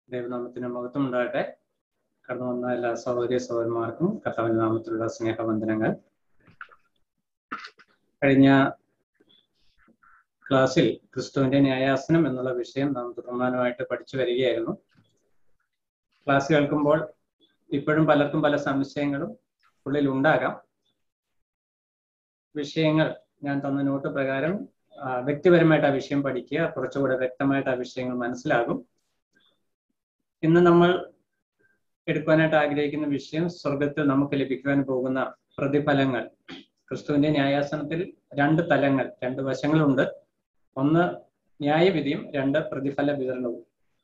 ദൈവനാമത്തിന് മഹത്വം ഉണ്ടാകട്ടെ കടന്നു വന്ന എല്ലാ സഹോദരി സഹോദരന്മാർക്കും കർത്താവിന്റെ നാമത്തിലുള്ള സ്നേഹവന്ദനങ്ങൾ കഴിഞ്ഞ ക്ലാസ്സിൽ ക്രിസ്തുവിന്റെ ന്യായാസനം എന്നുള്ള വിഷയം നാം തുടർമാനമായിട്ട് പഠിച്ചു വരികയായിരുന്നു ക്ലാസ് കേൾക്കുമ്പോൾ ഇപ്പോഴും പലർക്കും പല സംശയങ്ങളും ഉള്ളിൽ ഉണ്ടാകാം വിഷയങ്ങൾ ഞാൻ തന്ന നോട്ട് പ്രകാരം ആ, വ്യക്തിപരമായിട്ട് ആ വിഷയം പഠിക്കുക കുറച്ചുകൂടെ വ്യക്തമായിട്ട് ആ വിഷയങ്ങൾ മനസ്സിലാകും ഇന്ന് നമ്മൾ എടുക്കുവാനായിട്ട് ആഗ്രഹിക്കുന്ന വിഷയം സ്വർഗത്തിൽ നമുക്ക് ലഭിക്കുവാൻ പോകുന്ന പ്രതിഫലങ്ങൾ ക്രിസ്തുവിന്റെ ന്യായാസനത്തിൽ രണ്ട് തലങ്ങൾ രണ്ട് വശങ്ങളുണ്ട് ഒന്ന് ന്യായവിധിയും രണ്ട് പ്രതിഫല വിതരണവും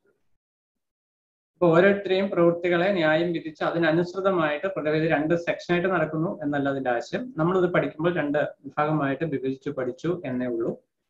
ഇപ്പൊ ഓരോരുത്തരെയും പ്രവൃത്തികളെ ന്യായം വിധിച്ച് അതിനനുസൃതമായിട്ട് പ്രതിവിധി രണ്ട് സെക്ഷനായിട്ട് നടക്കുന്നു എന്നല്ല അതിന്റെ ആശയം നമ്മളിത് പഠിക്കുമ്പോൾ രണ്ട് വിഭാഗമായിട്ട് വിഭജിച്ചു പഠിച്ചു എന്നേ ഉള്ളൂ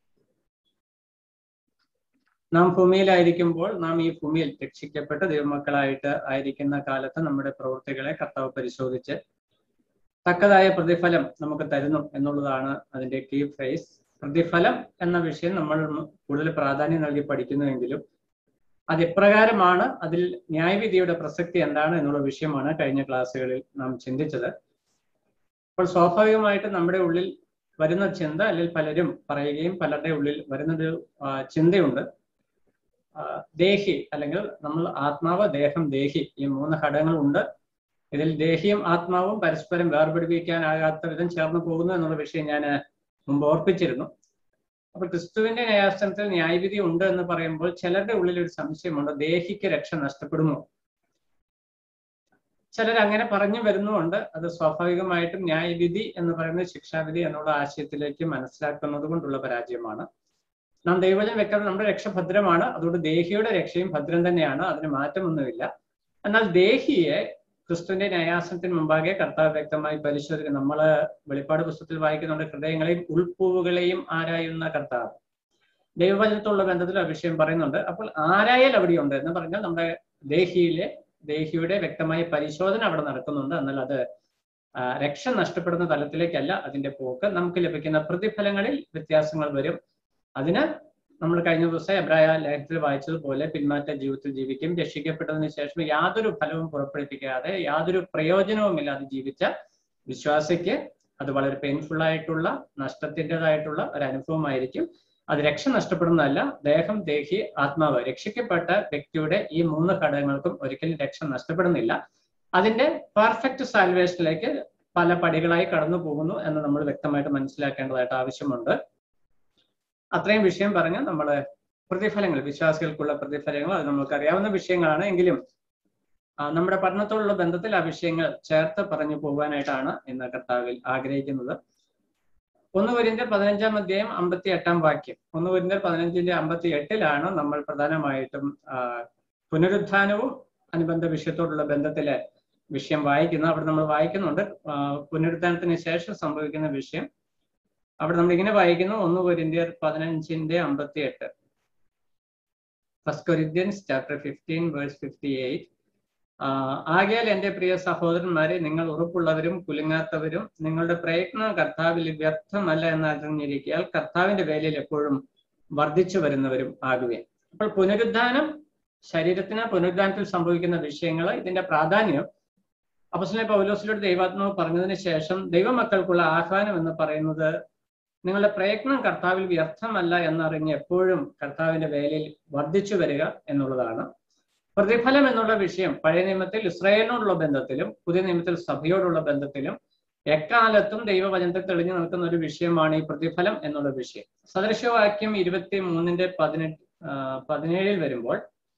നാം ഭൂമിയിലായിരിക്കുമ്പോൾ നാം ഈ ഭൂമിയിൽ രക്ഷിക്കപ്പെട്ട് ദൈവമക്കളായിട്ട് ആയിരിക്കുന്ന കാലത്ത് നമ്മുടെ പ്രവൃത്തികളെ കർത്താവ് പരിശോധിച്ച് തക്കതായ പ്രതിഫലം നമുക്ക് തരുന്നു എന്നുള്ളതാണ് അതിന്റെ കീ ഫ്രേസ് പ്രതിഫലം എന്ന വിഷയം നമ്മൾ കൂടുതൽ പ്രാധാന്യം നൽകി പഠിക്കുന്നുവെങ്കിലും അത് എപ്രകാരമാണ് അതിൽ ന്യായവിധിയുടെ പ്രസക്തി എന്താണ് എന്നുള്ള വിഷയമാണ് കഴിഞ്ഞ ക്ലാസ്സുകളിൽ നാം ചിന്തിച്ചത് അപ്പോൾ സ്വാഭാവികമായിട്ട് നമ്മുടെ ഉള്ളിൽ വരുന്ന ചിന്ത അല്ലെങ്കിൽ പലരും പറയുകയും പലരുടെ ഉള്ളിൽ വരുന്നൊരു ആ, ചിന്തയുണ്ട് ആ, ദേഹി അല്ലെങ്കിൽ നമ്മൾ ആത്മാവ് ദേഹം ദേഹി ഈ മൂന്ന് ഘടകങ്ങളുണ്ട് ഇതിൽ ദേഹിയും ആത്മാവും പരസ്പരം വേർപിടിപ്പിക്കാനാകാത്ത വിധം ചേർന്ന് പോകുന്നു എന്നുള്ള വിഷയം ഞാൻ മുമ്പ് ഓർപ്പിച്ചിരുന്നു അപ്പൊ ക്രിസ്തുവിന്റെ ന്യായാസനത്തിൽ ന്യായവിധി ഉണ്ട് എന്ന് പറയുമ്പോൾ ചിലരുടെ ഉള്ളിൽ ഒരു സംശയമുണ്ട് ദേഹിക്ക് രക്ഷ നഷ്ടപ്പെടുമോ ചിലർ അങ്ങനെ പറഞ്ഞു വരുന്നുമുണ്ട് അത് സ്വാഭാവികമായിട്ടും ന്യായവിധി എന്ന് പറയുന്നത് ശിക്ഷാവിധി എന്നുള്ള ആശയത്തിലേക്ക് മനസ്സിലാക്കുന്നത് കൊണ്ടുള്ള പരാജയമാണ് നാം ദൈവജനം വ്യക്തം നമ്മുടെ രക്ഷ ഭദ്രമാണ് അതുകൊണ്ട് ദേഹിയുടെ രക്ഷയും ഭദ്രം തന്നെയാണ് അതിന് മാറ്റമൊന്നുമില്ല എന്നാൽ ദേഹിയെ ക്രിസ്തുവിന്റെ ന്യായാസനത്തിന് മുമ്പാകെ കർത്താവ് വ്യക്തമായി പരിശോധിക്കും നമ്മള് വെളിപ്പാട് പുസ്തകത്തിൽ വായിക്കുന്നുണ്ട് ഹൃദയങ്ങളെയും ഉൾപ്പൂവുകളെയും ആരായുന്ന കർത്താവ് ദൈവവചനത്തുള്ള ബന്ധത്തിൽ ആ വിഷയം പറയുന്നുണ്ട് അപ്പോൾ ആരായൽ അവിടെയുണ്ട് എന്ന് പറഞ്ഞാൽ നമ്മുടെ ദേഹിയിലെ ദേഹിയുടെ വ്യക്തമായ പരിശോധന അവിടെ നടക്കുന്നുണ്ട് എന്നാൽ അത് ആ, രക്ഷ നഷ്ടപ്പെടുന്ന തലത്തിലേക്കല്ല അതിന്റെ പോക്ക് നമുക്ക് ലഭിക്കുന്ന പ്രതിഫലങ്ങളിൽ വ്യത്യാസങ്ങൾ വരും അതിന് നമ്മൾ കഴിഞ്ഞ ദിവസം എബ്രായ ലേഖനത്തിൽ വായിച്ചതുപോലെ പിന്മാറ്റ ജീവിതത്തിൽ ജീവിക്കും രക്ഷിക്കപ്പെട്ടതിന് ശേഷം യാതൊരു ഫലവും പുറപ്പെടുപ്പിക്കാതെ യാതൊരു പ്രയോജനവുമില്ലാതെ ജീവിച്ച വിശ്വാസിക്ക് അത് വളരെ പെയിൻഫുൾ ആയിട്ടുള്ള നഷ്ടത്തിൻ്റെതായിട്ടുള്ള ഒരു അനുഭവമായിരിക്കും അത് രക്ഷ നഷ്ടപ്പെടുന്നതല്ല ദേഹം ദേഹി ആത്മാവ് രക്ഷിക്കപ്പെട്ട വ്യക്തിയുടെ ഈ മൂന്ന് ഘടകങ്ങൾക്കും ഒരിക്കലും രക്ഷ നഷ്ടപ്പെടുന്നില്ല അതിന്റെ പെർഫെക്റ്റ് സാൽവേഷനിലേക്ക് പല പടികളായി കടന്നു പോകുന്നു എന്ന് നമ്മൾ വ്യക്തമായിട്ട് മനസ്സിലാക്കേണ്ടതായിട്ട് ആവശ്യമുണ്ട് അത്രയും വിഷയം പറഞ്ഞ് നമ്മൾ പ്രതിഫലങ്ങൾ വിശ്വാസികൾക്കുള്ള പ്രതിഫലങ്ങൾ അത് നമുക്ക് അറിയാവുന്ന വിഷയങ്ങളാണ് എങ്കിലും ആ, നമ്മുടെ പഠനത്തോടുള്ള ബന്ധത്തിൽ ആ വിഷയങ്ങൾ ചേർത്ത് പറഞ്ഞു പോകാനായിട്ടാണ് ഇന്ന് കർത്താവിൽ ആഗ്രഹിക്കുന്നത് ഒന്ന് വരിന്റെ പതിനഞ്ചാം അധ്യായം അമ്പത്തി എട്ടാം വാക്യം ഒന്ന് വരിന്റെ പതിനഞ്ചിന്റെ അമ്പത്തി എട്ടിലാണ് നമ്മൾ പ്രധാനമായിട്ടും ആ, പുനരുത്ഥാനവും അനുബന്ധ വിഷയത്തോടുള്ള ബന്ധത്തിലെ വിഷയം വായിക്കുന്നത് അവിടെ നമ്മൾ വായിക്കുന്നുണ്ട് ആ, പുനരുത്ഥാനത്തിന് ശേഷം സംഭവിക്കുന്ന വിഷയം അവിടെ നമ്മൾ ഇങ്ങനെ വായിക്കുന്നു ഒന്ന് കൊരിന്ത്യർ പതിനഞ്ചിന്റെ അമ്പത്തി എട്ട് first Corinthians chapter fifteen verse fifty eight ആകയാൽ എൻ്റെ പ്രിയ സഹോദരന്മാരെ നിങ്ങൾ ഉറപ്പുള്ളവരും കുലുങ്ങാത്തവരും നിങ്ങളുടെ പ്രയത്നം കർത്താവിൽ വ്യർത്ഥമല്ല എന്ന് അറിഞ്ഞിരിക്കാൽ കർത്താവിന്റെ വേലയിൽ എപ്പോഴും വർദ്ധിച്ചു വരുന്നവരും ആകുകയും അപ്പോൾ പുനരുദ്ധാനം ശരീരത്തിന് പുനരുദ്ധാനത്തിൽ സംഭവിക്കുന്ന വിഷയങ്ങൾ ഇതിന്റെ പ്രാധാന്യം അപ്പസ്വലെ പൗലോസിലൂടെ ദൈവാത്മാവ് പറഞ്ഞതിന് ശേഷം ദൈവമക്കൾക്കുള്ള ആഹ്വാനം എന്ന് പറയുന്നത് നിങ്ങളുടെ പ്രയത്നം കർത്താവിൽ വ്യർത്ഥമല്ല എന്നറിഞ്ഞ് എപ്പോഴും കർത്താവിന്റെ വേലയിൽ വർദ്ധിച്ചു വരിക എന്നുള്ളതാണ് പ്രതിഫലം എന്നുള്ള വിഷയം പഴയ നിയമത്തിൽ ഇസ്രായേലിനോടുള്ള ബന്ധത്തിലും പുതിയ നിയമത്തിൽ സഭയോടുള്ള ബന്ധത്തിലും എക്കാലത്തും ദൈവവചനത്തിൽ തെളിഞ്ഞു നിൽക്കുന്ന ഒരു വിഷയമാണ് ഈ പ്രതിഫലം എന്നുള്ള വിഷയം സദൃശവാക്യം ഇരുപത്തി മൂന്നിന്റെ പതിനെട്ട് പതിനേഴിൽ വരുമ്പോൾ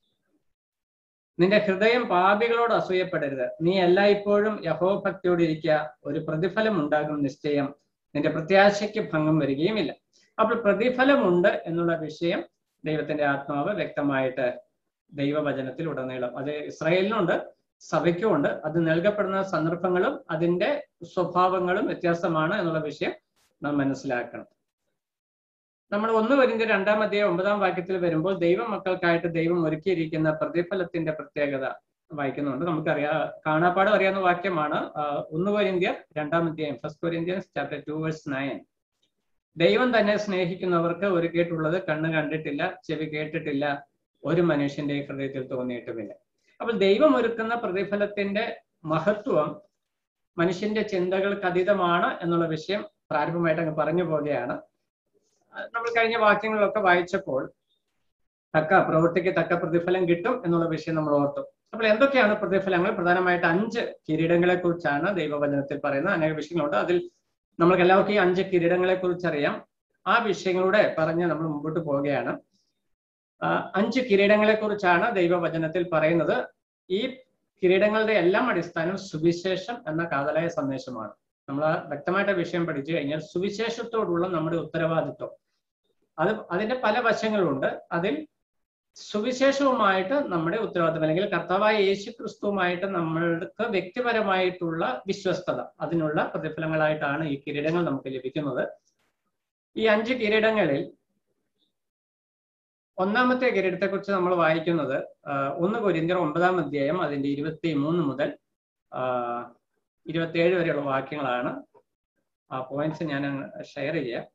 നിന്റെ ഹൃദയം പാപികളോട് അസൂയപ്പെടരുത് നീ എല്ലായ്പ്പോഴും യഹോഭക്തിയോട് ഇരിക്കുക ഒരു പ്രതിഫലം ഉണ്ടാകും നിശ്ചയം നിന്റെ പ്രത്യാശയ്ക്ക് ഭംഗം വരികയുമില്ല അപ്പോൾ പ്രതിഫലമുണ്ട് എന്നുള്ള വിഷയം ദൈവത്തിന്റെ ആത്മാവ് വ്യക്തമായിട്ട് ദൈവവചനത്തിൽ ഉടനീളം അത് ഇസ്രായേലിനുണ്ട് സഭയ്ക്കും ഉണ്ട് അത് നൽകപ്പെടുന്ന സന്ദർഭങ്ങളും അതിന്റെ സ്വഭാവങ്ങളും വ്യത്യാസമാണ് എന്നുള്ള വിഷയം നാം മനസ്സിലാക്കണം നമ്മൾ ഒന്ന് വരുന്ന രണ്ടാം അധ്യായം ഒമ്പതാം വാക്യത്തിൽ വരുമ്പോൾ ദൈവമക്കൾക്കായിട്ട് ദൈവം ഒരുക്കിയിരിക്കുന്ന പ്രതിഫലത്തിന്റെ പ്രത്യേകത വായിക്കുന്നുണ്ട് നമുക്കറിയാം കാണാപ്പാടം അറിയാവുന്ന വാക്യമാണ് ആ, ഒന്ന് കൊരിന്ത്യർ രണ്ടാം അധ്യായം first Corinthians chapter two verse nine ദൈവം തന്നെ സ്നേഹിക്കുന്നവർക്ക് ഒരുക്കിയിട്ടുള്ളത് കണ്ണ് കണ്ടിട്ടില്ല ചെവി കേട്ടിട്ടില്ല ഒരു മനുഷ്യന്റെ ഹൃദയത്തിൽ തോന്നിയിട്ടുമില്ല അപ്പോൾ ദൈവം ഒരുക്കുന്ന പ്രതിഫലത്തിന്റെ മഹത്വം മനുഷ്യന്റെ ചിന്തകൾക്ക് അതീതമാണ് എന്നുള്ള വിഷയം പ്രാരംഭമായിട്ട് അങ്ങ് പറഞ്ഞു പോവുകയാണ് നമ്മൾ കഴിഞ്ഞ വാക്യങ്ങളിലൊക്കെ വായിച്ചപ്പോൾ തക്ക പ്രവൃത്തിക്ക് തക്ക പ്രതിഫലം കിട്ടും എന്നുള്ള വിഷയം നമ്മൾ ഓർത്തു അപ്പോൾ എന്തൊക്കെയാണ് പ്രതിഫലങ്ങൾ പ്രധാനമായിട്ട് അഞ്ച് കിരീടങ്ങളെ കുറിച്ചാണ് ദൈവവചനത്തിൽ പറയുന്ന അനേക വിഷയങ്ങളുണ്ട് അതിൽ നമ്മൾക്ക് എല്ലാവർക്കും ഈ അഞ്ച് കിരീടങ്ങളെ കുറിച്ച് അറിയാം ആ വിഷയങ്ങളുടെ പറഞ്ഞ് നമ്മൾ മുമ്പോട്ട് പോവുകയാണ് അഞ്ച് കിരീടങ്ങളെ കുറിച്ചാണ് ദൈവവചനത്തിൽ പറയുന്നത് ഈ കിരീടങ്ങളുടെ എല്ലാം അടിസ്ഥാനം സുവിശേഷം എന്ന കാതലായ സന്ദേശമാണ് നമ്മൾ ആ വ്യക്തമായിട്ട് വിഷയം പഠിച്ചു കഴിഞ്ഞാൽ സുവിശേഷത്തോടുള്ള നമ്മുടെ ഉത്തരവാദിത്വം അത് അതിന്റെ പല വശങ്ങളുണ്ട് അതിൽ സുവിശേഷവുമായിട്ട് നമ്മുടെ ഉത്തരവാദിത്വം അല്ലെങ്കിൽ കർത്താവായ യേശു ക്രിസ്തുവുമായിട്ട് നമ്മൾക്ക് വ്യക്തിപരമായിട്ടുള്ള വിശ്വസ്തത അതിനുള്ള പ്രതിഫലങ്ങളായിട്ടാണ് ഈ കിരീടങ്ങൾ നമുക്ക് ലഭിക്കുന്നത് ഈ അഞ്ച് കിരീടങ്ങളിൽ ഒന്നാമത്തെ കിരീടത്തെ കുറിച്ച് നമ്മൾ വായിക്കുന്നത് ഒന്ന് കൊരിന്തിയർ ഒമ്പതാം അധ്യായം അതിന്റെ ഇരുപത്തി മൂന്ന് മുതൽ ഇരുപത്തിയേഴ് വരെയുള്ള വാക്യങ്ങളാണ് ആ പോയിന്റ്സ് ഞാൻ ഷെയർ ചെയ്യാം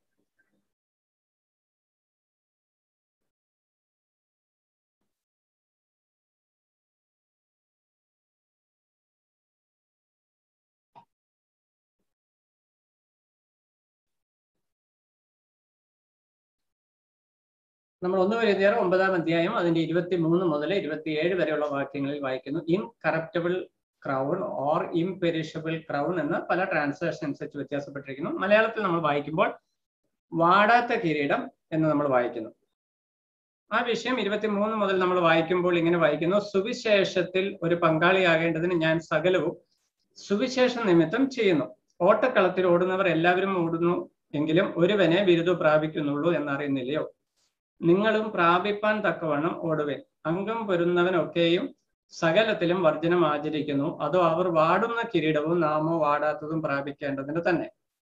നമ്മൾ ഒന്ന് വരുന്നേറെ ഒമ്പതാം അധ്യായം അതിന്റെ ഇരുപത്തി മൂന്ന് മുതൽ ഇരുപത്തിയേഴ് വരെയുള്ള വാക്യങ്ങളിൽ വായിക്കുന്നു incorruptible crown or imperishable crown എന്ന് പല ട്രാൻസ്ലേഷൻ അനുസരിച്ച് വ്യത്യാസപ്പെട്ടിരിക്കുന്നു മലയാളത്തിൽ നമ്മൾ വായിക്കുമ്പോൾ വാടാത്ത കിരീടം എന്ന് നമ്മൾ വായിക്കുന്നു ആ വിഷയം ഇരുപത്തിമൂന്ന് മുതൽ നമ്മൾ വായിക്കുമ്പോൾ ഇങ്ങനെ വായിക്കുന്നു സുവിശേഷത്തിൽ ഒരു പങ്കാളിയാകേണ്ടതിന് ഞാൻ സകലവും സുവിശേഷ നിമിത്തം ചെയ്യുന്നു ഓട്ടക്കളത്തിൽ ഓടുന്നവർ എല്ലാവരും ഓടുന്നു എങ്കിലും ഒരുവനെ ബിരുദം പ്രാപിക്കുന്നുള്ളൂ എന്നറിയുന്നില്ലയോ നിങ്ങളും പ്രാപിപ്പാൻ തക്കവണ്ണം ഓടുവേൻ അംഗം പൊരുന്നവനൊക്കെയും സകലത്തിലും വർജനം ആചരിക്കുന്നു അതോ അവർ വാടുന്ന കിരീടവും നാമോ വാടാത്തതും പ്രാപിക്കേണ്ടതിന് തന്നെ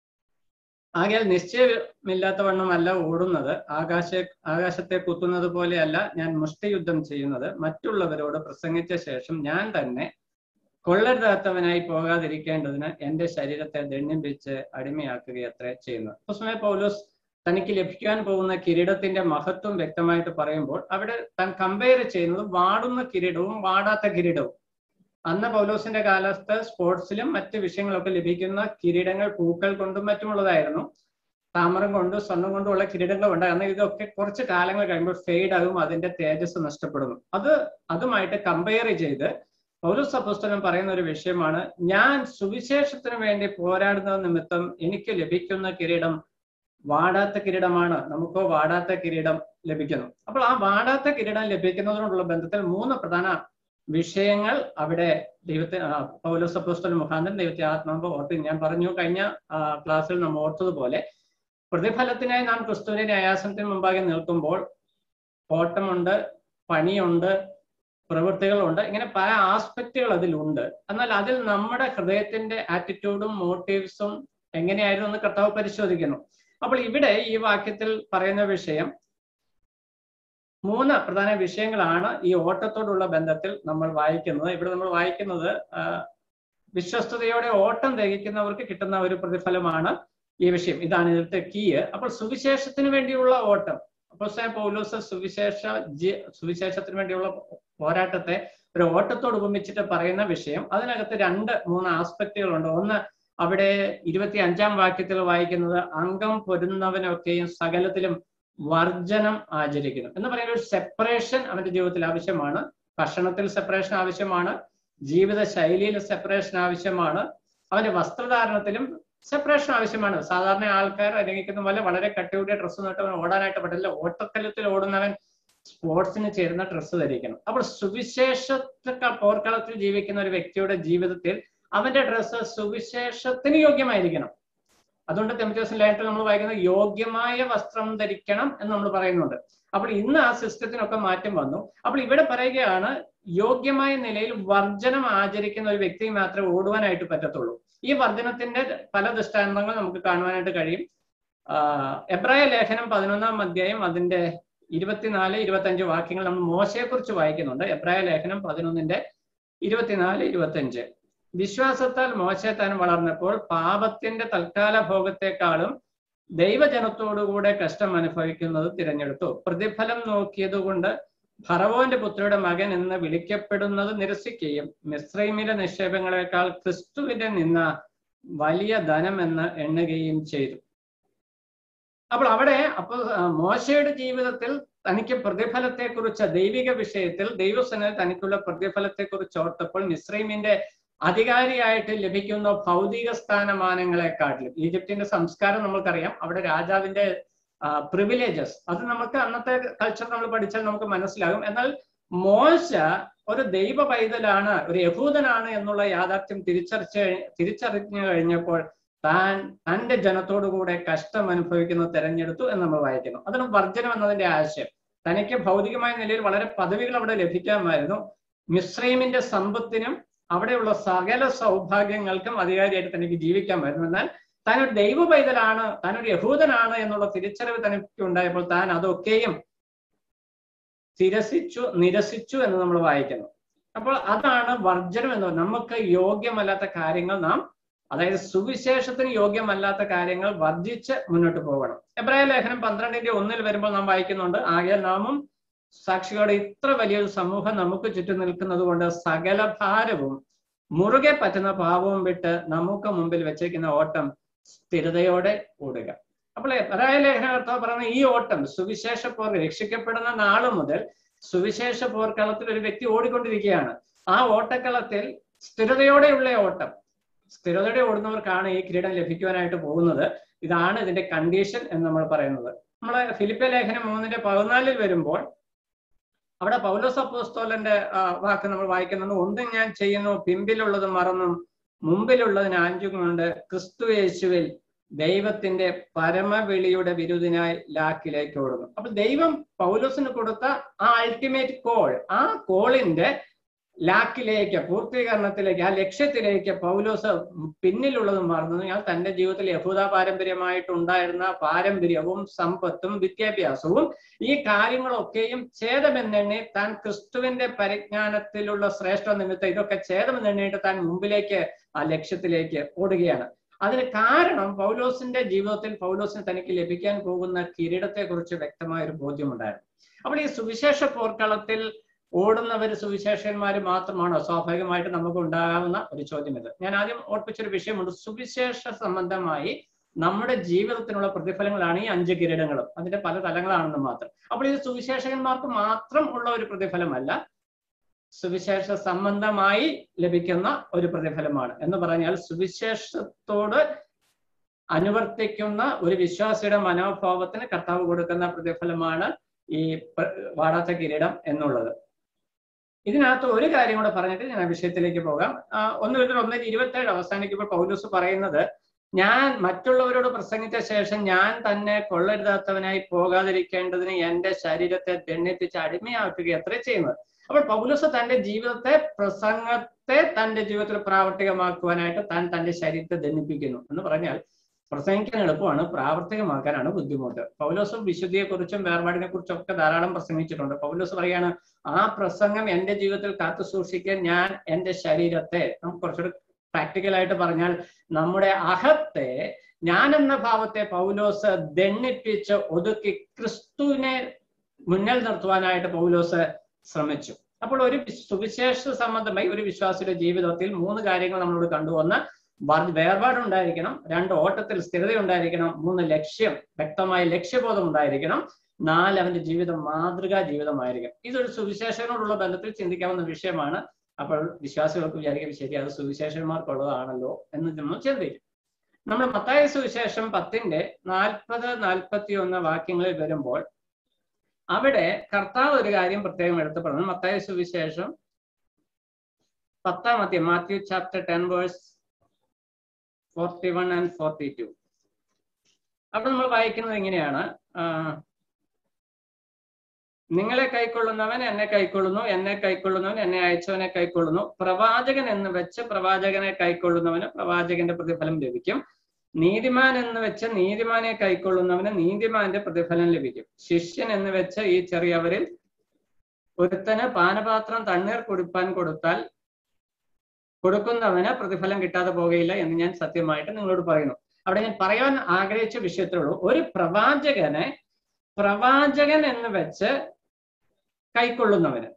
ആകയാൽ നിശ്ചയമില്ലാത്തവണ്ണമല്ല ഓടുന്നത് ആകാശ ആകാശത്തെ കുത്തുന്നത് പോലെയല്ല ഞാൻ മുഷ്ടിയുദ്ധം ചെയ്യുന്നത് മറ്റുള്ളവരോട് പ്രസംഗിച്ച ശേഷം ഞാൻ തന്നെ കൊള്ളരുതാത്തവനായി പോകാതിരിക്കേണ്ടതിന് എന്റെ ശരീരത്തെ ദണ്ഡിപ്പിച്ച് അടിമയാക്കുകയത്രേ ചെയ്യുന്നത് പുസ്തകമേ പൗലോസ് തനിക്ക് ലഭിക്കാൻ പോകുന്ന കിരീടത്തിന്റെ മഹത്വം വ്യക്തമായിട്ട് പറയുമ്പോൾ അവിടെ താൻ കമ്പയർ ചെയ്യുന്നത് വാടുന്ന കിരീടവും വാടാത്ത കിരീടവും അന്ന് പൗലോസിന്റെ കാലത്ത് സ്പോർട്സിലും മറ്റ് വിഷയങ്ങളൊക്കെ ലഭിക്കുന്ന കിരീടങ്ങൾ പൂക്കൾ കൊണ്ടും മറ്റുമുള്ളതായിരുന്നു താമരം കൊണ്ടും സ്വർണം കൊണ്ടും ഉള്ള കിരീടങ്ങൾ ഉണ്ട് എന്നാൽ ഇതൊക്കെ കുറച്ച് കാലങ്ങൾ കഴിയുമ്പോൾ ഫെയ്ഡ് ആകും അതിന്റെ തേജസ് നഷ്ടപ്പെടുന്നു അത് അതുമായിട്ട് കമ്പയർ ചെയ്ത് പൗലോസ് അപ്പോസ്തലൻ പറയുന്ന ഒരു വിഷയമാണ് ഞാൻ സുവിശേഷത്തിന് വേണ്ടി പോരാടുന്നത് നിമിത്തം എനിക്ക് ലഭിക്കുന്ന കിരീടം വാടാത്ത കിരീടമാണ് നമുക്കോ വാടാത്ത കിരീടം ലഭിക്കുന്നു അപ്പോൾ ആ വാടാത്ത കിരീടം ലഭിക്കുന്നതിനോടുള്ള ബന്ധത്തിൽ മൂന്ന് പ്രധാന വിഷയങ്ങൾ അവിടെ ദൈവത്തെ പൗലോസ് അപ്പോസ്റ്റൽ മുഖാന്തരം ദൈവത്തെ ആത്മാവ് ഓർത്ത് ഞാൻ പറഞ്ഞു കഴിഞ്ഞ ക്ലാസ്സിൽ നമ്മൾ ഓർത്തതുപോലെ പ്രതിഫലത്തിനായി നാം ക്രിസ്തുവിന്റെ ന്യായാസനത്തിന് മുമ്പാകെ നിൽക്കുമ്പോൾ ഓട്ടമുണ്ട് പണിയുണ്ട് പ്രവൃത്തികളുണ്ട് ഇങ്ങനെ പല ആസ്പെക്റ്റുകൾ അതിലുണ്ട് എന്നാൽ അതിൽ നമ്മുടെ ഹൃദയത്തിന്റെ ആറ്റിറ്റ്യൂഡും മോട്ടീവ്സും എങ്ങനെയായിരുന്നു എന്ന് കർത്താവ് പരിശോധിക്കുന്നു അപ്പോൾ ഇവിടെ ഈ വാക്യത്തിൽ പറയുന്ന വിഷയം മൂന്ന് പ്രധാന വിഷയങ്ങളാണ് ഈ ഓട്ടത്തോടുള്ള ബന്ധത്തിൽ നമ്മൾ വായിക്കുന്നത് ഇവിടെ നമ്മൾ വായിക്കുന്നത് വിശ്വസ്തയോടെ ഓട്ടം തികയ്ക്കുന്നവർക്ക് കിട്ടുന്ന ഒരു പ്രതിഫലമാണ് ഈ വിഷയം ഇതാണ് ഇതിലത്തെ കീ അപ്പോൾ സുവിശേഷത്തിന് വേണ്ടിയുള്ള ഓട്ടം അപ്പോൾ പൗലോസ് സുവിശേഷ സുവിശേഷത്തിന് വേണ്ടിയുള്ള പോരാട്ടത്തെ ഒരു ഓട്ടത്തോട് ഉപമിച്ചിട്ട് പറയുന്ന വിഷയം അതിനകത്ത് രണ്ട് മൂന്ന് ആസ്പെക്റ്റുകളുണ്ട് ഒന്ന് അവിടെ ഇരുപത്തി അഞ്ചാം വാക്യത്തിൽ വായിക്കുന്നത് അംഗം പൊരുന്നവനൊക്കെയും സകലത്തിലും വർജനം ആചരിക്കുന്നു എന്ന് പറയുന്ന ഒരു സെപ്പറേഷൻ അവന്റെ ജീവിതത്തിൽ ആവശ്യമാണ് ഭക്ഷണത്തിൽ സെപ്പറേഷൻ ആവശ്യമാണ് ജീവിത ശൈലിയിൽ സെപ്പറേഷൻ ആവശ്യമാണ് അവന്റെ വസ്ത്രധാരണത്തിലും സെപ്പറേഷൻ ആവശ്യമാണ് സാധാരണ ആൾക്കാർ അനുഭവിക്കുന്ന പോലെ വളരെ കട്ടിയുടെ ഡ്രസ്സ് നട്ട് അവൻ ഓടാനായിട്ട് പറ്റില്ല ഓട്ടക്കല്ലത്തിൽ ഓടുന്നവൻ സ്പോർട്സിന് ചേരുന്ന ഡ്രസ്സ് ധരിക്കണം അപ്പോൾ സുവിശേഷ പോർക്കളത്തിൽ ജീവിക്കുന്ന ഒരു വ്യക്തിയുടെ ജീവിതത്തിൽ അവന്റെ ഡ്രസ്സ് സുവിശേഷത്തിന് യോഗ്യമായിരിക്കണം അതുകൊണ്ട് തെമിറ്റോസിൻ ലേറ്റർ നമ്മൾ വായിക്കുന്നത് യോഗ്യമായ വസ്ത്രം ധരിക്കണം എന്ന് നമ്മൾ പറയുന്നുണ്ട് അപ്പോൾ ഇന്ന് ആ സിസ്റ്റത്തിനൊക്കെ മാറ്റം വന്നു അപ്പോൾ ഇവിടെ പറയുകയാണ് യോഗ്യമായ നിലയിൽ വർജനം ആചരിക്കുന്ന ഒരു വ്യക്തി മാത്രമേ ഓടുവാനായിട്ട് പറ്റത്തുള്ളൂ ഈ വർജനത്തിന്റെ പല ദൃഷ്ടാന്തങ്ങൾ നമുക്ക് കാണുവാനായിട്ട് കഴിയും എബ്രായ ലേഖനം പതിനൊന്നാം അധ്യായം അതിന്റെ ഇരുപത്തിനാല് ഇരുപത്തഞ്ച് വാക്യങ്ങൾ നമ്മൾ മോശയെക്കുറിച്ച് വായിക്കുന്നുണ്ട് എബ്രായ ലേഖനം പതിനൊന്നിന്റെ ഇരുപത്തിനാല് ഇരുപത്തഞ്ച് വിശ്വാസത്താൽ മോശ താൻ വളർന്നപ്പോൾ പാപത്തിന്റെ തൽക്കാല ഭോഗത്തെക്കാളും ദൈവജനത്തോടുകൂടെ കഷ്ടം അനുഭവിക്കുന്നത് തിരഞ്ഞെടുത്തു പ്രതിഫലം നോക്കിയതുകൊണ്ട് ഫറവോന്റെ പുത്രിയുടെ മകൻ എന്ന് വിളിക്കപ്പെടുന്നത് നിരസിക്കുകയും മിശ്രൈമിലെ നിക്ഷേപങ്ങളെക്കാൾ ക്രിസ്തുവിന്റെ നിന്ന വലിയ ധനം എന്ന് എണ്ണുകയും ചെയ്തു അപ്പോൾ അവിടെ അപ്പോൾ ആ, മോശയുടെ ജീവിതത്തിൽ തനിക്ക് പ്രതിഫലത്തെക്കുറിച്ച് ദൈവിക വിഷയത്തിൽ ദൈവസേന തനിക്കുള്ള പ്രതിഫലത്തെക്കുറിച്ച് ഓർത്തപ്പോൾ മിശ്രൈമിന്റെ അധികാരിയായിട്ട് ലഭിക്കുന്ന ഭൗതിക സ്ഥാനമാനങ്ങളെക്കാട്ടിലും ഈജിപ്തിന്റെ സംസ്കാരം നമ്മൾക്കറിയാം അവിടെ രാജാവിന്റെ പ്രിവിലേജസ് അത് നമുക്ക് അന്നത്തെ കൾച്ചർ നമ്മൾ പഠിച്ചാൽ നമുക്ക് മനസ്സിലാകും എന്നാൽ മോശ ഒരു ദൈവ പൈതലാണ് ഒരു യഹൂദനാണ് എന്നുള്ള യാഥാർത്ഥ്യം തിരിച്ചറിച്ച് തിരിച്ചറിഞ്ഞു കഴിഞ്ഞപ്പോൾ താൻ തന്റെ ജനത്തോടു കൂടെ കഷ്ടം അനുഭവിക്കുന്നത് തെരഞ്ഞെടുത്തു എന്ന് നമ്മൾ വായിക്കുന്നു അതാണ് വർജനം എന്നതിന്റെ ആശയം തനിക്ക് ഭൗതികമായ നിലയിൽ വളരെ പദവികൾ അവിടെ ലഭിക്കാമായിരുന്നു മിശ്രൈമിന്റെ സമ്പത്തിനും അവിടെയുള്ള സകല സൗഭാഗ്യങ്ങൾക്കും അധികാരിയായിട്ട് തനിക്ക് ജീവിക്കാമായിരുന്നു എന്നാൽ താൻ ഒരു ദൈവ പൈതലാണ് താൻ ഒരു യഹൂദനാണ് എന്നുള്ള തിരിച്ചറിവ് തനിക്ക് ഉണ്ടായപ്പോൾ താൻ അതൊക്കെയും തിരസിച്ചു നിരസിച്ചു എന്ന് നമ്മൾ വായിക്കുന്നു അപ്പോൾ അതാണ് വർജനം എന്ന് പറയുന്നത് നമുക്ക് യോഗ്യമല്ലാത്ത കാര്യങ്ങൾ നാം അതായത് സുവിശേഷത്തിന് യോഗ്യമല്ലാത്ത കാര്യങ്ങൾ വർജിച്ച് മുന്നോട്ട് പോകണം എബ്രായ ലേഖനം പന്ത്രണ്ടിന്റെ ഒന്നിൽ വരുമ്പോൾ നാം വായിക്കുന്നുണ്ട് ആകയാൽ നാമും സാക്ഷികളുടെ ഇത്ര വലിയൊരു സമൂഹം നമുക്ക് ചുറ്റും നിൽക്കുന്നത് കൊണ്ട് സകല ഭാരവും മുറുകെ പറ്റുന്ന പാവവും വിട്ട് നമുക്ക് മുമ്പിൽ വെച്ചിരിക്കുന്ന ഓട്ടം സ്ഥിരതയോടെ ഓടുക അപ്പോൾ എബ്രായ ലേഖനകർത്താവ് പറയുന്ന ഈ ഓട്ടം സുവിശേഷ പോർ രക്ഷിക്കപ്പെടുന്ന നാള് മുതൽ സുവിശേഷ പോർക്കളത്തിൽ ഒരു വ്യക്തി ഓടിക്കൊണ്ടിരിക്കുകയാണ് ആ ഓട്ടക്കളത്തിൽ സ്ഥിരതയോടെയുള്ള ഓട്ടം സ്ഥിരതയോടെ ഓടുന്നവർക്കാണ് ഈ കിരീടം ലഭിക്കുവാനായിട്ട് പോകുന്നത് ഇതാണ് ഇതിന്റെ കണ്ടീഷൻ എന്ന് നമ്മൾ പറയുന്നത് നമ്മൾ ഫിലിപ്പ ലേഖനം മൂന്നിന്റെ പതിനാലിൽ വരുമ്പോൾ അവിടെ പൗലോസ് അപ്പോസ്തോലന്റെ ആ, വാക്ക് നമ്മൾ വായിക്കുന്നത് ഒന്നും ഞാൻ ചെയ്യുന്നു പിമ്പിലുള്ളത് മറന്നും മുമ്പിലുള്ളതിന് ആഞ്ചും കൊണ്ട് ക്രിസ്തു യേശുവിൽ ദൈവത്തിന്റെ പരമവിളിയുടെ വിരുദിനായി ലാക്കിലേക്ക് ഓടുന്നു അപ്പൊ ദൈവം പൗലോസിന് കൊടുത്ത ആ അൾട്ടിമേറ്റ് കോൾ ആ കോളിന്റെ ലാക്കിലേക്ക് പൂർത്തീകരണത്തിലേക്ക് ആ ലക്ഷ്യത്തിലേക്ക് പൗലോസ് പിന്നിലുള്ളത് മറന്നു ഞാൻ തന്റെ ജീവിതത്തിൽ യഹൂദ പാരമ്പര്യമായിട്ട് ഉണ്ടായിരുന്ന പാരമ്പര്യവും സമ്പത്തും വിദ്യാഭ്യാസവും ഈ കാര്യങ്ങളൊക്കെയും ഛേദമെന്നെണ്ണി താൻ ക്രിസ്തുവിന്റെ പരിജ്ഞാനത്തിലുള്ള ശ്രേഷ്ഠ നിമിത്തം ഇതൊക്കെ ഛേദമെന്നെണ്ണിയിട്ട് താൻ മുമ്പിലേക്ക് ആ ലക്ഷ്യത്തിലേക്ക് ഓടുകയാണ് അതിന് കാരണം പൗലോസിന്റെ ജീവിതത്തിൽ പൗലോസിന് തനിക്ക് ലഭിക്കാൻ പോകുന്ന കിരീടത്തെ കുറിച്ച് വ്യക്തമായ ഒരു ബോധ്യമുണ്ടായിരുന്നു അപ്പോൾ ഈ സുവിശേഷ പോർക്കളത്തിൽ ഓടുന്നവർ സുവിശേഷന്മാർ മാത്രമാണോ സ്വാഭാവികമായിട്ട് നമുക്ക് ഉണ്ടാകാവുന്ന ഒരു ചോദ്യം ഇത് ഞാൻ ആദ്യം ഓർപ്പിച്ചൊരു വിഷയമുണ്ട് സുവിശേഷ സംബന്ധമായി നമ്മുടെ ജീവിതത്തിനുള്ള പ്രതിഫലങ്ങളാണ് ഈ അഞ്ച് കിരീടങ്ങളും അതിന്റെ പല തലങ്ങളാണെന്ന് മാത്രം അപ്പോൾ ഇത് സുവിശേഷകന്മാർക്ക് മാത്രം ഉള്ള ഒരു പ്രതിഫലമല്ല സുവിശേഷ സംബന്ധമായി ലഭിക്കുന്ന ഒരു പ്രതിഫലമാണ് എന്ന് പറഞ്ഞാൽ സുവിശേഷത്തോട് അനുവർത്തിക്കുന്ന ഒരു വിശ്വാസിയുടെ മനോഭാവത്തിന് കർത്താവ് കൊടുക്കുന്ന പ്രതിഫലമാണ് ഈ പ- വാടാത്ത കിരീടം എന്നുള്ളത് ഇതിനകത്ത് ഒരു കാര്യം കൂടെ പറഞ്ഞിട്ട് ഞാൻ ആ വിഷയത്തിലേക്ക് പോകാം ആ, ഒന്ന് ഇതിൽ ഒന്ന് ഇരുപത്തേഴ് അവസാനിക്കുമ്പോൾ പൗലൂസ് പറയുന്നത് ഞാൻ മറ്റുള്ളവരോട് പ്രസംഗിച്ച ശേഷം ഞാൻ തന്നെ കൊള്ളരുതാത്തവനായി പോകാതിരിക്കേണ്ടതിന് എന്റെ ശരീരത്തെ ദണ്ഡിപ്പിച്ച് അടിമയാക്കുക എത്ര ചെയ്യുന്നത് അപ്പോൾ പൗലൂസ് തന്റെ ജീവിതത്തെ പ്രസംഗത്തെ തന്റെ ജീവിതത്തിൽ പ്രാവർത്തികമാക്കുവാനായിട്ട് താൻ തന്റെ ശരീരത്തെ ദണ്ഡിപ്പിക്കുന്നു എന്ന് പറഞ്ഞാൽ പ്രസംഗിക്കാൻ എളുപ്പമാണ് പ്രാവർത്തികമാക്കാനാണ് ബുദ്ധിമുട്ട് പൗലോസും വിശുദ്ധിയെക്കുറിച്ചും വേർപാടിനെ കുറിച്ചും ഒക്കെ ധാരാളം പ്രസംഗിച്ചിട്ടുണ്ട് പൗലോസ് പറയാണ് ആ പ്രസംഗം എന്റെ ജീവിതത്തിൽ കാത്തു സൂക്ഷിക്കാൻ ഞാൻ എന്റെ ശരീരത്തെ നമുക്ക് കുറച്ചുകൂടി പ്രാക്ടിക്കൽ ആയിട്ട് പറഞ്ഞാൽ നമ്മുടെ അഹത്തെ ഞാൻ എന്ന ഭാവത്തെ പൗലോസ് ദണ്ണിപ്പിച്ച് ഒതുക്കി ക്രിസ്തുവിനെ മുന്നിൽ നിർത്തുവാനായിട്ട് പൗലോസ് ശ്രമിച്ചു അപ്പോൾ ഒരു വിശ്- സുവിശേഷ സംബന്ധമായി ഒരു വിശ്വാസിയുടെ ജീവിതത്തിൽ മൂന്ന് കാര്യങ്ങൾ നമ്മളോട് കണ്ടു ഒന്ന് വർ- വേർപാടുണ്ടായിരിക്കണം രണ്ട് ഓട്ടത്തിൽ സ്ഥിരത ഉണ്ടായിരിക്കണം മൂന്ന് ലക്ഷ്യം വ്യക്തമായ ലക്ഷ്യബോധം ഉണ്ടായിരിക്കണം നാല് അവന്റെ ജീവിതം മാതൃകാ ജീവിതമായിരിക്കും ഇതൊരു സുവിശേഷനോടുള്ള ബന്ധത്തിൽ ചിന്തിക്കാവുന്ന വിഷയമാണ് അപ്പോൾ വിശ്വാസികൾക്ക് വിചാരിക്കും ശരി അത് സുവിശേഷന്മാർക്കുള്ളതാണല്ലോ എന്ന് നമ്മൾ ചിന്തിക്കും നമ്മൾ മത്തായ സുവിശേഷം പത്തിന്റെ നാൽപ്പത് നാൽപ്പത്തി ഒന്ന് വാക്യങ്ങളിൽ വരുമ്പോൾ അവിടെ കർത്താവ് ഒരു കാര്യം പ്രത്യേകം എടുത്ത് പറഞ്ഞു മത്തായ സുവിശേഷം പത്താം അധ്യായം Matthew chapter ten verse forty one and forty two അവിടെ നമ്മൾ വായിക്കുന്നത് എങ്ങനെയാണ് ആ, നിങ്ങളെ കൈക്കൊള്ളുന്നവൻ എന്നെ കൈക്കൊള്ളുന്നു എന്നെ കൈക്കൊള്ളുന്നവൻ എന്നെ അയച്ചവനെ കൈക്കൊള്ളുന്നു പ്രവാചകൻ എന്ന് വെച്ച് പ്രവാചകനെ കൈക്കൊള്ളുന്നവന് പ്രവാചകന്റെ പ്രതിഫലം ലഭിക്കും നീതിമാൻ എന്ന് വെച്ച് നീതിമാനെ കൈക്കൊള്ളുന്നവന് നീതിമാന്റെ പ്രതിഫലം ലഭിക്കും ശിഷ്യൻ എന്ന് വെച്ച് ഈ ചെറിയവരിൽ ഒരുത്തന് പാനപാത്രം തണ്ണീർ കുടിപ്പാൻ കൊടുത്താൽ കൊടുക്കുന്നവന് പ്രതിഫലം കിട്ടാതെ പോകുകയില്ല എന്ന് ഞാൻ സത്യമായിട്ട് നിങ്ങളോട് പറയുന്നു അവിടെ ഞാൻ പറയാൻ ആഗ്രഹിച്ച വിഷയത്തിലുള്ളൂ ഒരു പ്രവാചകനെ പ്രവാചകൻ എന്ന് വെച്ച് കൈക്കൊള്ളുന്നവന്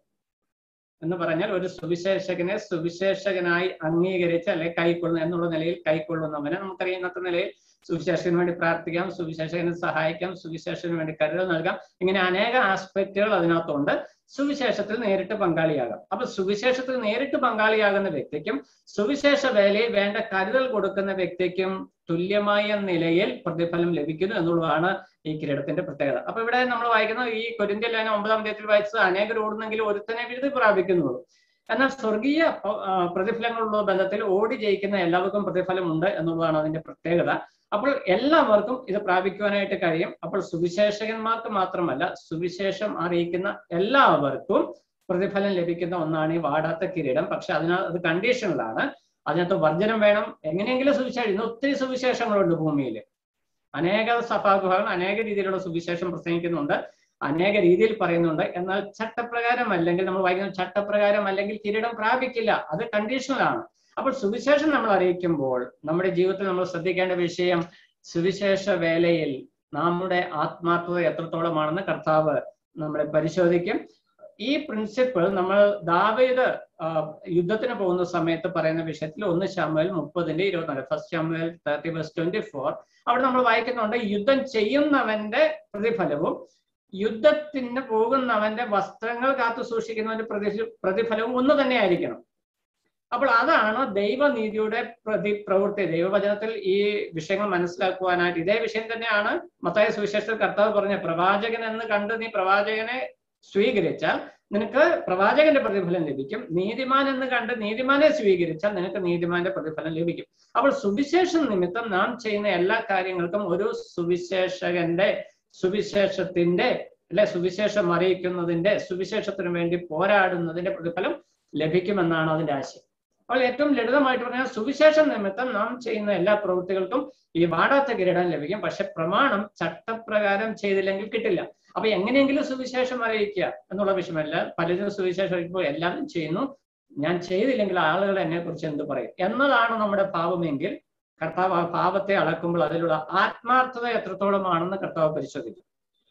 എന്ന് പറഞ്ഞാൽ ഒരു സുവിശേഷകനെ സുവിശേഷകനായി അംഗീകരിച്ച് അല്ലെ കൈക്കൊള്ളുന്ന എന്നുള്ള നിലയിൽ കൈക്കൊള്ളുന്നവന് നമുക്കറിയാം ഇന്നത്തെ നിലയിൽ സുവിശേഷത്തിന് വേണ്ടി പ്രാർത്ഥിക്കാം സുവിശേഷകനെ സഹായിക്കാം സുവിശേഷത്തിന് വേണ്ടി കരുതൽ നൽകാം ഇങ്ങനെ അനേക ആസ്പെക്റ്റുകൾ അതിനകത്തുണ്ട് സുവിശേഷത്തിൽ നേരിട്ട് പങ്കാളിയാകാം അപ്പൊ സുവിശേഷത്തിൽ നേരിട്ട് പങ്കാളിയാകുന്ന വ്യക്തിക്കും സുവിശേഷ വേലയിൽ വേണ്ട കരുതൽ കൊടുക്കുന്ന വ്യക്തിക്കും തുല്യമായ നിലയിൽ പ്രതിഫലം ലഭിക്കുന്നു എന്നുള്ളതാണ് ഈ കിരീടത്തിന്റെ പ്രത്യേകത അപ്പൊ ഇവിടെ നമ്മൾ വായിക്കുന്ന ഈ കൊരിന്ത്യ ലേഖനം ഒമ്പതാം തീയതി വായിച്ചത് അനേകർ ഓടുന്നെങ്കിൽ ഒരുത്തനെ വിരുദ്ധ പ്രാപിക്കുന്നുള്ളൂ എന്നാൽ സ്വർഗീയ പ്രതിഫലങ്ങളുള്ള ബന്ധത്തിൽ ഓടി ജയിക്കുന്ന എല്ലാവർക്കും പ്രതിഫലമുണ്ട് എന്നുള്ളതാണ് അതിന്റെ പ്രത്യേകത അപ്പോൾ എല്ലാവർക്കും ഇത് പ്രാപിക്കുവാനായിട്ട് കഴിയും അപ്പോൾ സുവിശേഷകന്മാർക്ക് മാത്രമല്ല സുവിശേഷം അറിയിക്കുന്ന എല്ലാവർക്കും പ്രതിഫലം ലഭിക്കുന്ന ഒന്നാണ് ഈ വാടാത്ത കിരീടം പക്ഷെ അതിന് അത് കണ്ടീഷനിലാണ് അതിനകത്ത് വർജനം വേണം എങ്ങനെയെങ്കിലും സുവിശേഷം ഇന്ന് ഒത്തിരി സുവിശേഷങ്ങളുണ്ട് ഭൂമിയിൽ അനേക സഭാഗുഹങ്ങൾ അനേക രീതിയിലുള്ള സുവിശേഷം പ്രസംഗിക്കുന്നുണ്ട് അനേക രീതിയിൽ പറയുന്നുണ്ട് എന്നാൽ ചട്ടപ്രകാരം അല്ലെങ്കിൽ നമ്മൾ വായിക്കുന്ന ചട്ടപ്രകാരം അല്ലെങ്കിൽ കിരീടം പ്രാപിക്കില്ല അത് കണ്ടീഷണലാണ് അപ്പോൾ സുവിശേഷം നമ്മൾ അറിയിക്കുമ്പോൾ നമ്മുടെ ജീവിതത്തിൽ നമ്മൾ ശ്രദ്ധിക്കേണ്ട വിഷയം സുവിശേഷ വേലയിൽ നമ്മുടെ ആത്മാർത്ഥത എത്രത്തോളമാണെന്ന് കർത്താവ് നമ്മളെ പരിശോധിക്കും ഈ പ്രിൻസിപ്പിൾ നമ്മൾ ദാവീദ് യുദ്ധത്തിന് പോകുന്ന സമയത്ത് പറയുന്ന വിഷയത്തിൽ ഒന്ന് ശാമുവേൽ മുപ്പതിന്റെ ഇരുപത്തിനാല് first Samuel thirty verse twenty four അവിടെ നമ്മൾ വായിക്കുന്നുണ്ട് യുദ്ധം ചെയ്യുന്നവന്റെ പ്രതിഫലവും യുദ്ധത്തിന് പോകുന്നവന്റെ വസ്ത്രങ്ങൾ കാത്തു സൂക്ഷിക്കുന്നവന്റെ പ്രതിഫലവും ഒന്ന് തന്നെ ആയിരിക്കണം അപ്പോൾ അതാണ് ദൈവനീതിയുടെ പ്രതി പ്രവൃത്തി ദൈവവചനത്തിൽ ഈ വിഷയങ്ങൾ മനസ്സിലാക്കുവാനായിട്ട് ഇതേ വിഷയം തന്നെയാണ് മത്തായ സുവിശേഷത്തിൽ കർത്താവ് പറഞ്ഞ പ്രവാചകൻ എന്ന് കണ്ട് നീ പ്രവാചകനെ സ്വീകരിച്ചാൽ നിനക്ക് പ്രവാചകന്റെ പ്രതിഫലം ലഭിക്കും നീതിമാൻ എന്ന് കണ്ട് നീതിമാനെ സ്വീകരിച്ചാൽ നിനക്ക് നീതിമാന്റെ പ്രതിഫലം ലഭിക്കും അപ്പോൾ സുവിശേഷം നിമിത്തം നാം ചെയ്യുന്ന എല്ലാ കാര്യങ്ങൾക്കും ഒരു സുവിശേഷകന്റെ സുവിശേഷത്തിന്റെ അല്ലെ സുവിശേഷം അറിയിക്കുന്നതിന്റെ സുവിശേഷത്തിന് വേണ്ടി പോരാടുന്നതിന്റെ പ്രതിഫലം ലഭിക്കുമെന്നാണ് അതിന്റെ ആശയം അപ്പോൾ ഏറ്റവും ലളിതമായിട്ട് പറഞ്ഞാൽ സുവിശേഷം നിമിത്തം നാം ചെയ്യുന്ന എല്ലാ പ്രവൃത്തികൾക്കും ഈ വാടാത്ത കിരീടം ലഭിക്കും പക്ഷെ പ്രമാണം ചട്ടപ്രകാരം ചെയ്തില്ലെങ്കിൽ കിട്ടില്ല അപ്പൊ എങ്ങനെയെങ്കിലും സുവിശേഷം അറിയിക്കുക എന്നുള്ള വിഷയമല്ല പലരും സുവിശേഷം അറിയിക്കുമ്പോൾ എല്ലാവരും ചെയ്യുന്നു ഞാൻ ചെയ്തില്ലെങ്കിൽ ആളുകൾ എന്നെ കുറിച്ച് എന്ത് പറയും എന്നതാണ് നമ്മുടെ ഭാവമെങ്കിൽ കർത്താവ് ആ പാപത്തെ അളക്കുമ്പോൾ അതിലുള്ള ആത്മാർത്ഥത എത്രത്തോളമാണെന്ന് കർത്താവ് പരിശോധിക്കും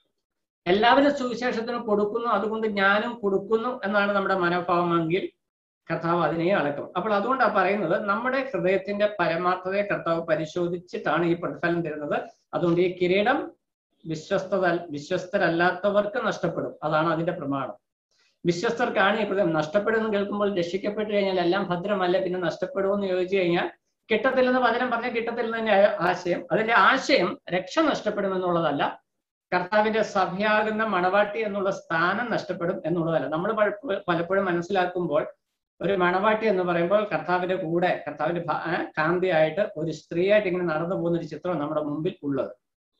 എല്ലാവരും സുവിശേഷത്തിന് കൊടുക്കുന്നു അതുകൊണ്ട് ഞാനും കൊടുക്കുന്നു എന്നാണ് നമ്മുടെ മനോഭാവമെങ്കിൽ കർത്താവ് അതിനെയും അളക്കും അപ്പോൾ അതുകൊണ്ടാണ് പറയുന്നത് നമ്മുടെ ഹൃദയത്തിന്റെ പരമാർത്ഥതയെ കർത്താവ് പരിശോധിച്ചിട്ടാണ് ഈ പ്രതിഫലം തരുന്നത് അതുകൊണ്ട് ഈ കിരീടം വിശ്വസ്തത വിശ്വസ്തരല്ലാത്തവർക്ക് നഷ്ടപ്പെടും അതാണ് അതിന്റെ പ്രമാണം വിശ്വസ്തർക്കാണ് ഈ പ്രതിഫലം നഷ്ടപ്പെടുമെന്ന് കേൾക്കുമ്പോൾ രക്ഷിക്കപ്പെട്ടു കഴിഞ്ഞാൽ എല്ലാം ഭദ്രമല്ല പിന്നെ നഷ്ടപ്പെടുമെന്ന് ചോദിച്ചു കഴിഞ്ഞാൽ കിട്ടത്തില്ലെന്ന് വചനം പറഞ്ഞാൽ കിട്ടത്തില്ലെന്ന് തന്നെ ആശയം അതിന്റെ ആശയം രക്ഷ നഷ്ടപ്പെടുമെന്നുള്ളതല്ല കർത്താവിന്റെ സഭയാകുന്ന മണവാട്ടി എന്നുള്ള സ്ഥാനം നഷ്ടപ്പെടും എന്നുള്ളതല്ല നമ്മൾ പലപ്പോഴും മനസ്സിലാക്കുമ്പോൾ ഒരു മണവാട്ടി എന്ന് പറയുമ്പോൾ കർത്താവിന്റെ കൂടെ കർത്താവിന്റെ കാന്തിയായിട്ട് ഒരു സ്ത്രീയായിട്ട് ഇങ്ങനെ നടന്നു പോകുന്ന ഒരു ചിത്രം നമ്മുടെ മുമ്പിൽ ഉള്ളത്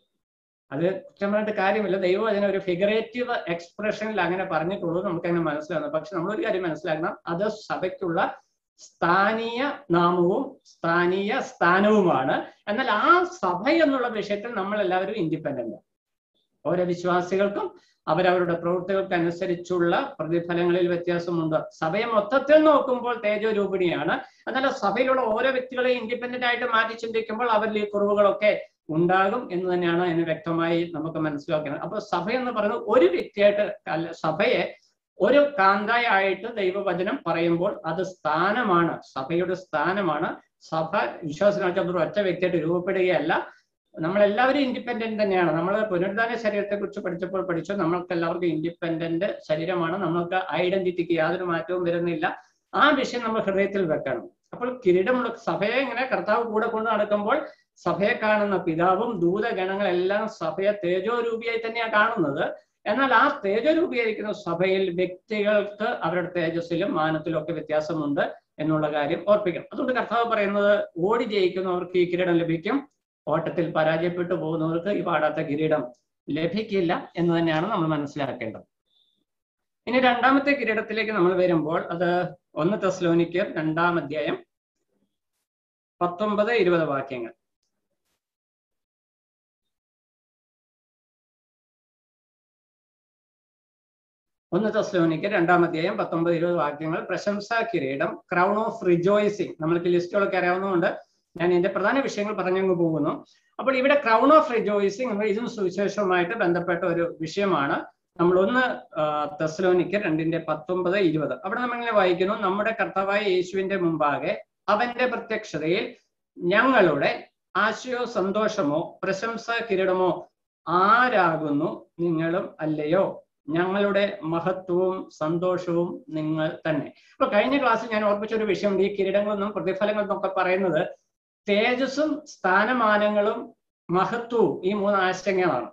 അത് കുറ്റം പറഞ്ഞിട്ട് കാര്യമില്ല ദൈവം അതിനെ ഒരു ഫിഗറേറ്റീവ് എക്സ്പ്രഷനിൽ അങ്ങനെ പറഞ്ഞിട്ടുള്ളൂ നമുക്ക് അങ്ങനെ മനസ്സിലാകുന്നത് പക്ഷെ നമ്മളൊരു കാര്യം മനസ്സിലാക്കണം അത് സഭയ്ക്കുള്ള സ്ഥാനീയ നാമവും സ്ഥാനീയ സ്ഥാനവുമാണ് എന്നാൽ ആ സഭ എന്നുള്ള വിഷയത്തിൽ നമ്മൾ എല്ലാവരും ഇൻഡിപെൻഡന്റ് ഓരോ വിശ്വാസികൾക്കും അവരവരുടെ പ്രവൃത്തികൾക്ക് അനുസരിച്ചുള്ള പ്രതിഫലങ്ങളിൽ വ്യത്യാസമുണ്ട് സഭയെ മൊത്തത്തിൽ നോക്കുമ്പോൾ തേജോരൂപിണിയാണ് എന്നാൽ സഭയിലുള്ള ഓരോ വ്യക്തികളെ ഇൻഡിപെൻഡന്റ് ആയിട്ട് മാറ്റി ചിന്തിക്കുമ്പോൾ അവരിൽ ഈ കുറവുകളൊക്കെ ഉണ്ടാകും എന്ന് തന്നെയാണ് അതിന് വ്യക്തമായി നമുക്ക് മനസ്സിലാക്കുന്നത് അപ്പൊ സഭ എന്ന് പറയുന്നത് ഒരു വ്യക്തിയായിട്ട് അല്ല സഭയെ ഒരു കാന്തായിട്ട് ദൈവവചനം പറയുമ്പോൾ അത് സ്ഥാനമാണ് സഭയുടെ സ്ഥാനമാണ് സഭ വിശ്വാസത്തിനകത്ത് ഒറ്റ വ്യക്തിയായിട്ട് രൂപപ്പെടുകയല്ല നമ്മളെല്ലാവരും ഇൻഡിപെൻഡന്റ് തന്നെയാണ് നമ്മൾ പുനരുദ്ധാന ശരീരത്തെ കുറിച്ച് പഠിച്ചപ്പോൾ പഠിച്ചു നമ്മൾക്ക് എല്ലാവർക്കും ഇൻഡിപെൻഡന്റ് ശരീരമാണ് നമ്മൾക്ക് ഐഡന്റിറ്റിക്ക് യാതൊരു മാറ്റവും വരുന്നില്ല ആ വിഷയം നമ്മൾ ഹൃദയത്തിൽ വെക്കണം അപ്പോൾ കിരീടമുള്ള സഭയെ ഇങ്ങനെ കർത്താവ് കൂടെ കൊണ്ട് നടക്കുമ്പോൾ സഭയെ കാണുന്ന പിതാവും ദൂതഗണങ്ങളെല്ലാം സഭയെ തേജോരൂപിയായി തന്നെയാണ് കാണുന്നത് എന്നാൽ ആ തേജോരൂപീകരിക്കുന്ന സഭയിൽ വ്യക്തികൾക്ക് അവരുടെ തേജസ്സിലും മാനത്തിലും ഒക്കെ വ്യത്യാസമുണ്ട് എന്നുള്ള കാര്യം ഓർപ്പിക്കണം അതുകൊണ്ട് കർത്താവ് പറയുന്നത് ഓടി ജയിക്കുന്നവർക്ക് ഈ കിരീടം ലഭിക്കും ഓട്ടത്തിൽ പരാജയപ്പെട്ടു പോകുന്നവർക്ക് ഈ പാടാത്ത കിരീടം ലഭിക്കില്ല എന്ന് തന്നെയാണ് നമ്മൾ മനസ്സിലാക്കേണ്ടത് ഇനി രണ്ടാമത്തെ കിരീടത്തിലേക്ക് നമ്മൾ വരുമ്പോൾ അത് ഒന്ന് തെസ്ലോനിക്കർ രണ്ടാം അധ്യായം പത്തൊമ്പത് ഇരുപത് വാക്യങ്ങൾ ഒന്ന് തെസ്ലോനിക്ക് രണ്ടാം അധ്യായം പത്തൊമ്പത് ഇരുപത് വാക്യങ്ങൾ പ്രശംസാ കിരീടം ക്രൗൺ ഓഫ് റിജോയ്സിങ് നമ്മൾക്ക് ലിസ്റ്റുകളൊക്കെ അറിയാവുന്നതുകൊണ്ട് ഞാൻ ഇതിന്റെ പ്രധാന വിഷയങ്ങൾ പറഞ്ഞങ്ങ് പോകുന്നു അപ്പോൾ ഇവിടെ ക്രൗൺ ഓഫ് റിജോയ്സിങ് ഇതും സുവിശേഷവുമായിട്ട് ബന്ധപ്പെട്ട ഒരു വിഷയമാണ് നമ്മൾ ഒന്ന് തെസ്ലോനിക്ക് രണ്ടിന്റെ പത്തൊമ്പത് ഇരുപത് അവിടെ നമ്മൾ ഇങ്ങനെ വായിക്കുന്നു നമ്മുടെ കർത്താവായ യേശുവിന്റെ മുമ്പാകെ അവന്റെ പ്രത്യക്ഷതയിൽ ഞങ്ങളുടെ ആശയോ സന്തോഷമോ പ്രശംസ കിരീടമോ ആരാകുന്നു നിങ്ങളും അല്ലയോ ഞങ്ങളുടെ മഹത്വവും സന്തോഷവും നിങ്ങൾ തന്നെ അപ്പൊ കഴിഞ്ഞ ക്ലാസ്സിൽ ഞാൻ ഓർമ്മിച്ച ഒരു വിഷയമുണ്ട് ഈ കിരീടങ്ങളെന്നും പ്രതിഫലങ്ങളെന്നും ഒക്കെ പറയുന്നത് തേജസ്സും സ്ഥാനമാനങ്ങളും മഹത്വവും ഈ മൂന്ന് ആശയങ്ങളാണ്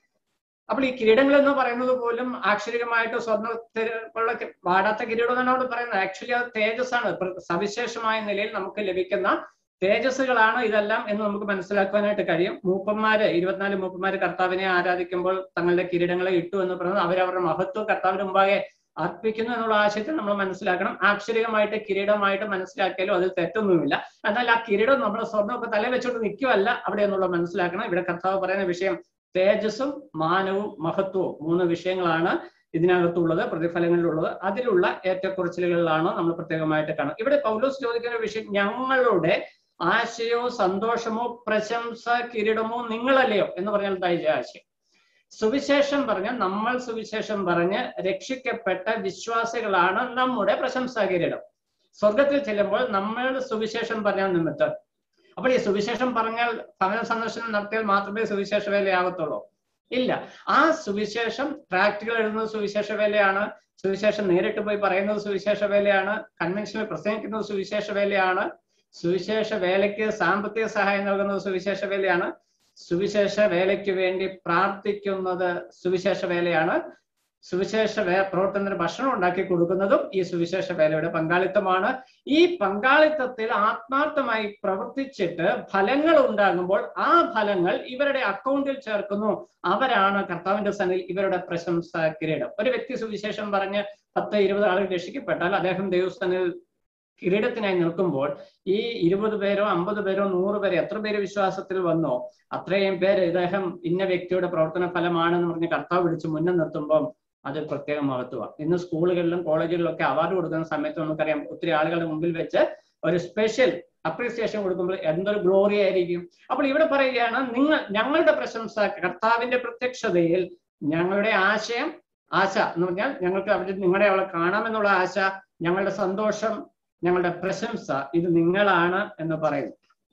അപ്പോൾ ഈ കിരീടങ്ങൾ എന്ന് പറയുന്നത് പോലും ആക്ഷരികമായിട്ട് സ്വർണ്ണത്തിലുള്ള വാടാത്ത കിരീടം എന്നാണ് അവിടെ പറയുന്നത് ആക്ച്വലി അത് തേജസ്സാണ് സവിശേഷമായ നിലയിൽ നമുക്ക് ലഭിക്കുന്ന തേജസ്സുകളാണ് ഇതെല്ലാം എന്ന് നമുക്ക് മനസ്സിലാക്കുവാനായിട്ട് കഴിയും മൂപ്പന്മാര് ഇരുപത്തിനാല് മൂപ്പന്മാര് കർത്താവിനെ ആരാധിക്കുമ്പോൾ തങ്ങളുടെ കിരീടങ്ങളെ ഇട്ടു എന്ന് പറയുന്നത് അവരവരുടെ മഹത്വം കർത്താവിന് മുമ്പാകെ അർപ്പിക്കുന്നു എന്നുള്ള ആശയത്തിൽ നമ്മൾ മനസ്സിലാക്കണം ആക്ഷരികമായിട്ട് കിരീടമായിട്ട് മനസ്സിലാക്കിയാലും അതിൽ തെറ്റൊന്നുമില്ല എന്നാൽ ആ കിരീടം നമ്മൾ സ്വർണ്ണമൊക്കെ തല വെച്ചുകൊണ്ട് നിൽക്കുമല്ല അവിടെ എന്നുള്ള മനസ്സിലാക്കണം ഇവിടെ കർത്താവ് പറയുന്ന വിഷയം തേജസ്സും മാനവും മഹത്വവും മൂന്ന് വിഷയങ്ങളാണ് ഇതിനകത്തുള്ളത് പ്രതിഫലങ്ങളിലുള്ളത് അതിലുള്ള ഏറ്റക്കുറച്ചിലുകളിലാണ് നമ്മൾ പ്രത്യേകമായിട്ട് കാണുന്നത് ഇവിടെ പൗലോസ് ചോദിക്കുന്ന വിഷയം ഞങ്ങളുടെ ആശയോ സന്തോഷമോ പ്രശംസ കിരീടമോ നിങ്ങളല്ലയോ എന്ന് പറഞ്ഞാൽ തയ്ച്ച ആശയം സുവിശേഷം പറഞ്ഞ നമ്മൾ സുവിശേഷം പറഞ്ഞ് രക്ഷിക്കപ്പെട്ട വിശ്വാസികളാണ് നമ്മുടെ പ്രശംസാ കിരീടം സ്വർഗത്തിൽ ചെല്ലുമ്പോൾ നമ്മൾ സുവിശേഷം പറഞ്ഞാൽ നിമിത്തം അപ്പോൾ ഈ സുവിശേഷം പറഞ്ഞാൽ ഭവന സന്ദർശനം നടത്തിയാൽ മാത്രമേ സുവിശേഷ വേലയാകത്തുള്ളൂ ഇല്ല ആ സുവിശേഷം പ്രാക്ടിക്കൽ എഴുതുന്നത് സുവിശേഷ വേലയാണ് സുവിശേഷം നേരിട്ട് പോയി പറയുന്നത് സുവിശേഷ വേലയാണ് കൺവെൻഷനിൽ പ്രസംഗിക്കുന്നത് സുവിശേഷ വേലയാണ് സുവിശേഷ വേലയ്ക്ക് സാമ്പത്തിക സഹായം നൽകുന്നത് സുവിശേഷ വേലയാണ് സുവിശേഷ വേലയ്ക്ക് വേണ്ടി പ്രാർത്ഥിക്കുന്നത് സുവിശേഷ വേലയാണ് സുവിശേഷ വേ പ്രവർത്തനത്തിന് ഭക്ഷണം ഉണ്ടാക്കി കൊടുക്കുന്നതും ഈ സുവിശേഷ വേലയുടെ പങ്കാളിത്തമാണ് ഈ പങ്കാളിത്തത്തിൽ ആത്മാർത്ഥമായി പ്രവർത്തിച്ചിട്ട് ഫലങ്ങൾ ഉണ്ടാകുമ്പോൾ ആ ഫലങ്ങൾ ഇവരുടെ അക്കൗണ്ടിൽ ചേർക്കുന്നു അവരാണ് കർത്താവിന്റെ സന്നിൽ ഇവരുടെ പ്രശംസ കിരീടം ഒരു വ്യക്തി സുവിശേഷം പറഞ്ഞ് പത്ത് ഇരുപത് ആളുകൾ രക്ഷിക്കപ്പെട്ടാൽ അദ്ദേഹം ദൈവസ്ഥാനിൽ കിരീടത്തിനായി നിൽക്കുമ്പോൾ ഈ ഇരുപത് പേരോ അമ്പത് പേരോ നൂറ് പേരോ എത്ര പേര് വിശ്വാസത്തിൽ വന്നോ അത്രയും പേര് ഇദ്ദേഹം ഇന്ന വ്യക്തിയുടെ പ്രവർത്തന ഫലമാണെന്ന് പറഞ്ഞ് കർത്താവ് വിളിച്ച് മുന്നേ നിർത്തുമ്പോൾ അത് പ്രത്യേക മഹത്വമാണ് ഇന്ന് സ്കൂളുകളിലും കോളേജുകളിലും ഒക്കെ അവാർഡ് കൊടുക്കുന്ന സമയത്ത് നമുക്കറിയാം ഒത്തിരി ആളുകളുടെ മുമ്പിൽ വെച്ച് ഒരു സ്പെഷ്യൽ അപ്രീസിയേഷൻ കൊടുക്കുമ്പോൾ എന്തൊരു ഗ്ലോറി ആയിരിക്കും അപ്പോൾ ഇവിടെ പറയുകയാണ് നിങ്ങൾ ഞങ്ങളുടെ പ്രശംസ കർത്താവിന്റെ പ്രത്യക്ഷതയിൽ ഞങ്ങളുടെ ആശയം ആശ എന്ന് പറഞ്ഞാൽ ഞങ്ങൾക്ക് അവിടെ നിങ്ങളെ അവളെ കാണാമെന്നുള്ള ആശ ഞങ്ങളുടെ സന്തോഷം ഞങ്ങളുടെ പ്രശംസ ഇത് നിങ്ങളാണ് എന്ന് പറയുന്നു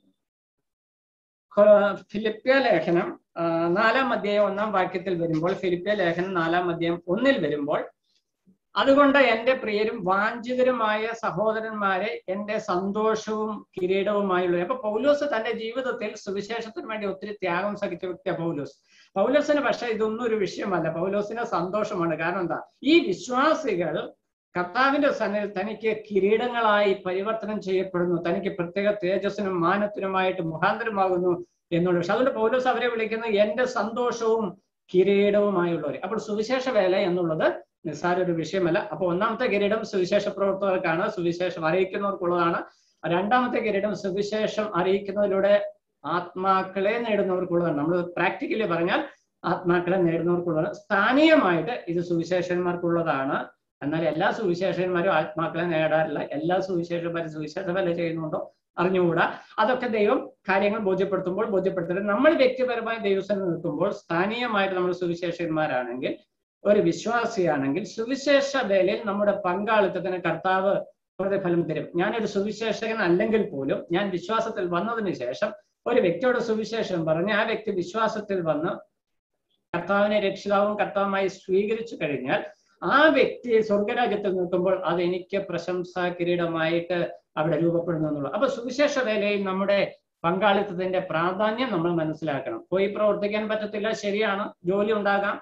ഫിലിപ്പിയ ലേഖനം നാലാം അധ്യായം ഒന്നാം വാക്യത്തിൽ വരുമ്പോൾ ഫിലിപ്പിയ ലേഖനം നാലാം അധ്യായം ഒന്നിൽ വരുമ്പോൾ അതുകൊണ്ട് എൻ്റെ പ്രിയരും വാഞ്ചിതരുമായ സഹോദരന്മാരെ എൻ്റെ സന്തോഷവും കിരീടവുമായുള്ള അപ്പൊ പൗലോസ് തന്റെ ജീവിതത്തിൽ സുവിശേഷത്തിന് വേണ്ടി ഒത്തിരി ത്യാഗം സഹിച്ച വ്യക്തിയാണ് പൗലോസ് പൗലോസിന് പക്ഷെ ഇതൊന്നും ഒരു വിഷയമല്ല പൗലോസിന് സന്തോഷമാണ് കാരണം എന്താ ഈ വിശ്വാസികൾ കർത്താവിന്റെ സന്നിധിയിൽ തനിക്ക് കിരീടങ്ങളായി പരിവർത്തനം ചെയ്യപ്പെടുന്നു തനിക്ക് പ്രത്യേക തേജസ്സിനും മാനത്തിനുമായിട്ട് മുഖാന്തരമാകുന്നു എന്നുള്ള പക്ഷെ അതുകൊണ്ട് പൗലോസ് അവരെ വിളിക്കുന്നത് എന്റെ സന്തോഷവും കിരീടവുമായുള്ളവർ അപ്പോൾ സുവിശേഷ വേല എന്നുള്ളത് നിസ്സാര ഒരു വിഷയമല്ല അപ്പൊ ഒന്നാമത്തെ കിരീടം സുവിശേഷ പ്രവർത്തകർക്കാണ് സുവിശേഷം അറിയിക്കുന്നവർക്കുള്ളതാണ് രണ്ടാമത്തെ കിരീടം സുവിശേഷം അറിയിക്കുന്നതിലൂടെ ആത്മാക്കളെ നേടുന്നവർക്കുള്ളതാണ് നമ്മൾ പ്രാക്ടിക്കലി പറഞ്ഞാൽ ആത്മാക്കളെ നേടുന്നവർക്കുള്ളതാണ് സ്ഥാനീയമായിട്ട് ഇത് സുവിശേഷന്മാർക്കുള്ളതാണ് എന്നാൽ എല്ലാ സുവിശേഷന്മാരും ആത്മാക്കളെ നേടാറില്ല എല്ലാ സുവിശേഷന്മാരും സുവിശേഷ വില ചെയ്യുന്നുണ്ടോ അറിഞ്ഞുകൂടാ അതൊക്കെ ദൈവം കാര്യങ്ങൾ ബോധ്യപ്പെടുത്തുമ്പോൾ ബോധ്യപ്പെടുത്തരുത് നമ്മൾ വ്യക്തിപരമായി ദൈവസ്ഥ നിൽക്കുമ്പോൾ സ്ഥാനീയമായിട്ട് നമ്മൾ സുവിശേഷന്മാരാണെങ്കിൽ ഒരു വിശ്വാസിയാണെങ്കിൽ സുവിശേഷ വേലയിൽ നമ്മുടെ പങ്കാളിത്തത്തിന് കർത്താവ് പ്രതിഫലം തരും ഞാനൊരു സുവിശേഷകൻ അല്ലെങ്കിൽ പോലും ഞാൻ വിശ്വാസത്തിൽ വന്നതിന് ശേഷം ഒരു വ്യക്തിയോട് സുവിശേഷം പറഞ്ഞ് ആ വ്യക്തി വിശ്വാസത്തിൽ വന്ന് കർത്താവിനെ രക്ഷിതാവും കർത്താവുമായി സ്വീകരിച്ചു കഴിഞ്ഞാൽ ആ വ്യക്തി സ്വർഗരാജ്യത്തിൽ നിൽക്കുമ്പോൾ അത് എനിക്ക് പ്രശംസാ കിരീടമായിട്ട് അവിടെ രൂപപ്പെടുന്നു എന്നുള്ളത് അപ്പൊ സുവിശേഷ വേലയിൽ നമ്മുടെ പങ്കാളിത്തത്തിന്റെ പ്രാധാന്യം നമ്മൾ മനസ്സിലാക്കണം പോയി പ്രവർത്തിക്കാൻ പറ്റത്തില്ല ശരിയാണ് ജോലി ഉണ്ടാകാം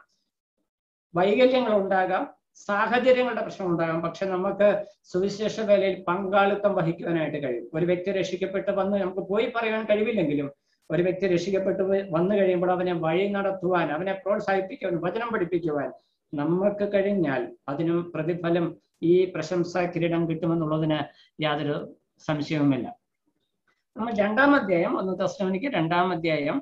വൈകല്യങ്ങൾ ഉണ്ടാകാം സാഹചര്യങ്ങളുടെ പ്രശ്നം ഉണ്ടാകാം പക്ഷെ നമുക്ക് സുവിശേഷ വേലയിൽ പങ്കാളിത്തം വഹിക്കുവാനായിട്ട് കഴിയും ഒരു വ്യക്തി രക്ഷിക്കപ്പെട്ട് വന്ന് നമുക്ക് പോയി പറയാൻ കഴിവില്ലെങ്കിലും ഒരു വ്യക്തി രക്ഷിക്കപ്പെട്ട് വന്നു കഴിയുമ്പോൾ അവനെ വഴി നടത്തുവാൻ അവനെ പ്രോത്സാഹിപ്പിക്കുവാൻ വചനം പഠിപ്പിക്കുവാൻ നമുക്ക് കഴിഞ്ഞാൽ അതിനും പ്രതിഫലം ഈ പ്രശംസാ കിരീടം കിട്ടുമെന്നുള്ളതിന് യാതൊരു സംശയവുമില്ല നമ്മൾ രണ്ടാം അധ്യായം ഒന്ന് തസ്ലോനിക്ക് രണ്ടാം അധ്യായം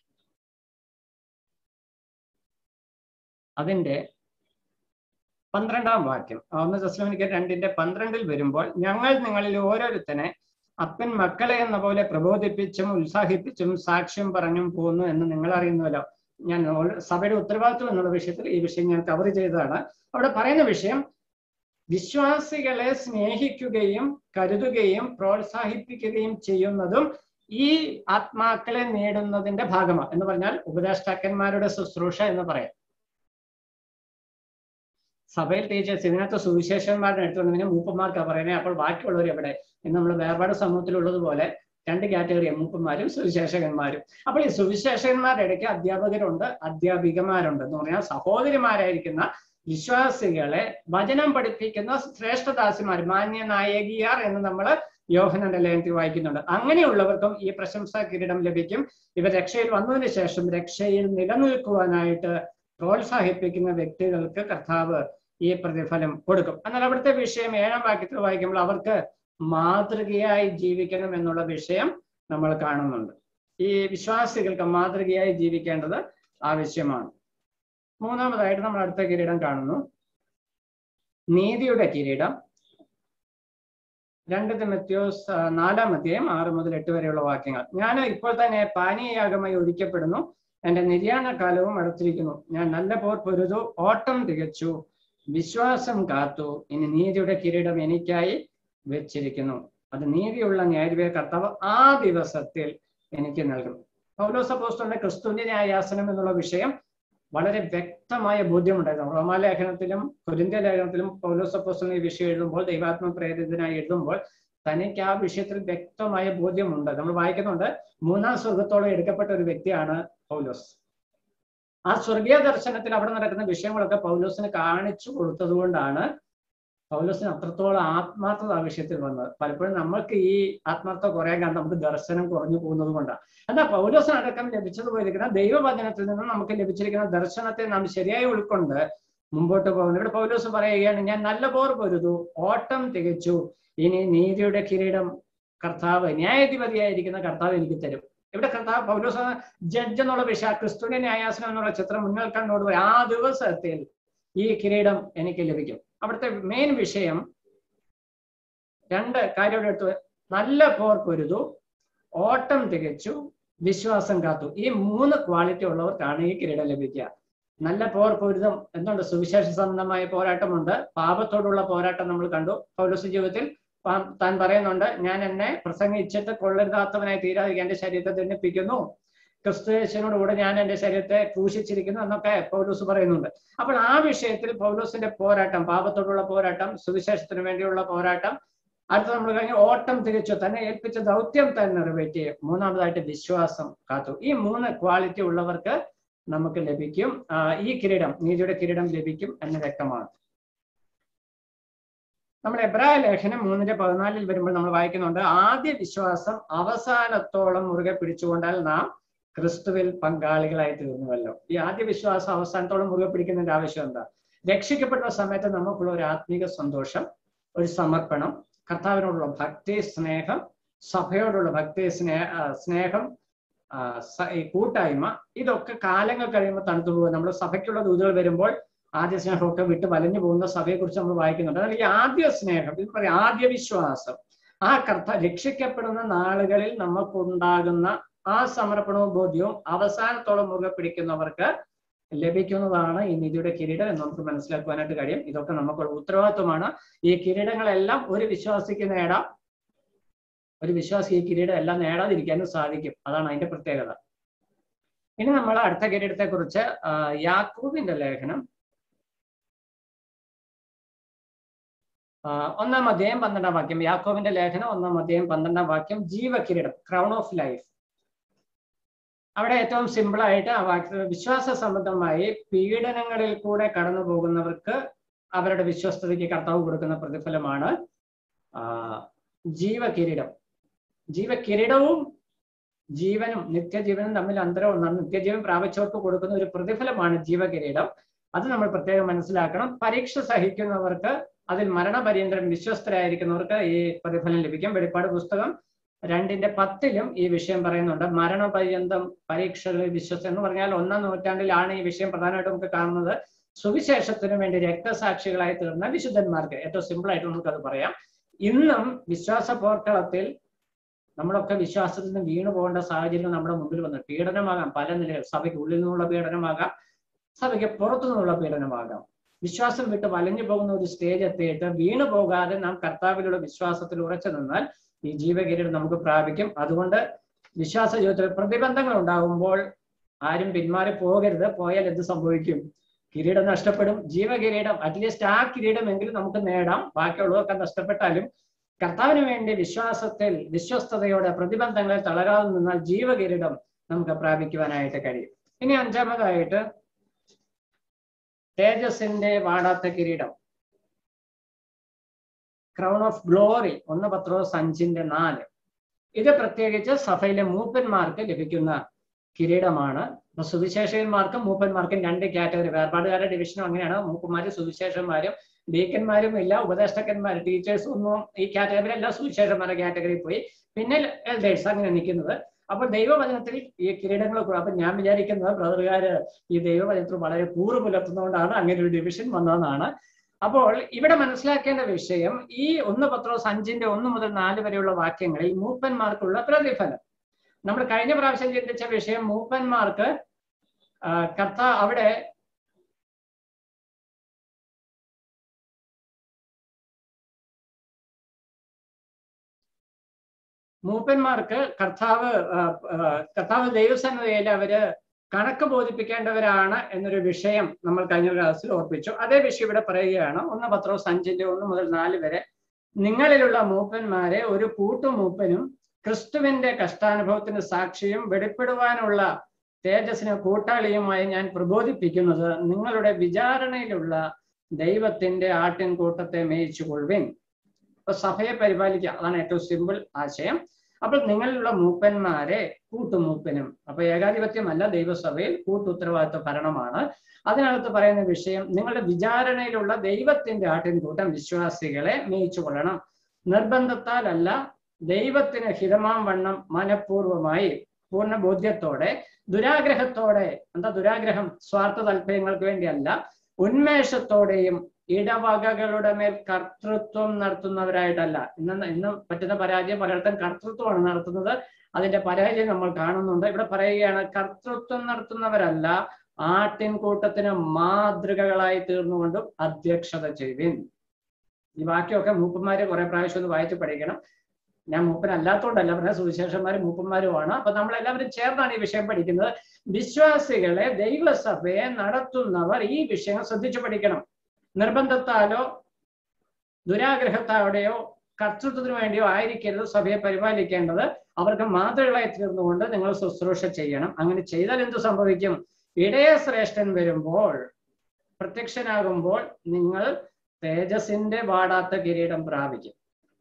അതിന്റെ പന്ത്രണ്ടാം വാക്യം ഒന്ന് തസ്ലോനിക്ക് രണ്ടിന്റെ പന്ത്രണ്ടിൽ വരുമ്പോൾ ഞങ്ങൾ നിങ്ങളിൽ ഓരോരുത്തനെ അപ്പൻ മക്കളെ എന്ന പോലെ പ്രബോധിപ്പിച്ചും ഉത്സാഹിപ്പിച്ചും സാക്ഷ്യം പറഞ്ഞും പോന്നു എന്ന് നിങ്ങൾ അറിയുന്നുവല്ലോ ഞാൻ ഓൾ- സഭയുടെ ഉത്തരവാദിത്വം എന്നുള്ള വിഷയത്തിൽ ഈ വിഷയം ഞാൻ കവർ ചെയ്തതാണ് അവിടെ പറയുന്ന വിഷയം വിശ്വാസികളെ സ്നേഹിക്കുകയും കരുതുകയും പ്രോത്സാഹിപ്പിക്കുകയും ചെയ്യുന്നതും ഈ ആത്മാക്കളെ നേടുന്നതിന്റെ ഭാഗമാണ് എന്ന് പറഞ്ഞാൽ ഉപദേഷ്ടാക്കന്മാരുടെ ശുശ്രൂഷ എന്ന് പറയാം സഭയിൽ ടീച്ചേഴ്സ് ഇതിനകത്ത് സുവിശേഷന്മാരുടെ എടുത്തുകൊണ്ടതിന് മൂപ്പന്മാർക്കാണ് പറയുന്നത് അപ്പോൾ ബാക്കിയുള്ളവർ എവിടെ ഇന്ന് നമ്മൾ വേർപാട് സമൂഹത്തിലുള്ളതുപോലെ രണ്ട് കാറ്റഗറിയാണ് മൂപ്പന്മാരും സുവിശേഷകന്മാരും അപ്പോൾ ഈ സുവിശേഷകന്മാരുടെ ഇടയ്ക്ക് അധ്യാപകരുണ്ട് അധ്യാപികമാരുണ്ട് എന്ന് പറഞ്ഞാൽ സഹോദരിമാരായിരിക്കുന്ന വിശ്വാസികളെ വചനം പഠിപ്പിക്കുന്ന ശ്രേഷ്ഠദാസിമാർ മാന്യ നായകിയാർ എന്ന് നമ്മൾ യോഹനന്റെ ലേഖനത്തിൽ വായിക്കുന്നുണ്ട് അങ്ങനെയുള്ളവർക്കും ഈ പ്രശംസാ കിരീടം ലഭിക്കും ഇവർ രക്ഷയിൽ വന്നതിന് ശേഷം രക്ഷയിൽ നിലനിൽക്കുവാനായിട്ട് പ്രോത്സാഹിപ്പിക്കുന്ന വ്യക്തികൾക്ക് കർത്താവ് ഈ പ്രതിഫലം കൊടുക്കും എന്നാൽ അവിടുത്തെ വിഷയം ഏഴാം വാക്യത്തിൽ വായിക്കുമ്പോൾ അവർക്ക് മാതൃകയായി ജീവിക്കണം എന്നുള്ള വിഷയം നമ്മൾ കാണുന്നുണ്ട് ഈ വിശ്വാസികൾക്ക് മാതൃകയായി ജീവിക്കേണ്ടത് ആവശ്യമാണ് മൂന്നാമതായിട്ട് നമ്മൾ അടുത്ത കിരീടം കാണുന്നു നീതിയുടെ കിരീടം രണ്ട് തിമത്യോസ് ആ, നാലാം അധ്യായം ആറ് മുതൽ എട്ട് വരെയുള്ള വാക്യങ്ങൾ ഞാൻ ഇപ്പോൾ തന്നെ പാനീയയാഗമായി ഒഴിക്കപ്പെടുന്നു എന്റെ നിര്യാണ കാലവും അടുത്തിരിക്കുന്നു ഞാൻ നല്ല പോർ പൊരുതു ഓട്ടം തികച്ചു വിശ്വാസം കാത്തു ഇനി നീതിയുടെ കിരീടം എനിക്കായി വെച്ചിരിക്കുന്നു അത് നീതിയുള്ള ന്യായവിയ കർത്താവ് ആ ദിവസത്തിൽ എനിക്ക് നൽകും പൗലോസ് അപ്പോസ്തലന്റെ ക്രിസ്തുവിന്റെ ന്യായാസനം എന്നുള്ള വിഷയം വളരെ വ്യക്തമായ ബോധ്യമുണ്ടായിരുന്നു റോമാലേഖനത്തിലും കൊരിന്ത്യ ലേഖനത്തിലും പൗലോസ് അപ്പോസ്തലൻ ഈ വിഷയം എഴുതുമ്പോൾ ദൈവാത്മ പ്രേരിതനായി എഴുതുമ്പോൾ തനിക്ക് ആ വിഷയത്തിൽ വ്യക്തമായ ബോധ്യമുണ്ട് നമ്മൾ വായിക്കുന്നുണ്ട് മൂന്നാം സ്വർഗത്തോളം എടുക്കപ്പെട്ട ഒരു വ്യക്തിയാണ് പൗലോസ് ആ സ്വർഗീയ ദർശനത്തിൽ അവിടെ നടക്കുന്ന വിഷയങ്ങളൊക്കെ പൗലോസിന് കാണിച്ചു കൊടുത്തത് കൊണ്ടാണ് പൗലോസിന് അത്രത്തോളം ആത്മാർത്ഥത ആ വിഷയത്തിൽ വന്നത് പലപ്പോഴും നമ്മൾക്ക് ഈ ആത്മാർത്ഥത കുറയാൻ കാരണം നമുക്ക് ദർശനം കുറഞ്ഞു പോകുന്നത് കൊണ്ടാണ് എന്നാൽ പൗലോസിനടക്കം ലഭിച്ചതുപോയിരിക്കുന്ന ദൈവവചനത്തിൽ നിന്ന് നമുക്ക് ലഭിച്ചിരിക്കുന്ന ദർശനത്തെ നാം ശരിയായി ഉൾക്കൊണ്ട് മുമ്പോട്ട് പോകുന്നു ഇവിടെ പൗലോസ് പറയുകയാണ് ഞാൻ നല്ല പോർ പൊരുതു ഓട്ടം തികച്ചു ഇനി നീതിയുടെ കിരീടം കർത്താവ് ന്യായാധിപതിയായിരിക്കുന്ന കർത്താവ് എനിക്ക് തരും ഇവിടെ കർത്താവ് പൗലോസ് ജഡ്ജ് എന്നുള്ള വിഷയം ക്രിസ്തുവിന്റെ ന്യായാസനം എന്നുള്ള ചിത്രം മുന്നിൽ കണ്ടോട് പോയി ആ ദിവസത്തിൽ ഈ കിരീടം എനിക്ക് ലഭിക്കും അവിടുത്തെ മെയിൻ വിഷയം രണ്ട് കാര്യം എടുത്തു നല്ല പോർ പൊരുതു ഓട്ടം തികച്ചു വിശ്വാസം കാത്തു ഈ മൂന്ന് ക്വാളിറ്റി ഉള്ളവർക്കാണ് ഈ കിരീടം ലഭിക്കുക നല്ല പോർ പൊരുതം എന്തുണ്ട് സുവിശേഷ സംബന്ധമായ പോരാട്ടമുണ്ട് പാപത്തോടുള്ള പോരാട്ടം നമ്മൾ കണ്ടു പൗലോസ് ജീവിതത്തിൽ പാ- താൻ പറയുന്നുണ്ട് ഞാൻ എന്നെ പ്രസംഗിച്ചിട്ട് കൊള്ളരുതാത്തവനായി തീരാതിരിക്കാൻ എന്റെ ശരീരത്തെ ദണ്ഡിപ്പിക്കുന്നു ക്രിസ്തുയേശുവിനോട് കൂടെ ഞാൻ എന്റെ ശരീരത്തെ ക്രൂശിച്ചിരിക്കുന്നു എന്നൊക്കെ പൗലോസ് പറയുന്നുണ്ട് അപ്പോൾ ആ വിഷയത്തിൽ പൗലോസിന്റെ പോരാട്ടം പാപത്തോടുള്ള പോരാട്ടം സുവിശേഷത്തിന് വേണ്ടിയുള്ള പോരാട്ടം അടുത്ത നമ്മൾ കഴിഞ്ഞ് ഓട്ടം തികച്ചു തന്നെ ഏൽപ്പിച്ച ദൗത്യം തന്നെ നിറവേറ്റി മൂന്നാമതായിട്ട് വിശ്വാസം കാത്തു ഈ മൂന്ന് ക്വാളിറ്റി ഉള്ളവർക്ക് നമുക്ക് ലഭിക്കും ആ, ഈ കിരീടം നീതിയുടെ കിരീടം ലഭിക്കും എന്ന് വ്യക്തമാണ് നമ്മൾ എബ്രായ ലേഖനം മൂന്നിന്റെ പതിനാലിൽ വരുമ്പോൾ നമ്മൾ വായിക്കുന്നുണ്ട് ആദ്യ വിശ്വാസം അവസാനത്തോളം മുറുകെ പിടിച്ചുകൊണ്ടാൽ നാം ക്രിസ്തുവിൽ പങ്കാളികളായി തീർന്നുവല്ലോ ഈ ആദ്യ വിശ്വാസം അവസാനത്തോളം മുറുകെ പിടിക്കുന്നതിന്റെ ആവശ്യം എന്താ രക്ഷിക്കപ്പെടുന്ന സമയത്ത് നമുക്കുള്ള ഒരു ആത്മീക സന്തോഷം ഒരു സമർപ്പണം കർത്താവിനോടുള്ള ഭക്തി സ്നേഹം സഭയോടുള്ള ഭക്തി സ്നേഹ ആ, സ്നേഹം ആ, സ- ഈ കൂട്ടായ്മ ഇതൊക്കെ കാലങ്ങൾ കഴിയുമ്പോൾ തണുത്തു പോകും നമ്മൾ സഭയ്ക്കുള്ള ദൂതുകൾ വരുമ്പോൾ ആദ്യ സ്നേഹമൊക്കെ വിട്ട് വലഞ്ഞു പോകുന്ന സഭയെ കുറിച്ച് നമ്മൾ വായിക്കുന്നുണ്ട് എന്നാൽ ഈ ആദ്യ സ്നേഹം ഇത് പറയാം ആദ്യ വിശ്വാസം ആ കർത്ത രക്ഷിക്കപ്പെടുന്ന നാളുകളിൽ നമുക്കുണ്ടാകുന്ന ആ സമർപ്പണവും ബോധ്യവും അവസാനത്തോളം മുറുകെ പിടിക്കുന്നവർക്ക് ലഭിക്കുന്നതാണ് ഈ നിധിയുടെ കിരീടം എന്ന് നമുക്ക് മനസ്സിലാക്കുവാനായിട്ട് കഴിയും ഇതൊക്കെ നമുക്കുള്ള ഉത്തരവാദിത്വമാണ് ഈ കിരീടങ്ങളെല്ലാം ഒരു വിശ്വാസിക്ക് നേടാം ഒരു വിശ്വാസി ഈ കിരീടം എല്ലാം നേടാതിരിക്കാനും സാധിക്കും അതാണ് അതിന്റെ പ്രത്യേകത ഇനി നമ്മൾ അടുത്ത കിരീടത്തെ കുറിച്ച് യാക്കൂബിന്റെ ലേഖനം ആ, ഒന്നാം അധ്യായം പന്ത്രണ്ടാം വാക്യം യാക്കോബിന്റെ ലേഖനം ഒന്നാം അധ്യായം പന്ത്രണ്ടാം വാക്യം ജീവകിരീടം ക്രൗൺ ഓഫ് ലൈഫ് അവിടെ ഏറ്റവും സിമ്പിൾ ആയിട്ട് ആ വാക്യ വിശ്വാസ സംബന്ധമായി പീഡനങ്ങളിൽ കൂടെ കടന്നു പോകുന്നവർക്ക് അവരുടെ വിശ്വസ്തതയ്ക്ക് കർത്താവ് കൊടുക്കുന്ന പ്രതിഫലമാണ് ആ, ജീവകിരീടം ജീവകിരീടവും ജീവനും നിത്യജീവനും തമ്മിൽ അന്തരം ഒന്നാണ് നിത്യജീവൻ പ്രാപിച്ചവർക്ക് കൊടുക്കുന്ന ഒരു പ്രതിഫലമാണ് ജീവകിരീടം അത് നമ്മൾ പ്രത്യേകം മനസ്സിലാക്കണം പരീക്ഷ സഹിക്കുന്നവർക്ക് അതിൽ മരണപര്യന്തരം വിശ്വസ്തരായിരിക്കുന്നവർക്ക് ഈ പ്രതിഫലം ലഭിക്കും വെളിപ്പാട് പുസ്തകം രണ്ടിന്റെ പത്തിലും ഈ വിഷയം പറയുന്നുണ്ട് മരണപര്യന്തം പരീക്ഷകളിൽ വിശ്വസ്ത എന്ന് പറഞ്ഞാൽ ഒന്നാം നൂറ്റാണ്ടിലാണ് ഈ വിഷയം പ്രധാനമായിട്ടും നമുക്ക് കാണുന്നത് സുവിശേഷത്തിന് വേണ്ടി രക്തസാക്ഷികളായി തീർന്ന വിശുദ്ധന്മാർക്ക് ഏറ്റവും സിമ്പിൾ ആയിട്ട് നമുക്കത് പറയാം ഇന്നും വിശ്വാസ പോർക്കളത്തിൽ നമ്മളൊക്കെ വിശ്വാസത്തിൽ നിന്ന് വീണു പോകേണ്ട സാഹചര്യം നമ്മുടെ മുമ്പിൽ വന്നു പീഡനമാകാം പല നിലയിൽ സഭയ്ക്ക് ഉള്ളിൽ നിന്നുള്ള പീഡനമാകാം സഭയ്ക്ക് പുറത്തു നിന്നുള്ള പീഡനമാകാം വിശ്വാസം വിട്ട് വലഞ്ഞു പോകുന്ന ഒരു സ്റ്റേജ് എത്തിയിട്ട് വീണു പോകാതെ നാം കർത്താവിലുള്ള വിശ്വാസത്തിൽ ഉറച്ചു നിന്നാൽ ഈ ജീവകിരീടം നമുക്ക് പ്രാപിക്കും അതുകൊണ്ട് വിശ്വാസ ജീവിതത്തിൽ പ്രതിബന്ധങ്ങൾ ഉണ്ടാകുമ്പോൾ ആരും പിന്മാറി പോകരുത് പോയാൽ എന്ത് സംഭവിക്കും കിരീടം നഷ്ടപ്പെടും ജീവകിരീടം അറ്റ്ലീസ്റ്റ് ആ കിരീടമെങ്കിലും നമുക്ക് നേടാം ബാക്കിയുള്ളതൊക്കെ നഷ്ടപ്പെട്ടാലും കർത്താവിന് വേണ്ടി വിശ്വാസത്തിൽ വിശ്വസ്തയോടെ പ്രതിബന്ധങ്ങളിൽ തളരാതെ നിന്നാൽ ജീവകിരീടം നമുക്ക് പ്രാപിക്കുവാനായിട്ട് കഴിയും ഇനി അഞ്ചാമതായിട്ട് തേജസിന്റെ വാടാത്ത കിരീടം ക്രൗൺ ഓഫ് ഗ്ലോറി ഒന്ന് പത്രോസ് അഞ്ചിന്റെ നാല് ഇത് പ്രത്യേകിച്ച് സഭയിലെ മൂപ്പന്മാർക്ക് ലഭിക്കുന്ന കിരീടമാണ് ഇപ്പൊ സുവിശേഷകന്മാർക്കും മൂപ്പന്മാർക്കും രണ്ട് കാറ്റഗറി വേർപാടുകാരുടെ ഡിവിഷനും അങ്ങനെയാണ് മൂപ്പന്മാരും സുവിശേഷന്മാരും ഡീക്കന്മാരും ഇല്ല ഉപദേഷ്ടക്കന്മാർ ടീച്ചേഴ്സ് ഒന്നും ഈ കാറ്റഗറി അല്ല സുവിശേഷന്മാരുടെ കാറ്റഗറി പോയി പിന്നെ എൽഡേഴ്സ് അങ്ങനെ നിൽക്കുന്നത് അപ്പോൾ ദൈവവചനത്തിൽ ഈ കിരീടങ്ങൾ അപ്പൊ ഞാൻ വിചാരിക്കുന്നത് ബ്രദറുകാര് ഈ ദൈവവചനത്തിൽ വളരെ കൂറ് പുലർത്തുന്നതുകൊണ്ടാണ് അങ്ങനെ ഒരു ഡിവിഷൻ വന്നതെന്നാണ് അപ്പോൾ ഇവിടെ മനസ്സിലാക്കേണ്ട വിഷയം ഈ ഒന്ന് പത്രോസ് അഞ്ചിന്റെ ഒന്ന് മുതൽ നാല് വരെയുള്ള വാക്യങ്ങളിൽ മൂപ്പന്മാർക്കുള്ള പ്രതിഫലം നമ്മൾ കഴിഞ്ഞ പ്രാവശ്യം ചിന്തിച്ച വിഷയം മൂപ്പന്മാർക്ക് കർത്ത അവിടെ മൂപ്പന്മാർക്ക് കർത്താവ് കർത്താവ് ദൈവസന്നതയിൽ അവര് കണക്ക് ബോധിപ്പിക്കേണ്ടവരാണ് എന്നൊരു വിഷയം നമ്മൾ കഴിഞ്ഞ ക്ലാസ്സിൽ ഓർപ്പിച്ചു അതേ വിഷയം ഇവിടെ പറയുകയാണ് ഒന്ന് പത്രോസ് അഞ്ചിന്റെ ഒന്ന് മുതൽ നാല് വരെ നിങ്ങളിലുള്ള മൂപ്പന്മാരെ ഒരു കൂട്ടുമൂപ്പനും ക്രിസ്തുവിന്റെ കഷ്ടാനുഭവത്തിന് സാക്ഷിയും വെളിപ്പെടുവാനുള്ള തേജസ്സിന് കൂട്ടാളിയുമായി ഞാൻ പ്രബോധിപ്പിക്കുന്നത് നിങ്ങളുടെ വിചാരണയിലുള്ള ദൈവത്തിന്റെ ആട്ടിൻകൂട്ടത്തെ മേയിച്ചുകൊള്ളുവിൻ അപ്പൊ സഭയെ പരിപാലിക്കുക അതാണ് ഏറ്റവും സിമ്പിൾ ആശയം അപ്പോൾ നിങ്ങളിലുള്ള മൂപ്പന്മാരെ കൂട്ടുമൂപ്പനും അപ്പൊ ഏകാധിപത്യമല്ല ദൈവസഭയിൽ കൂട്ടുത്തരവാദിത്വ ഭരണമാണ് അതിനകത്ത് പറയുന്ന വിഷയം നിങ്ങളുടെ വിചാരണയിലുള്ള ദൈവത്തിന്റെ ആട്ടിൻകൂട്ടം വിശ്വാസികളെ മേയിച്ചു കൊള്ളണം നിർബന്ധത്താലല്ല ദൈവത്തിന് ഹിതമാം വണ്ണം മനഃപൂർവമായി പൂർണ്ണ ബോധ്യത്തോടെ ദുരാഗ്രഹത്തോടെ എന്താ ദുരാഗ്രഹം സ്വാർത്ഥ താല്പര്യങ്ങൾക്ക് വേണ്ടിയല്ല ഉന്മേഷത്തോടെയും ഇടവകകളുടെ മേൽ കർത്തൃത്വം നടത്തുന്നവരായിട്ടല്ല ഇന്ന് ഇന്ന് പറ്റുന്ന പരാജയം പലയിടത്തും കർത്തൃത്വമാണ് നടത്തുന്നത് അതിന്റെ പരാജയം നമ്മൾ കാണുന്നുണ്ട് ഇവിടെ പറയുകയാണ് കർത്തൃത്വം നടത്തുന്നവരല്ല ആട്ടിൻകൂട്ടത്തിന് മാതൃകകളായി തീർന്നുകൊണ്ടും അധ്യക്ഷത ചെയ്യുവിൻ ഈ ബാക്കിയൊക്കെ മൂപ്പന്മാര് കുറെ പ്രാവശ്യം ഒന്ന് വായിച്ച് പഠിക്കണം ഞാൻ മൂപ്പനല്ലാത്തോണ്ടല്ല പറഞ്ഞ സുവിശേഷന്മാരും മൂപ്പന്മാരുമാണ് അപ്പൊ നമ്മൾ എല്ലാവരും ചേർന്നാണ് ഈ വിഷയം പഠിക്കുന്നത് വിശ്വാസികളെ ദൈവസഭയെ നടത്തുന്നവർ ഈ വിഷയം ശ്രദ്ധിച്ചു പഠിക്കണം നിർബന്ധത്താലോ ദുരാഗ്രഹത്താലോടെയോ കർത്തൃത്വത്തിന് വേണ്ടിയോ ആയിരിക്കരുത് സഭയെ പരിപാലിക്കേണ്ടത് അവർക്ക് മാതൃകളായി തീർന്നുകൊണ്ട് നിങ്ങൾ ശുശ്രൂഷ ചെയ്യണം അങ്ങനെ ചെയ്താൽ എന്ത് സംഭവിക്കും ഇടയ ശ്രേഷ്ഠൻ വരുമ്പോൾ പ്രത്യക്ഷനാകുമ്പോൾ നിങ്ങൾ തേജസിന്റെ വാടാത്ത കിരീടം പ്രാപിക്കും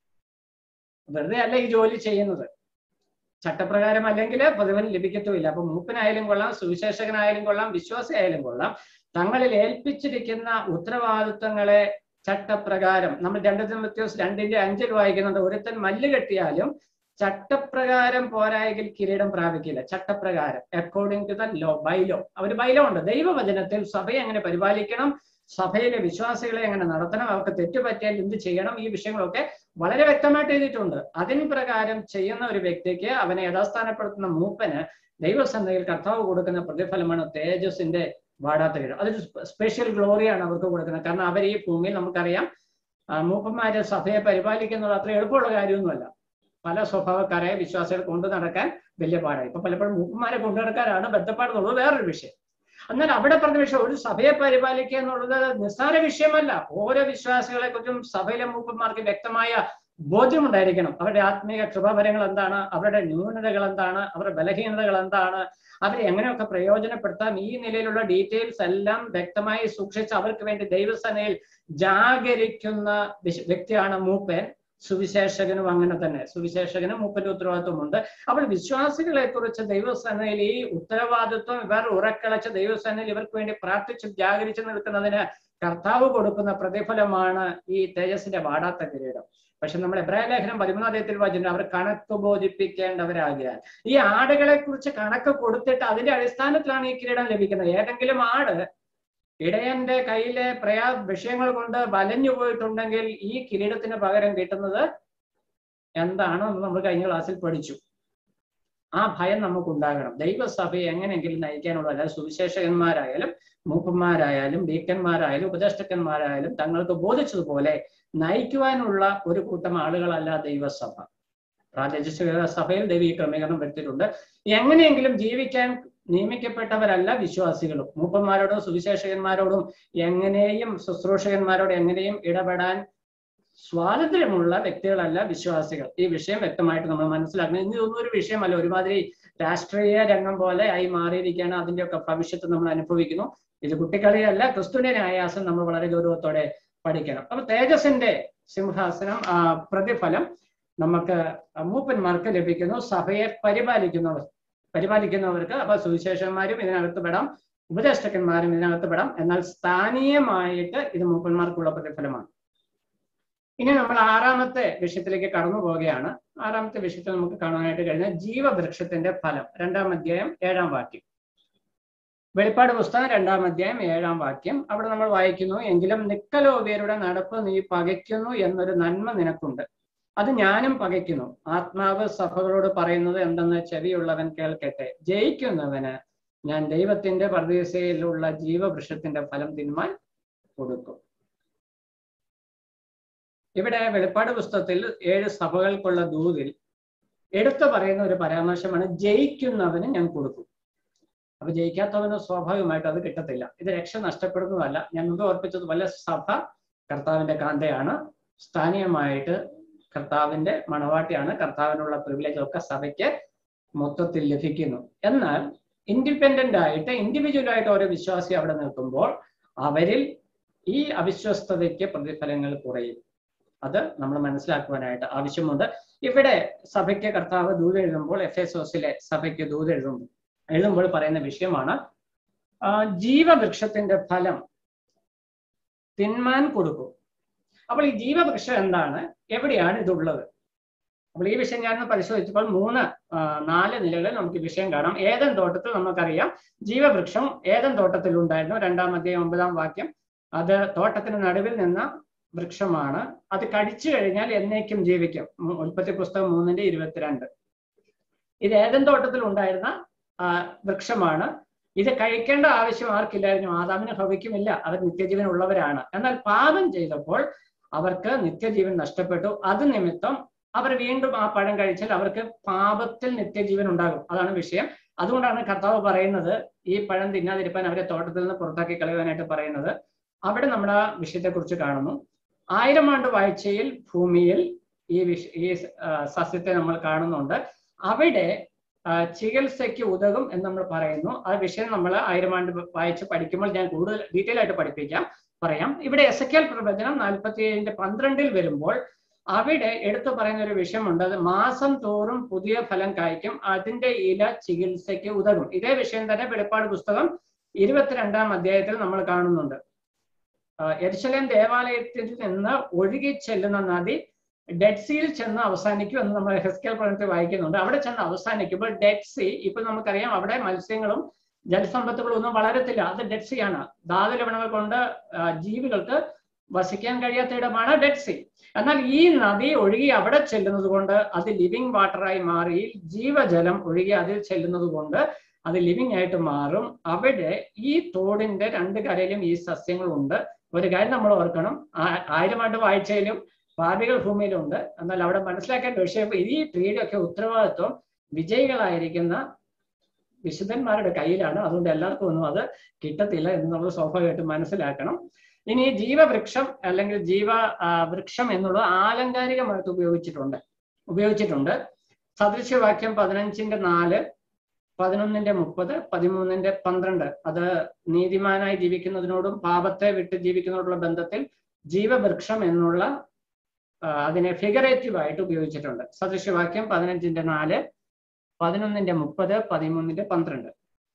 വെറുതെ അല്ല ഈ ജോലി ചെയ്യുന്നത് ചട്ടപ്രകാരം അല്ലെങ്കിൽ പ്രതിഫലം ലഭിക്കത്തുമില്ല അപ്പൊ മൂപ്പനായാലും കൊള്ളാം സുവിശേഷകനായാലും കൊള്ളാം വിശ്വാസിയായാലും കൊള്ളാം തങ്ങളിൽ ഏൽപ്പിച്ചിരിക്കുന്ന ഉത്തരവാദിത്വങ്ങളെ ചട്ടപ്രകാരം നമ്മൾ രണ്ട് തിമത്യോസ് രണ്ടിന്റെ അഞ്ചിൽ വായിക്കുന്നുണ്ട് ഒരുത്തൻ മല്ല് കെട്ടിയാലും ചട്ടപ്രകാരം പോരായെങ്കിൽ കിരീടം പ്രാപിക്കില്ല ചട്ടപ്രകാരം according to the law bylaw അവർ ബൈലോ ഉണ്ട് ദൈവവചനത്തിൽ സഭയെ എങ്ങനെ പരിപാലിക്കണം സഭയിലെ വിശ്വാസികളെ എങ്ങനെ നടത്തണം അവർക്ക് തെറ്റുപറ്റിയാൽ എന്ത് ചെയ്യണം ഈ വിഷയങ്ങളൊക്കെ വളരെ വ്യക്തമായിട്ട് എഴുതിയിട്ടുണ്ട് അതിന് പ്രകാരം ചെയ്യുന്ന ഒരു വ്യക്തിക്ക് അവനെ യഥാസ്ഥാനപ്പെടുത്തുന്ന മൂപ്പന് ദൈവസന്ധയിൽ കർത്താവ് കൊടുക്കുന്ന പ്രതിഫലമാണ് തേജസിന്റെ വാടാത്ത കിഴ അതൊരു സ്പെഷ്യൽ ഗ്ലോറിയാണ് അവർക്ക് കൊടുക്കുന്നത് കാരണം അവർ ഈ ഭൂമിയിൽ നമുക്കറിയാം മൂപ്പന്മാരെ സഭയെ പരിപാലിക്കുന്നത് അത്ര എളുപ്പമുള്ള കാര്യമൊന്നുമല്ല പല സ്വഭാവക്കാരായ വിശ്വാസികൾ കൊണ്ടു നടക്കാൻ വലിയ പാടായി ഇപ്പൊ പലപ്പോഴും മൂപ്പന്മാരെ കൊണ്ടു നടക്കാനാണ് ബന്ധപ്പാടെന്നുള്ളത് വേറൊരു വിഷയം എന്നാൽ അവിടെ പറഞ്ഞ വിഷയം ഒരു സഭയെ പരിപാലിക്കുക എന്നുള്ളത് നിസ്സാര വിഷയമല്ല ഓരോ വിശ്വാസികളെ കുറിച്ചും സഭയിലെ മൂപ്പന്മാർക്ക് വ്യക്തമായ ബോധ്യമുണ്ടായിരിക്കണം അവരുടെ ആത്മീയ കൃപാവരങ്ങൾ എന്താണ് അവരുടെ ന്യൂനതകൾ എന്താണ് അവരുടെ ബലഹീനതകൾ എന്താണ് അവരെ എങ്ങനെയൊക്കെ പ്രയോജനപ്പെടുത്താം ഈ നിലയിലുള്ള ഡീറ്റെയിൽസ് എല്ലാം വ്യക്തമായി സൂക്ഷിച്ച് അവർക്ക് വേണ്ടി ദൈവസേനയിൽ ജാഗരിക്കുന്ന വ്യക്തിയാണ് മൂപ്പൻ സുവിശേഷകനും അങ്ങനെ തന്നെ സുവിശേഷകനും മൂപ്പന്റെ ഉത്തരവാദിത്വമുണ്ട് അപ്പോൾ വിശ്വാസികളെ കുറിച്ച് ദൈവസേനയിൽ ഈ ഉത്തരവാദിത്വം ഇവർ ഉറക്കളച്ച് ദൈവസേനയിൽ ഇവർക്ക് വേണ്ടി പ്രാർത്ഥിച്ച് ജാഗരിച്ചു നിൽക്കുന്നതിന് കർത്താവ് കൊടുക്കുന്ന പ്രതിഫലമാണ് ഈ തേജസ്സിന്റെ വാടാത്ത കിരീടം പക്ഷെ നമ്മൾ എബ്രാഹിം ലേഖനം പതിമൂന്നാം അധ്യായത്തിൽ വായിച്ചിട്ടുണ്ട് അവർ കണക്ക് ബോധിപ്പിക്കേണ്ടവരാകിയാൽ ഈ ആടുകളെ കുറിച്ച് കണക്ക് കൊടുത്തിട്ട് അതിന്റെ അടിസ്ഥാനത്തിലാണ് ഈ കിരീടം ലഭിക്കുന്നത് ഏതെങ്കിലും ആട് ഇടയന്റെ കയ്യിലെ പ്രയാ വിഷയങ്ങൾ കൊണ്ട് വലഞ്ഞു പോയിട്ടുണ്ടെങ്കിൽ ഈ കിരീടത്തിന് പകരം കിട്ടുന്നത് എന്താണോ എന്ന് നമ്മൾ കഴിഞ്ഞ ക്ലാസ്സിൽ പഠിച്ചു ആ ഭയം നമുക്കുണ്ടാകണം ദൈവസഭയെ എങ്ങനെയെങ്കിലും നയിക്കാനുള്ള അതായത് സുവിശേഷകന്മാരായാലും മൂപ്പന്മാരായാലും ഡീക്കന്മാരായാലും ഉപദേഷ്ടക്കന്മാരായാലും തങ്ങൾക്ക് ബോധിച്ചതുപോലെ നയിക്കുവാനുള്ള ഒരു കൂട്ടം ആളുകളല്ല ദൈവസഭ പ്രാദേശിക സഭയിൽ ദൈവീ ക്രമീകരണം വരുത്തിയിട്ടുണ്ട് എങ്ങനെയെങ്കിലും ജീവിക്കാൻ നിയമിക്കപ്പെട്ടവരല്ല വിശ്വാസികളും മൂപ്പന്മാരോടും സുവിശേഷകന്മാരോടും എങ്ങനെയും ശുശ്രൂഷകന്മാരോട് എങ്ങനെയും ഇടപെടാൻ സ്വാതന്ത്ര്യമുള്ള വ്യക്തികളല്ല വിശ്വാസികൾ ഈ വിഷയം വ്യക്തമായിട്ട് നമ്മൾ മനസ്സിലാക്കണം ഇനി ഇതൊന്നും ഒരു വിഷയമല്ല ഒരുമാതിരി രാഷ്ട്രീയ രംഗം പോലെ ആയി മാറിയിരിക്കുകയാണ് അതിന്റെയൊക്കെ ഭവിഷ്യത്ത് നമ്മൾ അനുഭവിക്കുന്നു ഇത് കുട്ടിക്കളിയല്ല ക്രിസ്തുവിന്റെ ന്യായാസം നമ്മൾ വളരെ ഗൗരവത്തോടെ പഠിക്കണം അപ്പൊ തേജസിന്റെ സിംഹാസനം ആ, പ്രതിഫലം നമുക്ക് മൂപ്പന്മാർക്ക് ലഭിക്കുന്നു സഭയെ പരിപാലിക്കുന്നവർ പരിപാലിക്കുന്നവർക്ക് അപ്പൊ സുവിശേഷന്മാരും ഇതിനകത്ത് പെടാം ഉപദേഷ്ടകന്മാരും ഇതിനകത്ത് പെടാം എന്നാൽ സ്ഥാനീയമായിട്ട് ഇത് മൂപ്പന്മാർക്കുള്ള പ്രതിഫലമാണ് ഇനി നമ്മൾ ആറാമത്തെ വിഷയത്തിലേക്ക് കടന്നു പോവുകയാണ് ആറാമത്തെ വിഷയത്തിൽ നമുക്ക് കാണാനായിട്ട് കഴിഞ്ഞ ജീവവൃക്ഷത്തിന്റെ ഫലം രണ്ടാം അധ്യായം ഏഴാം വാക്യം വെളിപ്പാട് പുസ്തകം രണ്ടാം അധ്യായം ഏഴാം വാക്യം അവിടെ നമ്മൾ വായിക്കുന്നു എങ്കിലും നിക്കലോവിയരുടെ നടപ്പ് നീ പകയ്ക്കുന്നു എന്നൊരു നന്മ നിനക്കുണ്ട് അത് ഞാനും പകയ്ക്കുന്നു ആത്മാവ് സഭകളോട് പറയുന്നത് എന്തെന്ന് ചെവിയുള്ളവൻ കേൾക്കട്ടെ ജയിക്കുന്നവന് ഞാൻ ദൈവത്തിന്റെ പ്രതീക്ഷയിലുള്ള ജീവവൃക്ഷത്തിന്റെ ഫലം തിന്മാൻ കൊടുക്കും ഇവിടെ വെളിപ്പാട് പുസ്തകത്തിൽ ഏഴ് സഭകൾക്കുള്ള ദൂതിൽ എടുത്തു പറയുന്ന ഒരു പരാമർശമാണ് ജയിക്കുന്നവന് ഞാൻ കൊടുക്കും അപ്പൊ ജയിക്കാത്തവന് സ്വാഭാവികമായിട്ട് അത് കിട്ടത്തില്ല ഇത് രക്ഷ നഷ്ടപ്പെടുന്നതല്ല ഞാൻ മുമ്പ് ഓർപ്പിച്ചതുപോലെ സഭ കർത്താവിന്റെ കാന്തയാണ് സ്ഥാനീയമായിട്ട് കർത്താവിന്റെ മണവാട്ടിയാണ് കർത്താവിനുള്ള പ്രിവിലേജ് ഒക്കെ സഭയ്ക്ക് മൊത്തത്തിൽ ലഭിക്കുന്നു എന്നാൽ ഇൻഡിപെൻഡന്റ് ആയിട്ട് ഇൻഡിവിജ്വൽ ആയിട്ട് ഓരോ വിശ്വാസി അവിടെ നിൽക്കുമ്പോൾ അവരിൽ ഈ അവിശ്വസ്തതയ്ക്ക് പ്രതിഫലങ്ങൾ കുറയും അത് നമ്മൾ മനസ്സിലാക്കുവാനായിട്ട് ആവശ്യമുണ്ട് ഇവിടെ സഭയ്ക്ക് കർത്താവ് ദൂത് എഴുതുമ്പോൾ എഫ് എസ് ഓസിലെ സഭയ്ക്ക് ദൂത് എഴുതുമ്പോൾ എഴുതുമ്പോൾ പറയുന്ന വിഷയമാണ് ആ, ജീവവൃക്ഷത്തിന്റെ ഫലം തിന്മാൻ കൊടുക്കും അപ്പോൾ ഈ ജീവവൃക്ഷം എന്താണ് എവിടെയാണ് ഇതുള്ളത് അപ്പോൾ ഈ വിഷയം ഞാൻ പരിശോധിച്ചപ്പോൾ മൂന്ന് ആ, നാല് നിലകളിൽ നമുക്ക് ഈ വിഷയം കാണാം ഏതൻ തോട്ടത്തിൽ നമുക്കറിയാം ജീവവൃക്ഷം ഏതൻ തോട്ടത്തിൽ ഉണ്ടായിരുന്നു രണ്ടാം അധ്യായം ഒമ്പതാം വാക്യം അത് തോട്ടത്തിന് നടുവിൽ നിന്ന വൃക്ഷമാണ് അത് കടിച്ചു കഴിഞ്ഞാൽ എന്നേക്കും ജീവിക്കും ഉം, ഉൽപ്പത്തി പുസ്തകം മൂന്നിന്റെ ഇരുപത്തിരണ്ട് ഇത് ഏതൻ തോട്ടത്തിൽ ഉണ്ടായിരുന്ന ആ, വൃക്ഷമാണ് ഇത് കഴിക്കേണ്ട ആവശ്യം ആർക്കില്ലായിരുന്നു ആദാമിന് ഭവിക്കുമില്ല അവർ നിത്യജീവൻ ഉള്ളവരാണ് എന്നാൽ പാപം ചെയ്തപ്പോൾ അവർക്ക് നിത്യജീവൻ നഷ്ടപ്പെട്ടു അത് നിമിത്തം അവർ വീണ്ടും ആ പഴം കഴിച്ചാൽ അവർക്ക് പാപത്തിൽ നിത്യജീവൻ ഉണ്ടാകും അതാണ് വിഷയം അതുകൊണ്ടാണ് കർത്താവ് പറയുന്നത് ഈ പഴം തിന്നാതിരിക്കാൻ അവരെ തോട്ടത്തിൽ നിന്ന് പുറത്താക്കി കളയുവാനായിട്ട് പറയുന്നത് അവിടെ നമ്മുടെ ആ വിഷയത്തെക്കുറിച്ച് കാണുന്നു ആയിരം ആണ്ട് വാഴ്ചയിൽ ഭൂമിയിൽ ഈ വിഷ ഈ ആ, സസ്യത്തെ നമ്മൾ കാണുന്നുണ്ട് അവിടെ ആ, ചികിത്സയ്ക്ക് ഉതകും എന്ന് നമ്മൾ പറയുന്നു ആ വിഷയം നമ്മൾ ആയിരം ആണ്ട് വായിച്ച് പഠിക്കുമ്പോൾ ഞാൻ കൂടുതൽ ഡീറ്റെയിൽ ആയിട്ട് പഠിപ്പിക്കാം പറയാം ഇവിടെ എസ് എ പ്രവചനം നാൽപ്പത്തി ഏഴിന്റെ പന്ത്രണ്ടിൽ വരുമ്പോൾ അവിടെ എടുത്തു പറയുന്ന ഒരു വിഷയമുണ്ട് അത് മാസം തോറും പുതിയ ഫലം കായ്ക്കും അതിന്റെ ഇല ചികിത്സയ്ക്ക് ഉതകും ഇതേ വിഷയം തന്നെ വെളിപ്പാട് പുസ്തകം ഇരുപത്തിരണ്ടാം അധ്യായത്തിൽ നമ്മൾ കാണുന്നുണ്ട് ആ, യെരുശലേം ദേവാലയത്തിൽ നിന്ന് ഒഴുകി ചെല്ലുന്ന നദി ഡെഡ് സിയിൽ ചെന്ന് അവസാനിക്കും എന്ന് നമ്മൾ ഹെസ്കേൽ പഠനത്തിൽ വായിക്കുന്നുണ്ട് അവിടെ ചെന്ന് അവസാനിക്കുമ്പോൾ ഡെഡ് സി ഇപ്പൊ നമുക്കറിയാം അവിടെ മത്സ്യങ്ങളും ജലസമ്പത്തുകളും ഒന്നും വളരത്തില്ല അത് ഡെഡ് സി ആണ് ധാതുലവണങ്ങൾ കൊണ്ട് ആ, ജീവികൾക്ക് വസിക്കാൻ കഴിയാത്ത ഇടമാണ് ഡെഡ് സി എന്നാൽ ഈ നദി ഒഴുകി അവിടെ ചെല്ലുന്നത് കൊണ്ട് അത് ലിവിങ് വാട്ടറായി മാറി ജീവജലം ഒഴുകി അതിൽ ചെല്ലുന്നത് കൊണ്ട് അത് ലിവിങ് ആയിട്ട് മാറും അവിടെ ഈ തോടിന്റെ രണ്ട് കരയിലും ഈ സസ്യങ്ങളുണ്ട് ഒരു കാര്യം നമ്മൾ ഓർക്കണം ആ- ആയിരം ആണ്ട് വാഴ്ചയിലും പാപികൾ ഭൂമിയിലുണ്ട് എന്നാൽ അവിടെ മനസ്സിലാക്കേണ്ട വിഷയം ഈ ട്രീയുടെ ഒക്കെ ഉത്തരവാദിത്വം വിജയികളായിരിക്കുന്ന വിശുദ്ധന്മാരുടെ കയ്യിലാണ് അതുകൊണ്ട് എല്ലാവർക്കും ഒന്നും അത് കിട്ടത്തില്ല എന്ന് നമ്മൾ സ്വാഭാവികമായിട്ടും മനസ്സിലാക്കണം ഇനി ജീവവൃക്ഷം അല്ലെങ്കിൽ ജീവ ആ, വൃക്ഷം എന്നുള്ളത് ആലങ്കാരികമായിട്ട് ഉപയോഗിച്ചിട്ടുണ്ട് ഉപയോഗിച്ചിട്ടുണ്ട് സദൃശ്യവാക്യം പതിനഞ്ചിന്റെ നാല് പതിനൊന്നിന്റെ മുപ്പത് പതിമൂന്നിന്റെ പന്ത്രണ്ട് അത് നീതിമാനായി ജീവിക്കുന്നതിനോടും പാപത്തെ വിട്ട് ജീവിക്കുന്നതിനോടുള്ള ബന്ധത്തിൽ ജീവവൃക്ഷം എന്നുള്ള ആ, അതിനെ ഫിഗറേറ്റീവ് ആയിട്ട് ഉപയോഗിച്ചിട്ടുണ്ട് സദൃശ്യവാക്യം പതിനഞ്ചിന്റെ നാല് പതിനൊന്നിന്റെ മുപ്പത് പതിമൂന്നിന്റെ പന്ത്രണ്ട്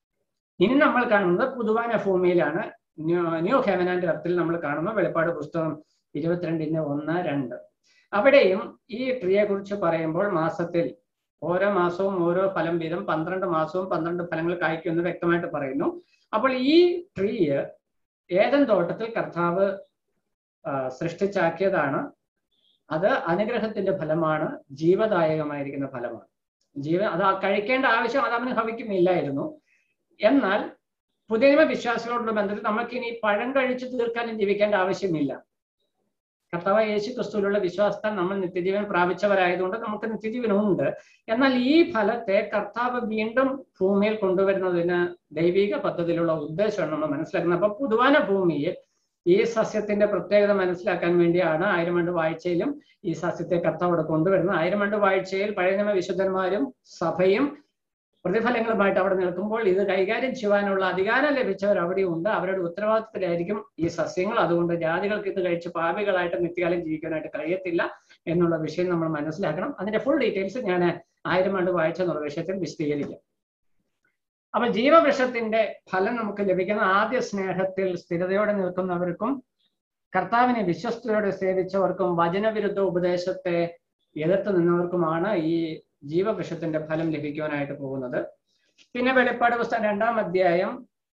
ഇനി നമ്മൾ കാണുന്നത് പുതുവാന ഭൂമിയിലാണ് ന്യൂ ന്യൂ ഹെവൻ ആൻഡ് എർത്തിൽ നമ്മൾ കാണുന്ന വെളിപ്പാട് പുസ്തകം ഇരുപത്തിരണ്ടിന്റെ ഒന്ന് രണ്ട് അവിടെയും ഈ ട്രീയെ കുറിച്ച് പറയുമ്പോൾ മാസത്തിൽ ഓരോ മാസവും ഓരോ ഫലം വീതം പന്ത്രണ്ട് മാസവും പന്ത്രണ്ട് ഫലങ്ങൾ കായ്ക്കുമെന്ന് വ്യക്തമായിട്ട് പറയുന്നു അപ്പോൾ ഈ ട്രീ ഏതൻ തോട്ടത്തിൽ കർത്താവ് ആ, സൃഷ്ടിച്ചാക്കിയതാണ് അത് അനുഗ്രഹത്തിന്റെ ഫലമാണ് ജീവദായകമായിരിക്കുന്ന ഫലമാണ് ജീവ അത് ആ കഴിക്കേണ്ട ആവശ്യം അത് അവന് ഭവിക്കുന്നില്ലായിരുന്നു എന്നാൽ പുതിയ നിയമ വിശ്വാസികളോടുള്ള ബന്ധത്തിൽ നമുക്ക് ഇനി പഴം കഴിച്ച് തീർക്കാനും ജീവിക്കേണ്ട ആവശ്യമില്ല കർത്താവ് യേശു ക്രിസ്തുവിലുള്ള വിശ്വാസത്താൽ നമ്മൾ നിത്യജീവൻ പ്രാപിച്ചവരായതുകൊണ്ട് നമുക്ക് നിത്യജീവനുണ്ട് എന്നാൽ ഈ ഫലത്തെ കർത്താവ് വീണ്ടും ഭൂമിയിൽ കൊണ്ടുവരുന്നതിന് ദൈവിക പദ്ധതിയിലുള്ള ഉദ്ദേശമാണ് നമ്മൾ മനസ്സിലാക്കുന്നത് അപ്പൊ പുതുവാന ഭൂമിയിൽ ഈ സസ്യത്തിന്റെ പ്രത്യേകത മനസ്സിലാക്കാൻ വേണ്ടിയാണ് ആയിരം ആണ്ട് വാഴ്ചയിലും ഈ സസ്യത്തെ കർത്താവ് കൊണ്ടുവരുന്നത് ആയിരം ആണ്ട് വാഴ്ചയിൽ പഴയ നിയമ വിശുദ്ധന്മാരും സഭയും പ്രതിഫലങ്ങളുമായിട്ട് അവിടെ നിൽക്കുമ്പോൾ ഇത് കൈകാര്യം ചെയ്യുവാനുള്ള അധികാരം ലഭിച്ചവർ അവിടെ ഉണ്ട് അവരുടെ ഉത്തരവാദിത്തത്തിലായിരിക്കും ഈ സസ്യങ്ങൾ അതുകൊണ്ട് ജാതികൾക്ക് ഇത് കഴിച്ച് പാപികളായിട്ട് നിത്യകാലം ജീവിക്കാനായിട്ട് കഴിയത്തില്ല എന്നുള്ള വിഷയം നമ്മൾ മനസ്സിലാക്കണം അതിന്റെ ഫുൾ ഡീറ്റെയിൽസ് ഞാൻ ആയിരം ആണ്ട് വായിച്ച എന്നുള്ള വിഷയത്തിൽ വിശദീകരിക്കാം അപ്പൊ ജീവവൃക്ഷത്തിന്റെ ഫലം നമുക്ക് ലഭിക്കുന്ന ആദ്യ സ്നേഹത്തിൽ സ്ഥിരതയോടെ നിൽക്കുന്നവർക്കും കർത്താവിനെ വിശ്വസ്തയോടെ സേവിച്ചവർക്കും വചനവിരുദ്ധ ഉപദേശത്തെ എതിർത്ത് നിന്നവർക്കുമാണ് ഈ ജീവവൃക്ഷത്തിന്റെ ഫലം ലഭിക്കുവാനായിട്ട് പോകുന്നത് പിന്നെ വെളിപ്പാട് പുസ്തകം രണ്ടാം അധ്യായം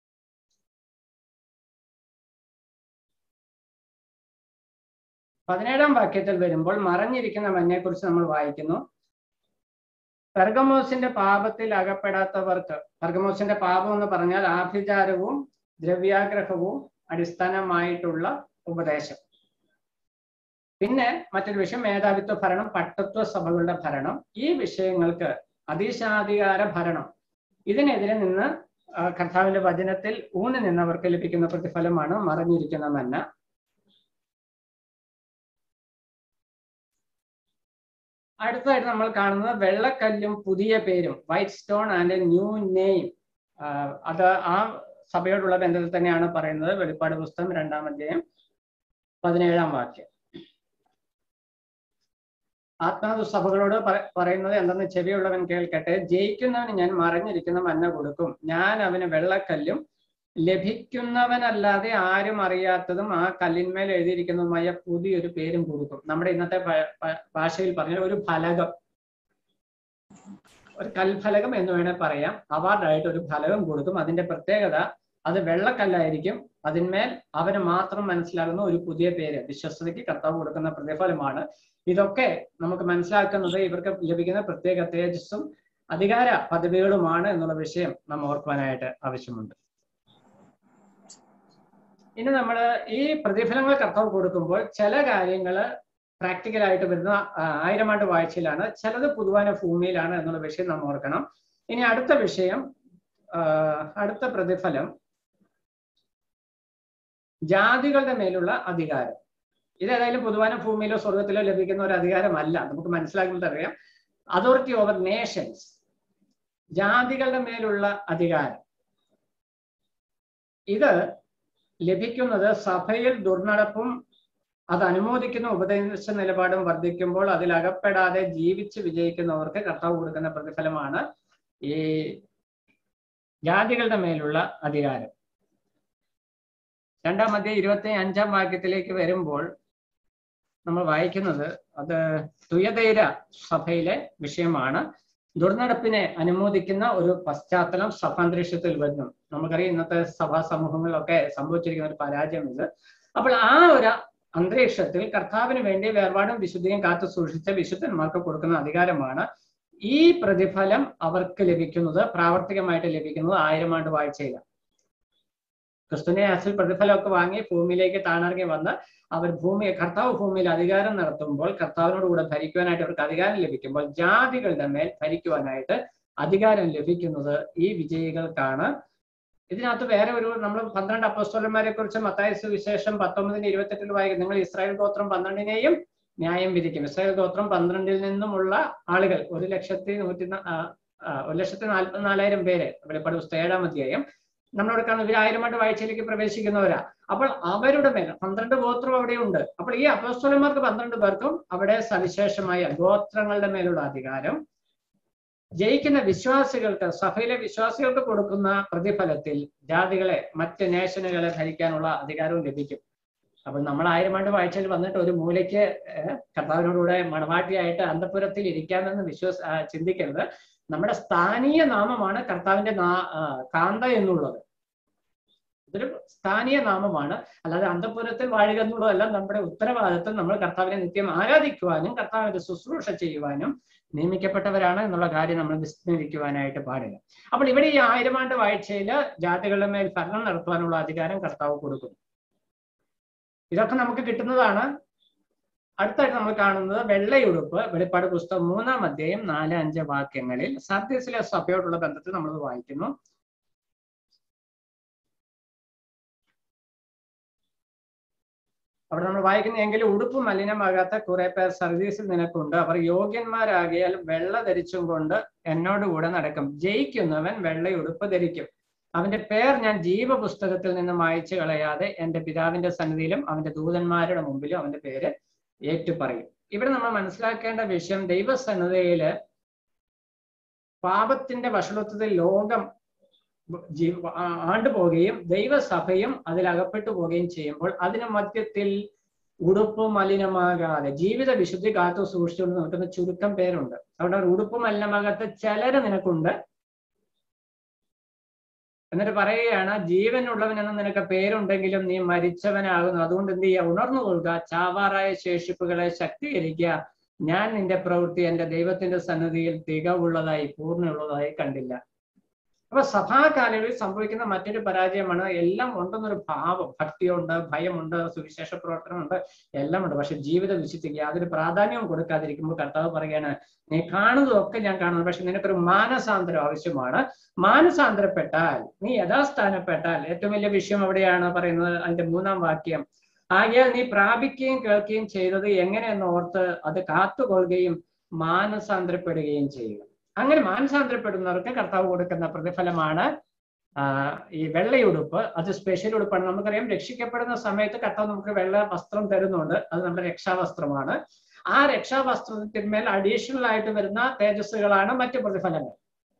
പതിനേഴാം വാക്യത്തിൽ വരുമ്പോൾ മറഞ്ഞിരിക്കുന്ന മഞ്ഞയെക്കുറിച്ച് നമ്മൾ വായിക്കുന്നു പെർഗമോസിന്റെ പാപത്തിൽ അകപ്പെടാത്തവർക്ക് പെർഗമോസിന്റെ പാപം എന്ന് പറഞ്ഞാൽ ആഭിചാരവും ദ്രവ്യാഗ്രഹവും അടിസ്ഥാനമായിട്ടുള്ള ഉപദേശം പിന്നെ മറ്റൊരു വിഷയം മേധാവിത്വ ഭരണം പട്ടത്വ സഭകളുടെ ഭരണം ഈ വിഷയങ്ങൾക്ക് അതീശാധികാര ഭരണം ഇതിനെതിരെ നിന്ന് കർത്താവിന്റെ വചനത്തിൽ ഊന്നി നിന്നവർക്ക് ലഭിക്കുന്ന പ്രതിഫലമാണ് മറഞ്ഞിരിക്കുന്ന മന്ന അടുത്തതായിട്ട് നമ്മൾ കാണുന്നത് വെള്ളക്കല്ലും പുതിയ പേരും white stone and new name അത് ആ സഭയോടുള്ള ബന്ധത്തിൽ തന്നെയാണ് പറയുന്നത് വെളിപ്പാട് പുസ്തകം രണ്ടാം അധ്യായം പതിനേഴാം വാക്യം ആത്മാവ് സഭകളോട് പറയുന്നത് എന്തെന്ന് ചെവിയുള്ളവൻ കേൾക്കട്ടെ ജയിക്കുന്നവന് ഞാൻ മറിഞ്ഞിരിക്കുന്ന മന്ന കൊടുക്കും ഞാൻ അവന് വെള്ളക്കല്ലും ലഭിക്കുന്നവനല്ലാതെ ആരും അറിയാത്തതും ആ കല്ലിന്മേൽ എഴുതിയിരിക്കുന്നതുമായ പുതിയൊരു പേരും കൊടുക്കും നമ്മുടെ ഇന്നത്തെ ഭാഷയിൽ പറഞ്ഞാൽ ഒരു ഫലകം ഒരു കൽഫലകം എന്ന് വേണേൽ പറയാം അവാർഡായിട്ട് ഒരു ഫലകം കൊടുക്കും അതിന്റെ പ്രത്യേകത അത് വെള്ളക്കല്ലായിരിക്കും അതിന്മേൽ അവന് മാത്രം മനസ്സിലാകുന്ന ഒരു പുതിയ പേര് വിശ്വസ്തതയ്ക്ക് കർത്താവ് കൊടുക്കുന്ന പ്രതിഫലമാണ് ഇതൊക്കെ നമുക്ക് മനസ്സിലാക്കുന്നത് ഇവർക്ക് ലഭിക്കുന്ന പ്രത്യേക തേജസ്സും അധികാര പദവികളുമാണ് എന്നുള്ള വിഷയം നാം ഓർക്കുവാനായിട്ട് ആവശ്യമുണ്ട് ഇനി നമ്മൾ ഈ പ്രതിഫലങ്ങൾ കർത്താവ് കൊടുക്കുമ്പോൾ ചില കാര്യങ്ങൾ പ്രാക്ടിക്കലായിട്ട് വരുന്ന ആയിരം ആണ്ട് വാഴ്ചയിലാണ് ചിലത് പുതുവാന ഭൂമിയിലാണ് എന്നുള്ള വിഷയം നാം ഓർക്കണം ഇനി അടുത്ത വിഷയം അടുത്ത പ്രതിഫലം ജാതികളുടെ മേലുള്ള അധികാരം ഇതേതായാലും പൊതുവാന ഭൂമിയിലോ സ്വർഗത്തിലോ ലഭിക്കുന്ന ഒരു അധികാരമല്ല നമുക്ക് മനസ്സിലാക്കുന്നത് അറിയാം അതോറിറ്റി ഓവർ നേഷൻസ് ജാതികളുടെ മേലുള്ള അധികാരം ഇത് ലഭിക്കുന്നത് സഭയിൽ ദുർനടപ്പും അത് അനുമോദിക്കുന്ന ഉപദേശ നിലപാടും വർദ്ധിക്കുമ്പോൾ അതിൽ അകപ്പെടാതെ ജീവിച്ച് വിജയിക്കുന്നവർക്ക് കർത്താവ് കൊടുക്കുന്ന പ്രതിഫലമാണ് ഈ ജാതികളുടെ മേലുള്ള അധികാരം രണ്ടാം അധ്യായം ഇരുപത്തി അഞ്ചാം വാക്യത്തിലേക്ക് വരുമ്പോൾ നമ്മൾ വായിക്കുന്നത് അത് തുയതൈര സഭയിലെ വിഷയമാണ് ദുർനടപ്പിനെ അനുമോദിക്കുന്ന ഒരു പശ്ചാത്തലം സഭാന്തരീക്ഷത്തിൽ വരുന്നു നമുക്കറിയാം ഇന്നത്തെ സഭാ സമൂഹങ്ങളിലൊക്കെ സംഭവിച്ചിരിക്കുന്ന ഒരു പരാജയം ഇത് അപ്പോൾ ആ ഒരു അന്തരീക്ഷത്തിൽ കർത്താവിന് വേണ്ടി വേർപാടും വിശുദ്ധിയും കാത്തു സൂക്ഷിച്ച വിശുദ്ധന്മാർക്ക് കൊടുക്കുന്ന അധികാരമാണ് ഈ പ്രതിഫലം അവർക്ക് ലഭിക്കുന്നത് പ്രാവർത്തികമായിട്ട് ലഭിക്കുന്നത് ആയിരം ആണ്ട് വാഴ്ചയിലാണ് ക്രിസ്തുവിനെ അസിൽ പ്രതിഫലമൊക്കെ വാങ്ങി ഭൂമിയിലേക്ക് താണിറങ്ങി വന്ന് അവർ ഭൂമി കർത്താവ് ഭൂമിയിൽ അധികാരം നടത്തുമ്പോൾ കർത്താവിനോട് കൂടെ ഭരിക്കുവാനായിട്ട് അവർക്ക് അധികാരം ലഭിക്കുമ്പോൾ ജാതികളുടെ മേൽ ഭരിക്കുവാനായിട്ട് അധികാരം ലഭിക്കുന്നത് ഈ വിജയികൾക്കാണ് ഇതിനകത്ത് വേറെ ഒരു നമ്മൾ പന്ത്രണ്ട് അപ്പോസ്തോലന്മാരെ കുറിച്ച് മത്തായ സുവിശേഷം പത്തൊമ്പതിന് ഇരുപത്തെട്ടിൽ വായിക്കും നിങ്ങൾ ഇസ്രായേൽ ഗോത്രം പന്ത്രണ്ടിനെയും ന്യായം വിധിക്കും ഇസ്രായേൽ ഗോത്രം പന്ത്രണ്ടിൽ നിന്നുമുള്ള ആളുകൾ ഒരു ലക്ഷത്തി നൂറ്റി ഒരു ലക്ഷത്തി നാൽപ്പത്തി നാലായിരം പേര് വെളിപ്പാട് പുസ്തകം ഏഴാം അധ്യായം നമ്മളോട് കാണുന്ന ഇവർ ആയിരമായിട്ട് വാഴ്ചയിലേക്ക് പ്രവേശിക്കുന്നവരാ അപ്പോൾ അവരുടെ മേൽ പന്ത്രണ്ട് ഗോത്രം അവിടെയുണ്ട് അപ്പോൾ ഈ അപ്പോസ്തോലന്മാർക്ക് പന്ത്രണ്ട് പേർക്കും അവിടെ സവിശേഷമായ ഗോത്രങ്ങളുടെ മേലുള്ള അധികാരം ജയിക്കുന്ന വിശ്വാസികൾക്ക് സഭയിലെ വിശ്വാസികൾക്ക് കൊടുക്കുന്ന പ്രതിഫലത്തിൽ ജാതികളെ മറ്റ് നേഷനുകളെ ഭരിക്കാനുള്ള അധികാരവും ലഭിക്കും അപ്പോൾ നമ്മൾ ആയിരം ആണ്ട് വാഴ്ചയിൽ വന്നിട്ട് ഒരു മൂലയ്ക്ക് കർത്താവിനോടുകൂടെ മണവാട്ടിയായിട്ട് അന്തപുരത്തിൽ ഇരിക്കാമെന്ന് വിശ്വസ ചിന്തിക്കരുത് നമ്മുടെ സ്ഥാനീയ നാമമാണ് കർത്താവിന്റെ നാ കാന്ത എന്നുള്ളത് ഇതൊരു സ്ഥാനീയ നാമമാണ് അല്ലാതെ അന്തപുരത്തിൽ വാഴുക എന്നുള്ളതല്ല നമ്മുടെ ഉത്തരവാദിത്വം നമ്മൾ കർത്താവിനെ നിത്യം ആരാധിക്കുവാനും കർത്താവിന്റെ ശുശ്രൂഷ ചെയ്യുവാനും നിയമിക്കപ്പെട്ടവരാണ് എന്നുള്ള കാര്യം നമ്മൾ വിസ്മരിക്കുവാനായിട്ട് പാടില്ല അപ്പോൾ ഇവിടെ ഈ ആയിരം ആണ്ട് വാഴ്ചയിൽ ജാതികളുടെ മേൽ ഭരണം നടത്തുവാനുള്ള അധികാരം കർത്താവ് കൊടുക്കുന്നു ഇതൊക്കെ നമുക്ക് കിട്ടുന്നതാണ് അടുത്തായിട്ട് നമ്മൾ കാണുന്നത് വെള്ളയുടുപ്പ് വെളിപ്പാട് പുസ്തകം മൂന്നാം അധ്യായം നാല് അഞ്ച് വാക്യങ്ങളിൽ സർദീസിലെ സഭയോടുള്ള ബന്ധത്തിൽ നമ്മൾ വായിക്കുന്നു അവിടെ നമ്മൾ വായിക്കുന്ന എങ്കിലും ഉടുപ്പ് മലിനമാകാത്ത കുറെ പേർ സർവീസിൽ നിനക്കുണ്ട് അവർ യോഗ്യന്മാരാകിയാൽ വെള്ള ധരിച്ചും കൊണ്ട് എന്നോടുകൂടെ നടക്കും ജയിക്കുന്നവൻ വെള്ളയുടുപ്പ് ധരിക്കും അവന്റെ പേർ ഞാൻ ജീവപുസ്തകത്തിൽ നിന്ന് മായച്ചു കളയാതെ എന്റെ പിതാവിന്റെ സന്നിധിയിലും അവന്റെ ദൂതന്മാരുടെ മുമ്പിലും അവന്റെ പേര് ഏറ്റുപറയും ഇവിടെ നമ്മൾ മനസ്സിലാക്കേണ്ട വിഷയം ദൈവസന്നതയില് പാപത്തിന്റെ വഷളത്വത്തിൽ ലോകം ജീവ ആണ്ടുപോവുകയും ദൈവസഭയും അതിൽ അകപ്പെട്ടു പോവുകയും ചെയ്യുമ്പോൾ അതിന് മധ്യത്തിൽ ഉടുപ്പ് മലിനമാകാതെ ജീവിത വിശുദ്ധി കാത്തു സൂക്ഷിച്ചുകൊണ്ട് നിൽക്കുന്ന ചുരുക്കം പേരുണ്ട് അവിടെ ഉടുപ്പ് മലിനമാകാത്ത ചിലര് നിനക്കുണ്ട് എന്നിട്ട് പറയുകയാണ് ജീവനുള്ളവൻ എന്ന് നിനക്ക് പേരുണ്ടെങ്കിലും നീ മരിച്ചവനാകുന്നു അതുകൊണ്ട് എന്ത് ചെയ്യുക ഉണർന്നു കൊള്ളുക ചാവാറായ ശേഷിപ്പുകളെ ശക്തീകരിക്കുക ഞാൻ നിന്റെ പ്രവൃത്തി എന്റെ ദൈവത്തിന്റെ സന്നിധിയിൽ തികവുള്ളതായി പൂർണ്ണമുള്ളതായി കണ്ടില്ല അപ്പൊ സഭാകാലങ്ങളിൽ സംഭവിക്കുന്ന മറ്റൊരു പരാജയമാണ് എല്ലാം ഉണ്ടെന്നൊരു ഭാവം ഭക്തിയുണ്ട് ഭയമുണ്ട് സുവിശേഷ പ്രവർത്തനമുണ്ട് എല്ലാം ഉണ്ട് പക്ഷെ ജീവിത വിശുദ്ധിക്ക് യാതൊരു പ്രാധാന്യവും കൊടുക്കാതിരിക്കുമ്പോൾ കർത്താവ് പറയുകയാണ് നീ കാണുന്നതൊക്കെ ഞാൻ കാണുന്നു പക്ഷെ നിനക്കൊരു മാനസാന്തരം ആവശ്യമാണ് മാനസാന്തരപ്പെട്ടാൽ നീ യഥാസ്ഥാനപ്പെട്ടാൽ ഏറ്റവും വലിയ വിഷയം അവിടെയാണ് പറയുന്നത് അതിന്റെ മൂന്നാം വാക്യം ആകയാൽ നീ പ്രാപിക്കുകയും കേൾക്കുകയും ചെയ്തത് എങ്ങനെയെന്ന് ഓർത്ത് അത് കാത്തുകൊള്ളുകയും മാനസാന്തരപ്പെടുകയും ചെയ്യുക അങ്ങനെ മാനസാന്തരപ്പെടുന്നവർക്ക് കർത്താവ് കൊടുക്കുന്ന പ്രതിഫലമാണ് ഈ വെള്ളയുടുപ്പ് അത് സ്പെഷ്യൽ ഉടുപ്പാണ് നമുക്കറിയാം രക്ഷിക്കപ്പെടുന്ന സമയത്ത് കർത്താവ് നമുക്ക് വെള്ള വസ്ത്രം തരുന്നുണ്ട് അത് നമ്മുടെ രക്ഷാവസ്ത്രമാണ് ആ രക്ഷാവസ്ത്രത്തിന്മേൽ അഡീഷണൽ ആയിട്ട് വരുന്ന തേജസ്സുകളാണ് മറ്റു പ്രതിഫലങ്ങൾ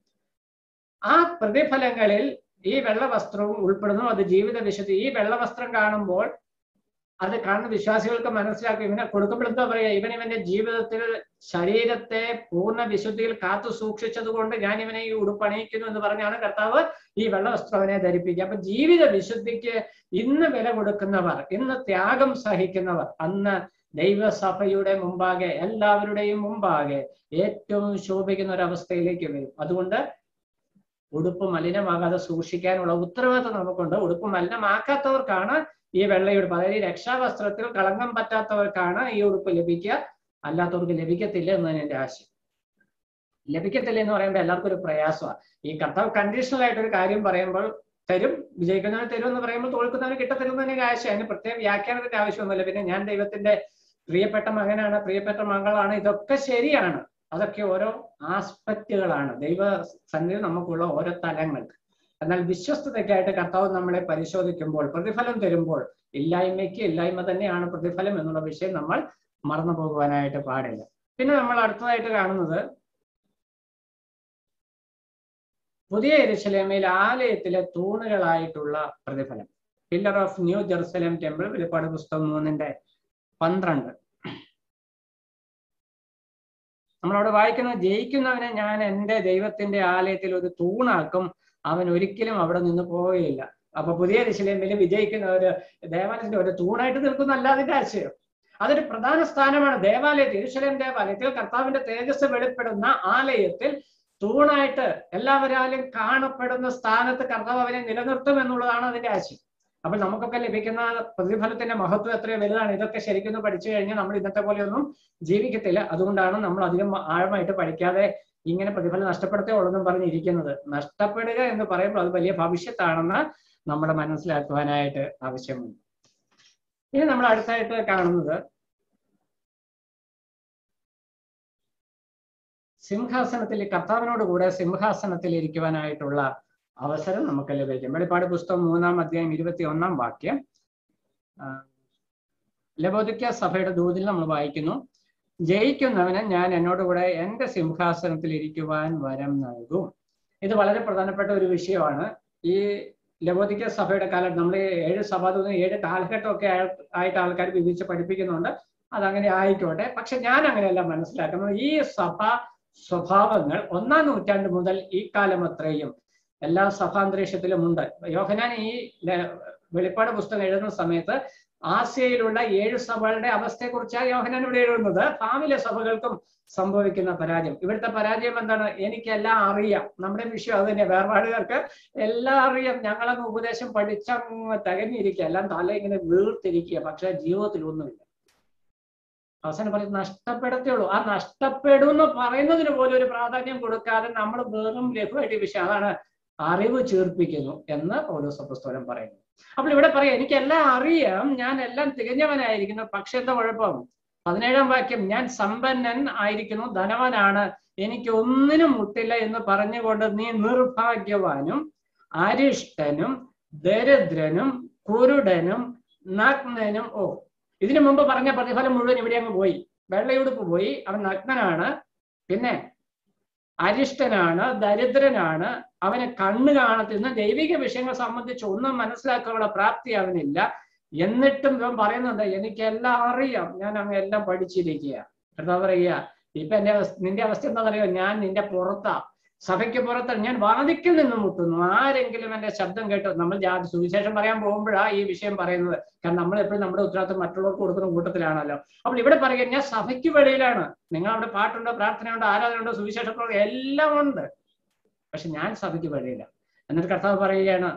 ആ പ്രതിഫലങ്ങളിൽ ഈ വെള്ള വസ്ത്രവും ഉൾപ്പെടുന്നു അത് ജീവിത വിശുദ്ധി ഈ വെള്ള വസ്ത്രം കാണുമ്പോൾ അത് കാണുന്ന വിശ്വാസികൾക്ക് മനസ്സിലാക്കും ഇവനെ കൊടുക്കുമ്പോൾ എന്താ പറയാ ഇവൻ ഇവന്റെ ജീവിതത്തിൽ ശരീരത്തെ പൂർണ്ണ വിശുദ്ധിയിൽ കാത്തു സൂക്ഷിച്ചത് കൊണ്ട് ഞാൻ ഇവനെ ഈ ഉടുപ്പണിയിക്കുന്നു എന്ന് പറഞ്ഞാണ് കർത്താവ് ഈ വെള്ളവസ്ത്രം അവനെ ധരിപ്പിക്കുക അപ്പൊ ജീവിത വിശുദ്ധിക്ക് ഇന്ന് വില കൊടുക്കുന്നവർ ഇന്ന് ത്യാഗം സഹിക്കുന്നവർ അന്ന് ദൈവസഭയുടെ മുമ്പാകെ എല്ലാവരുടെയും മുമ്പാകെ ഏറ്റവും ശോഭിക്കുന്ന ഒരു അവസ്ഥയിലേക്ക് വരും അതുകൊണ്ട് ഉടുപ്പ് മലിനമാകാതെ സൂക്ഷിക്കാനുള്ള ഉത്തരവാദിത്വം നമുക്കുണ്ട് ഉടുപ്പ് മലിനമാക്കാത്തവർക്കാണ് ഈ വെള്ളയുടുപ്പ് അതായത് ഈ രക്ഷാവസ്ത്രത്തിൽ കളങ്കം പറ്റാത്തവർക്കാണ് ഈ ഉടുപ്പ് ലഭിക്കുക അല്ലാത്തവർക്ക് ലഭിക്കത്തില്ല എന്നാണ് എന്റെ ആശയം ലഭിക്കത്തില്ല എന്ന് പറയുമ്പോൾ എല്ലാവർക്കും ഒരു പ്രയാസമാണ് ഈ കർത്താവ് കണ്ടീഷണൽ ആയിട്ട് ഒരു കാര്യം പറയുമ്പോൾ തരും വിജയിക്കുന്നവന് തരും എന്ന് പറയുമ്പോൾ തോൽക്കുന്നവന് കിട്ടത്തില്ല എന്ന് തന്നെ ആശയം അതിന് പ്രത്യേക വ്യാഖ്യാനത്തിന്റെ ആവശ്യമൊന്നുമില്ല പിന്നെ ഞാൻ ദൈവത്തിന്റെ പ്രിയപ്പെട്ട മകനാണ് പ്രിയപ്പെട്ട മകളാണ് ഇതൊക്കെ ശരിയാണ് അതൊക്കെ ഓരോ ആസ്പെക്റ്റുകളാണ് ദൈവ സന്നിധി നമുക്കുള്ള ഓരോ തലങ്ങൾ എന്നാൽ വിശ്വസ്തതയ്ക്കായിട്ട് കർത്താവ് നമ്മളെ പരിശോധിക്കുമ്പോൾ പ്രതിഫലം തരുമ്പോൾ ഇല്ലായ്മയ്ക്ക് ഇല്ലായ്മ തന്നെയാണ് പ്രതിഫലം എന്നുള്ള വിഷയം നമ്മൾ മറന്നു പോകുവാനായിട്ട് പാടില്ല പിന്നെ നമ്മൾ അടുത്തതായിട്ട് കാണുന്നത് പുതിയ എരുശലേമയിൽ ആലയത്തിലെ തൂണുകളായിട്ടുള്ള പ്രതിഫലം pillar of new Jerusalem temple വെളിപ്പാട് പുസ്തകം മൂന്നിന്റെ പന്ത്രണ്ട് നമ്മളവിടെ വായിക്കുന്നത് ജയിക്കുന്നവനെ ഞാൻ എൻ്റെ ദൈവത്തിന്റെ ആലയത്തിൽ ഒരു തൂണാക്കും അവൻ ഒരിക്കലും അവിടെ നിന്ന് പോവുകയില്ല അപ്പൊ പുതിയ എരുശലേമിൽ വിജയിക്കുന്ന ഒരു ദേവാലയത്തിന്റെ ഒരു തൂണായിട്ട് നിൽക്കുന്ന അല്ലാതിന്റെ ആശയം അതൊരു പ്രധാന സ്ഥാനമാണ് ദേവാലയത്തിൽ എരുശലേം ദേവാലയത്തിൽ കർത്താവിന്റെ തേജസ് വെളിപ്പെടുന്ന ആലയത്തിൽ തൂണായിട്ട് എല്ലാവരാലും കാണപ്പെടുന്ന സ്ഥാനത്ത് കർത്താവ് അവനെ നിലനിർത്തും എന്നുള്ളതാണ് അതിന്റെ ആശയം അപ്പൊ നമുക്കൊക്കെ ലഭിക്കുന്ന പ്രതിഫലത്തിന്റെ മഹത്വം എത്രയോ വലുതാണ് ഇതൊക്കെ ശരിക്കും പഠിച്ചു കഴിഞ്ഞാൽ നമ്മൾ ഇന്നത്തെ പോലെയൊന്നും ജീവിക്കത്തില്ല അതുകൊണ്ടാണ് നമ്മൾ അധികം ആഴമായിട്ട് പഠിക്കാതെ ഇങ്ങനെ പ്രതിഫലം നഷ്ടപ്പെടുത്തേ ഉള്ളെന്നും പറഞ്ഞിരിക്കുന്നത് നഷ്ടപ്പെടുക എന്ന് പറയുമ്പോൾ അത് വലിയ ഭവിഷ്യത്താണെന്ന് നമ്മൾ മനസ്സിലാക്കുവാനായിട്ട് ആവശ്യമുണ്ട് ഇനി നമ്മൾ അടുത്തായിട്ട് കാണുന്നത് സിംഹാസനത്തിൽ കർത്താവിനോട് കൂടെ സിംഹാസനത്തിൽ ഇരിക്കുവാനായിട്ടുള്ള അവസരം നമുക്ക് ലഭിക്കും വെളിപ്പാട് പുസ്തകം മൂന്നാം അധ്യായം ഇരുപത്തി ഒന്നാം വാക്യം ലബോദിക്ക സഭയുടെ ദൂതിൽ നമ്മൾ വായിക്കുന്നു ജയിക്കുന്നവന് ഞാൻ എന്നോട് കൂടെ എന്റെ സിംഹാസനത്തിൽ ഇരിക്കുവാൻ വരം നൽകും ഇത് വളരെ പ്രധാനപ്പെട്ട ഒരു വിഷയമാണ് ഈ ലബോദിക്ക സഭയുടെ കാലം നമ്മൾ ഏഴ് സഭ തോന്നുന്നു ഏഴ് കാലഘട്ടമൊക്കെ ആയിട്ട് ആൾക്കാർ വിഭജിച്ച് പഠിപ്പിക്കുന്നുണ്ട് അതങ്ങനെ ആയിക്കോട്ടെ പക്ഷെ ഞാൻ അങ്ങനെയല്ല മനസ്സിലാക്കുന്നത് ഈ സഭ സ്വഭാവങ്ങൾ ഒന്നാം നൂറ്റാണ്ട് മുതൽ ഈ കാലം അത്രയും എല്ലാ സഭാന്തരീക്ഷത്തിലും ഉണ്ട് യോഹനാൻ ഈ ല- വെളിപ്പാട് പുസ്തകം എഴുതുന്ന സമയത്ത് ആസിയയിലുള്ള ഏഴ് സഭകളുടെ അവസ്ഥയെക്കുറിച്ചാണ് യോഹനാൻ ഇവിടെ എഴുതുന്നത് ഭാവിയിലെ സഭകൾക്കും സംഭവിക്കുന്ന പരാജയം ഇവിടുത്തെ പരാജയം എന്താണ് എനിക്കെല്ലാം അറിയാം നമ്മുടെ വിഷയം അത് തന്നെ വേർപാടുകാർക്ക് എല്ലാം അറിയാം ഞങ്ങളങ്ങ് ഉപദേശം പഠിച്ചങ്ങ് തികഞ്ഞിരിക്കുക എല്ലാം തല ഇങ്ങനെ വീർത്തിരിക്കുക പക്ഷെ ജീവിതത്തിൽ ഒന്നുമില്ല അവസാനം പറയും നഷ്ടപ്പെടത്തേ ഉള്ളൂ ആ നഷ്ടപ്പെടും എന്ന് പറയുന്നതിന് പോലും ഒരു പ്രാധാന്യം കൊടുക്കാതെ നമ്മൾ വെറും ലഘുവായിട്ട് ഈ വിഷയം അതാണ് അറിവ് ചേർപ്പിക്കുന്നു എന്ന് പൗലോസ് പുസ്തകം പറയുന്നു അപ്പോൾ ഇവിടെ പറയാം എനിക്കെല്ലാം അറിയാം ഞാൻ എല്ലാം തികഞ്ഞവനായിരിക്കുന്നു പക്ഷെ എന്താ കുഴപ്പം പതിനേഴാം വാക്യം ഞാൻ സമ്പന്നൻ ആയിരിക്കുന്നു ധനവാനാണ് എനിക്ക് ഒന്നിനും മുട്ടില്ല എന്ന് പറഞ്ഞുകൊണ്ട് നീ നിർഭാഗ്യവാനും അരിഷ്ടനും ദരിദ്രനും കുരുടനും നഗ്നനും ഓ ഇതിനു മുമ്പ് പറഞ്ഞ പ്രതിഫലം മുഴുവൻ ഇവിടെ അങ്ങ് പോയി വെള്ളയുടുപ്പ് പോയി അവൻ നഗ്നനാണ് പിന്നെ അരിഷ്ടനാണ് ദരിദ്രനാണ് അവന് കണ്ണ് കാണത്തില്ല ദൈവിക വിഷയങ്ങൾ സംബന്ധിച്ച് ഒന്നും മനസ്സിലാക്കാനുള്ള പ്രാപ്തി അവനില്ല എന്നിട്ടും ഇവൻ പറയുന്നുണ്ട് എനിക്കെല്ലാം അറിയാം ഞാൻ അങ്ങ് എല്ലാം പഠിച്ചിരിക്കുക എന്താ പറയുക ഇപ്പൊ എന്റെ അവസ്ഥ നിന്റെ അവസ്ഥ എന്താണെന്നറിയോ ഞാൻ നിന്റെ പുറത്താ സഭയ്ക്ക് പുറത്ത് ഞാൻ വാദിക്കൽ നിന്ന് മുട്ടുന്നു ആരെങ്കിലും എന്റെ ശബ്ദം കേട്ടോ നമ്മൾ ജാതി സുവിശേഷം പറയാൻ പോകുമ്പോഴാ ഈ വിഷയം പറയുന്നത് കാരണം നമ്മൾ എപ്പോഴും നമ്മുടെ ഉത്തരവാദിത്വം മറ്റുള്ളവർക്ക് കൊടുക്കുന്ന കൂട്ടത്തിലാണല്ലോ അപ്പോൾ ഇവിടെ പറയുക ഞാൻ സഭയ്ക്ക് വെളിയിലാണ് നിങ്ങൾ അവിടെ പാട്ടുണ്ടോ പ്രാർത്ഥനയുണ്ടോ ആരാധനയുണ്ടോ സുവിശേഷത്തിലോ എല്ലാം ഉണ്ട് പക്ഷെ ഞാൻ സഭയ്ക്ക് വെളിയില്ല എന്നിട്ട് കർത്താവ് പറയുകയാണ്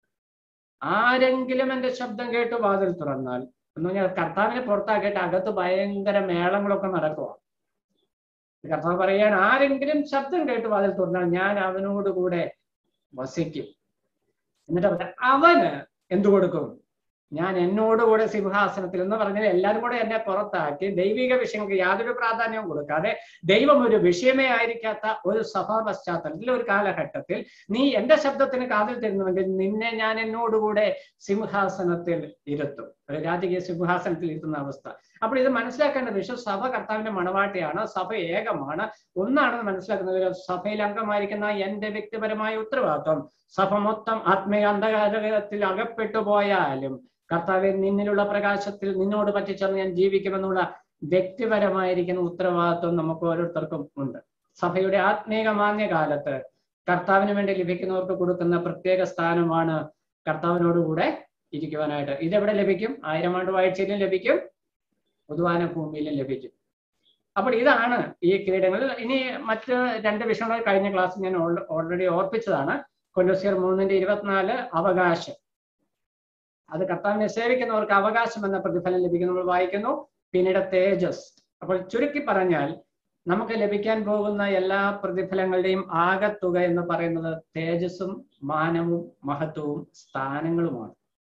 ആരെങ്കിലും എന്റെ ശബ്ദം കേട്ട് വാതിൽ തുറന്നാൽ എന്ന് പറഞ്ഞാൽ കർത്താവിനെ പുറത്താക്കിയിട്ട് അകത്ത് ഭയങ്കര മേളങ്ങളൊക്കെ നടക്കുക കർത്താവ് പറയുകയാണ് ആരെങ്കിലും ശബ്ദം കേട്ട് വാതിൽ തുറന്നാൽ ഞാൻ അവനോട് കൂടെ വസിക്കും എന്നിട്ട് അവൻ അവന് എന്തു കൊടുക്കും ഞാൻ എന്നോടുകൂടെ സിംഹാസനത്തിൽ എന്ന് പറഞ്ഞാൽ എല്ലാവരും കൂടെ എന്നെ പുറത്താക്കി ദൈവിക വിഷയങ്ങൾക്ക് യാതൊരു പ്രാധാന്യവും കൊടുക്കാതെ ദൈവം ഒരു വിഷയമേ ആയിരിക്കാത്ത ഒരു സഭാ പശ്ചാത്തലത്തിൽ ഒരു കാലഘട്ടത്തിൽ നീ എന്റെ ശബ്ദത്തിന് കാതിൽ തരുന്നുവെങ്കിൽ നിന്നെ ഞാൻ എന്നോടുകൂടെ സിംഹാസനത്തിൽ ഇരുത്തും ഒരു രാജകീയ സിംഹാസനത്തിൽ ഇരുത്തുന്ന അവസ്ഥ അപ്പോൾ ഇത് മനസ്സിലാക്കേണ്ട വിഷയം സഭ കർത്താവിന്റെ മണവാട്ടിയാണ് സഭ ഏകമാണ് ഒന്നാണെന്ന് മനസ്സിലാക്കുന്നത് സഭയിൽ അംഗമായിരിക്കുന്ന എന്റെ വ്യക്തിപരമായ ഉത്തരവാദിത്വം സഭ മൊത്തം ആത്മീയ അന്ധകാരത്തിൽ അകപ്പെട്ടു പോയാലും കർത്താവെ നിന്നിലുള്ള പ്രകാശത്തിൽ നിന്നോട് പറ്റിച്ചേർന്ന് ഞാൻ ജീവിക്കുമെന്നുള്ള വ്യക്തിപരമായിരിക്കുന്ന ഉത്തരവാദിത്വം നമുക്ക് ഓരോരുത്തർക്കും ഉണ്ട് സഭയുടെ ആത്മീക മാന്യകാലത്ത് കർത്താവിന് വേണ്ടി ലഭിക്കുന്നവർക്ക് കൊടുക്കുന്ന പ്രത്യേക സ്ഥാനമാണ് കർത്താവിനോടുകൂടെ ഇരിക്കുവാനായിട്ട് ഇതെവിടെ ലഭിക്കും ആയിരം ആണ്ട് വാഴ്ചയിലും ലഭിക്കും പൊതുവാന ഭൂമിയിലും ലഭിക്കും അപ്പോൾ ഇതാണ് ഈ കിരീടങ്ങൾ ഇനി മറ്റ് രണ്ട് വിഷയങ്ങൾ കഴിഞ്ഞ ക്ലാസ് ഞാൻ ഓൾറെഡി ഓർപ്പിച്ചതാണ് കൊല്ലസിയർ മൂന്നിന്റെ ഇരുപത്തിനാല് അവകാശം അത് കർത്താവിനെ സേവിക്കുന്നവർക്ക് അവകാശം എന്ന പ്രതിഫലം ലഭിക്കും നമ്മൾ വായിക്കുന്നു പിന്നീട് തേജസ് അപ്പോൾ ചുരുക്കി പറഞ്ഞാൽ നമുക്ക് ലഭിക്കാൻ പോകുന്ന എല്ലാ പ്രതിഫലങ്ങളുടെയും ആകത്തുക എന്ന് പറയുന്നത് തേജസ്സും മാനവും മഹത്വവും സ്ഥാനങ്ങളുമാണ്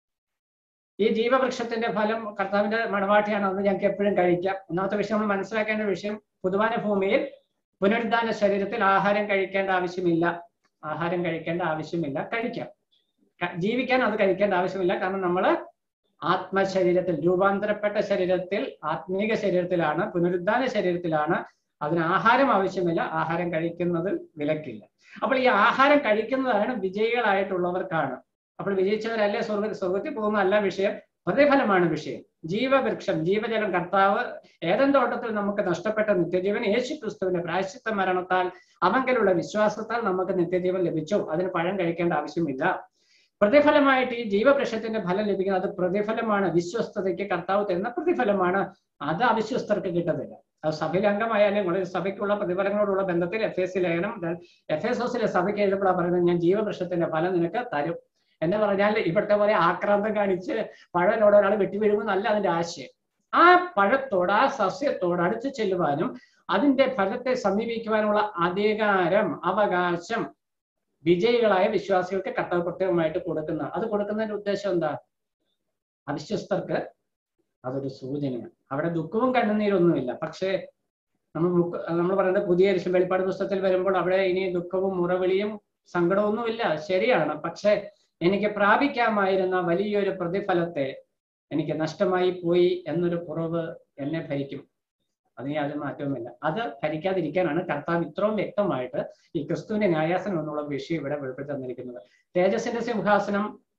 ഈ ജീവവൃക്ഷത്തിന്റെ ഫലം കർത്താവിന്റെ മണവാട്ടിയാണ് അത് ഞങ്ങൾക്ക് എപ്പോഴും കഴിക്കാം ഒന്നാമത്തെ വിഷയം നമ്മൾ മനസ്സിലാക്കേണ്ട വിഷയം പൊതുവാന ഭൂമിയിൽ പുനരുദ്ധാന ശരീരത്തിൽ ആഹാരം കഴിക്കേണ്ട ആവശ്യമില്ല ആഹാരം കഴിക്കേണ്ട ആവശ്യമില്ല കഴിക്കാം ജീവിക്കാൻ അത് കഴിക്കേണ്ട ആവശ്യമില്ല കാരണം നമ്മൾ ആത്മശരീരത്തിൽ രൂപാന്തരപ്പെട്ട ശരീരത്തിൽ ആത്മീക ശരീരത്തിലാണ് പുനരുദ്ധാന ശരീരത്തിലാണ് അതിന് ആഹാരം ആവശ്യമില്ല ആഹാരം കഴിക്കുന്നതിൽ വിലക്കില്ല അപ്പോൾ ഈ ആഹാരം കഴിക്കുന്നതാണ് വിജയികളായിട്ടുള്ളവർക്കാണ് അപ്പോൾ വിജയിച്ചവരല്ലേ സ്വർഗ സ്വർഗത്തിൽ പോകുന്നതല്ല വിഷയം പ്രതിഫലമാണ് വിഷയം ജീവവൃക്ഷം ജീവജലം കർത്താവ് ഏതൻ തോട്ടത്തിൽ നമുക്ക് നഷ്ടപ്പെട്ട നിത്യജീവൻ യേശു ക്രിസ്തുവിന്റെ പ്രായശ്ചിത്ത മരണത്താൽ അവങ്കലുള്ള വിശ്വാസത്താൽ നമുക്ക് നിത്യജീവൻ ലഭിച്ചു അതിന് പഴം കഴിക്കേണ്ട ആവശ്യമില്ല പ്രതിഫലമായിട്ട് ഈ ജീവവൃക്ഷത്തിന്റെ ഫലം ലഭിക്കുന്നത് അത് പ്രതിഫലമാണ് വിശ്വസ്തതയ്ക്ക് കർത്താവ് തരുന്ന പ്രതിഫലമാണ് അത് അവിശ്വസ്തർക്ക് കിട്ടത്തില്ല അത് സഭയിൽ അംഗമായാലും വളരെ സഭയ്ക്കുള്ള പ്രതിഫലങ്ങളോടുള്ള ബന്ധത്തിൽ എഫ് എസ് സി ലേഖനം എഫ് എസ് എസിലെ സഭയ്ക്ക് എഴുതപ്പെടാൻ പറയുന്നത് ഞാൻ ജീവവൃക്ഷത്തിന്റെ ഫലം നിനക്ക് തരും എന്ന് പറഞ്ഞാൽ ഇവിടുത്തെ പോലെ ആക്രാന്തം കാണിച്ച് പഴനോട് ഒരാൾ വെട്ടിവീഴുമെന്നല്ല അതിന്റെ ആശയം ആ പഴത്തോട് ആ സസ്യത്തോട് അടുത്ത് ചെല്ലുവാനും അതിന്റെ ഫലത്തെ സമീപിക്കുവാനുള്ള അധികാരം അവകാശം വിജയികളായ വിശ്വാസികൾക്ക് കർത്താവ് പ്രത്യേകമായിട്ട് കൊടുക്കുന്ന അത് കൊടുക്കുന്നതിന്റെ ഉദ്ദേശം എന്താ അവിശ്വസ്തർക്ക് അതൊരു സൂചനയാണ് അവിടെ ദുഃഖവും കണ്ണുനീരൊന്നുമില്ല പക്ഷേ നമ്മൾ നമ്മൾ പറയുന്നത് പുതിയ വെളിപ്പാട് പുസ്തകത്തിൽ വരുമ്പോൾ അവിടെ ഇനി ദുഃഖവും മുറവിളിയും സങ്കടമൊന്നുമില്ല ശരിയാണ് പക്ഷേ എനിക്ക് പ്രാപിക്കാമായിരുന്ന വലിയൊരു പ്രതിഫലത്തെ എനിക്ക് നഷ്ടമായി പോയി എന്നൊരു കുറവ് എന്നെ ഭരിക്കും അതിന് യാതൊരു മാറ്റവുമില്ല അത് ഭരിക്കാതിരിക്കാനാണ് കർത്താവ് ഇത്രയും വ്യക്തമായിട്ട് ഈ ക്രിസ്തുവിന്റെ ന്യായാസനം എന്നുള്ള വിഷയം ഇവിടെ വെളിപ്പെടുത്തി തന്നിരിക്കുന്നത് തേജസിന്റെ സിംഹാസനം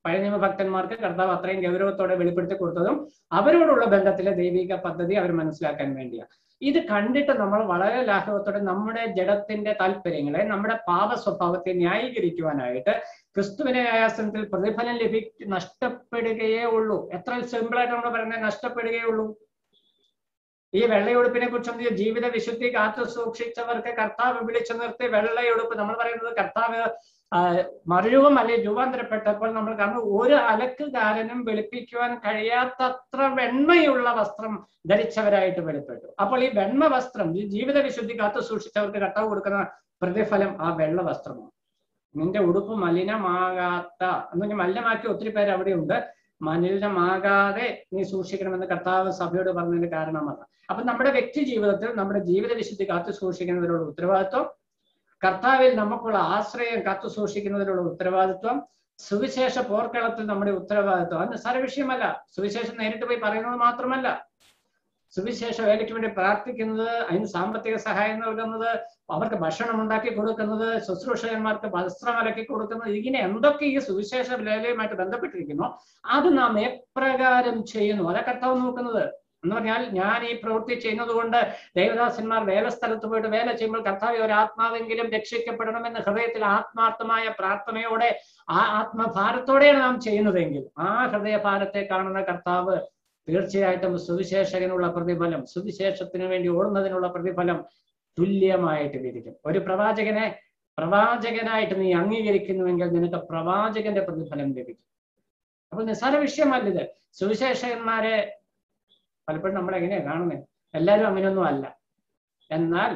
പഴയ നിയമ ഭക്തന്മാർക്ക് കർത്താവ് അത്രയും ഗൗരവത്തോടെ വെളിപ്പെടുത്തി കൊടുത്തതും അവരോടുള്ള ബന്ധത്തിലെ ദൈവിക പദ്ധതി അവർ മനസ്സിലാക്കാൻ വേണ്ടിയാണ് ഇത് കണ്ടിട്ട് നമ്മൾ വളരെ ലാഘവത്തോടെ നമ്മുടെ ജഡത്തിന്റെ താല്പര്യങ്ങളെ നമ്മുടെ പാപ സ്വഭാവത്തെ ന്യായീകരിക്കുവാനായിട്ട് ക്രിസ്തുവിനെ ആയാസനത്തിൽ പ്രതിഫലം ലഭി നഷ്ടപ്പെടുകയേ ഉള്ളൂ എത്ര സിമ്പിൾ ആയിട്ട് നമ്മൾ പറയുന്നത് നഷ്ടപ്പെടുകയേ ഉള്ളൂ ഈ വെള്ളയുടുപ്പിനെ കുറിച്ച് ജീവിത വിശുദ്ധി കാത്തു സൂക്ഷിച്ചവർക്ക് കർത്താവ് വിളിച്ചു നിർത്തി വെള്ളയുടുപ്പ് നമ്മൾ പറയുന്നത് കർത്താവ് മറുരൂപം അല്ലെ രൂപാന്തരപ്പെട്ടപ്പോൾ നമ്മൾ കാണുന്നു ഒരു അലക്കുകാരനും വെളുപ്പിക്കുവാൻ കഴിയാത്തത്ര വെണ്മയുള്ള വസ്ത്രം ധരിച്ചവരായിട്ട് വെളിപ്പെട്ടു അപ്പോൾ ഈ വെണ്മ വസ്ത്രം ഈ ജീവിത വിശുദ്ധി കാത്തു സൂക്ഷിച്ചവർക്ക് കർത്താവ് കൊടുക്കുന്ന പ്രതിഫലം ആ വെള്ള വസ്ത്രമാണ് നിന്റെ ഉടുപ്പ് മലിനമാകാത്ത എന്ന് പറഞ്ഞാൽ മലിനമാക്കിയ ഒത്തിരി പേര് അവിടെയുണ്ട് മലിനമാകാതെ നീ സൂക്ഷിക്കണമെന്ന് കർത്താവ് സഭയോട് പറഞ്ഞതിന്റെ കാരണമാണ് അപ്പൊ നമ്മുടെ വ്യക്തി ജീവിതത്തിൽ നമ്മുടെ ജീവിത വിശുദ്ധി കാത്തു സൂക്ഷിക്കുന്നതിനുള്ള ഉത്തരവാദിത്വം കർത്താവിൽ നമുക്കുള്ള ആശ്രയം കാത്തു സൂക്ഷിക്കുന്നതിനുള്ള ഉത്തരവാദിത്വം സുവിശേഷ പോർക്കളത്തിൽ നമ്മുടെ ഉത്തരവാദിത്വം അത് നിസ്സാര വിഷയമല്ല സുവിശേഷം നേരിട്ട് പോയി പറയുന്നത് മാത്രമല്ല സുവിശേഷ വേലയ്ക്ക് വേണ്ടി പ്രാർത്ഥിക്കുന്നത് അതിന് സാമ്പത്തിക സഹായം നൽകുന്നത് അവർക്ക് ഭക്ഷണം ഉണ്ടാക്കി കൊടുക്കുന്നത് ശുശ്രൂഷകന്മാർക്ക് വസ്ത്രം അലക്കി കൊടുക്കുന്നത് ഇങ്ങനെ എന്തൊക്കെ ഈ സുവിശേഷ വേലയുമായിട്ട് ബന്ധപ്പെട്ടിരിക്കുന്നു അത് നാം എപ്രകാരം ചെയ്യുന്നു അതാ കർത്താവ് നോക്കുന്നത് എന്ന് പറഞ്ഞാൽ ഞാൻ ഈ പ്രവൃത്തി ചെയ്യുന്നത് കൊണ്ട് ദേവദാസന്മാർ വേല സ്ഥലത്ത് പോയിട്ട് വേല ചെയ്യുമ്പോൾ കർത്താവ് ഒരു ആത്മാവെങ്കിലും രക്ഷിക്കപ്പെടണമെന്ന് ഹൃദയത്തിൽ ആത്മാർത്ഥമായ പ്രാർത്ഥനയോടെ ആ ആത്മഭാരത്തോടെയാണ് നാം ചെയ്യുന്നതെങ്കിൽ ആ ഹൃദയഭാരത്തെ കാണുന്ന കർത്താവ് തീർച്ചയായിട്ടും സുവിശേഷകനുള്ള പ്രതിഫലം സുവിശേഷത്തിന് വേണ്ടി ഓടുന്നതിനുള്ള പ്രതിഫലം തുല്യമായിട്ട് വിധിക്കും ഒരു പ്രവാചകനെ പ്രവാചകനായിട്ട് നീ അംഗീകരിക്കുന്നുവെങ്കിൽ നിനക്ക് പ്രവാചകന്റെ പ്രതിഫലം ലഭിക്കും അപ്പൊ നിസ്സാര വിഷയമല്ല ഇത് സുവിശേഷകന്മാരെ പലപ്പോഴും നമ്മൾ എങ്ങനെയാ കാണുന്നത് എല്ലാവരും അങ്ങനെയൊന്നും അല്ല എന്നാൽ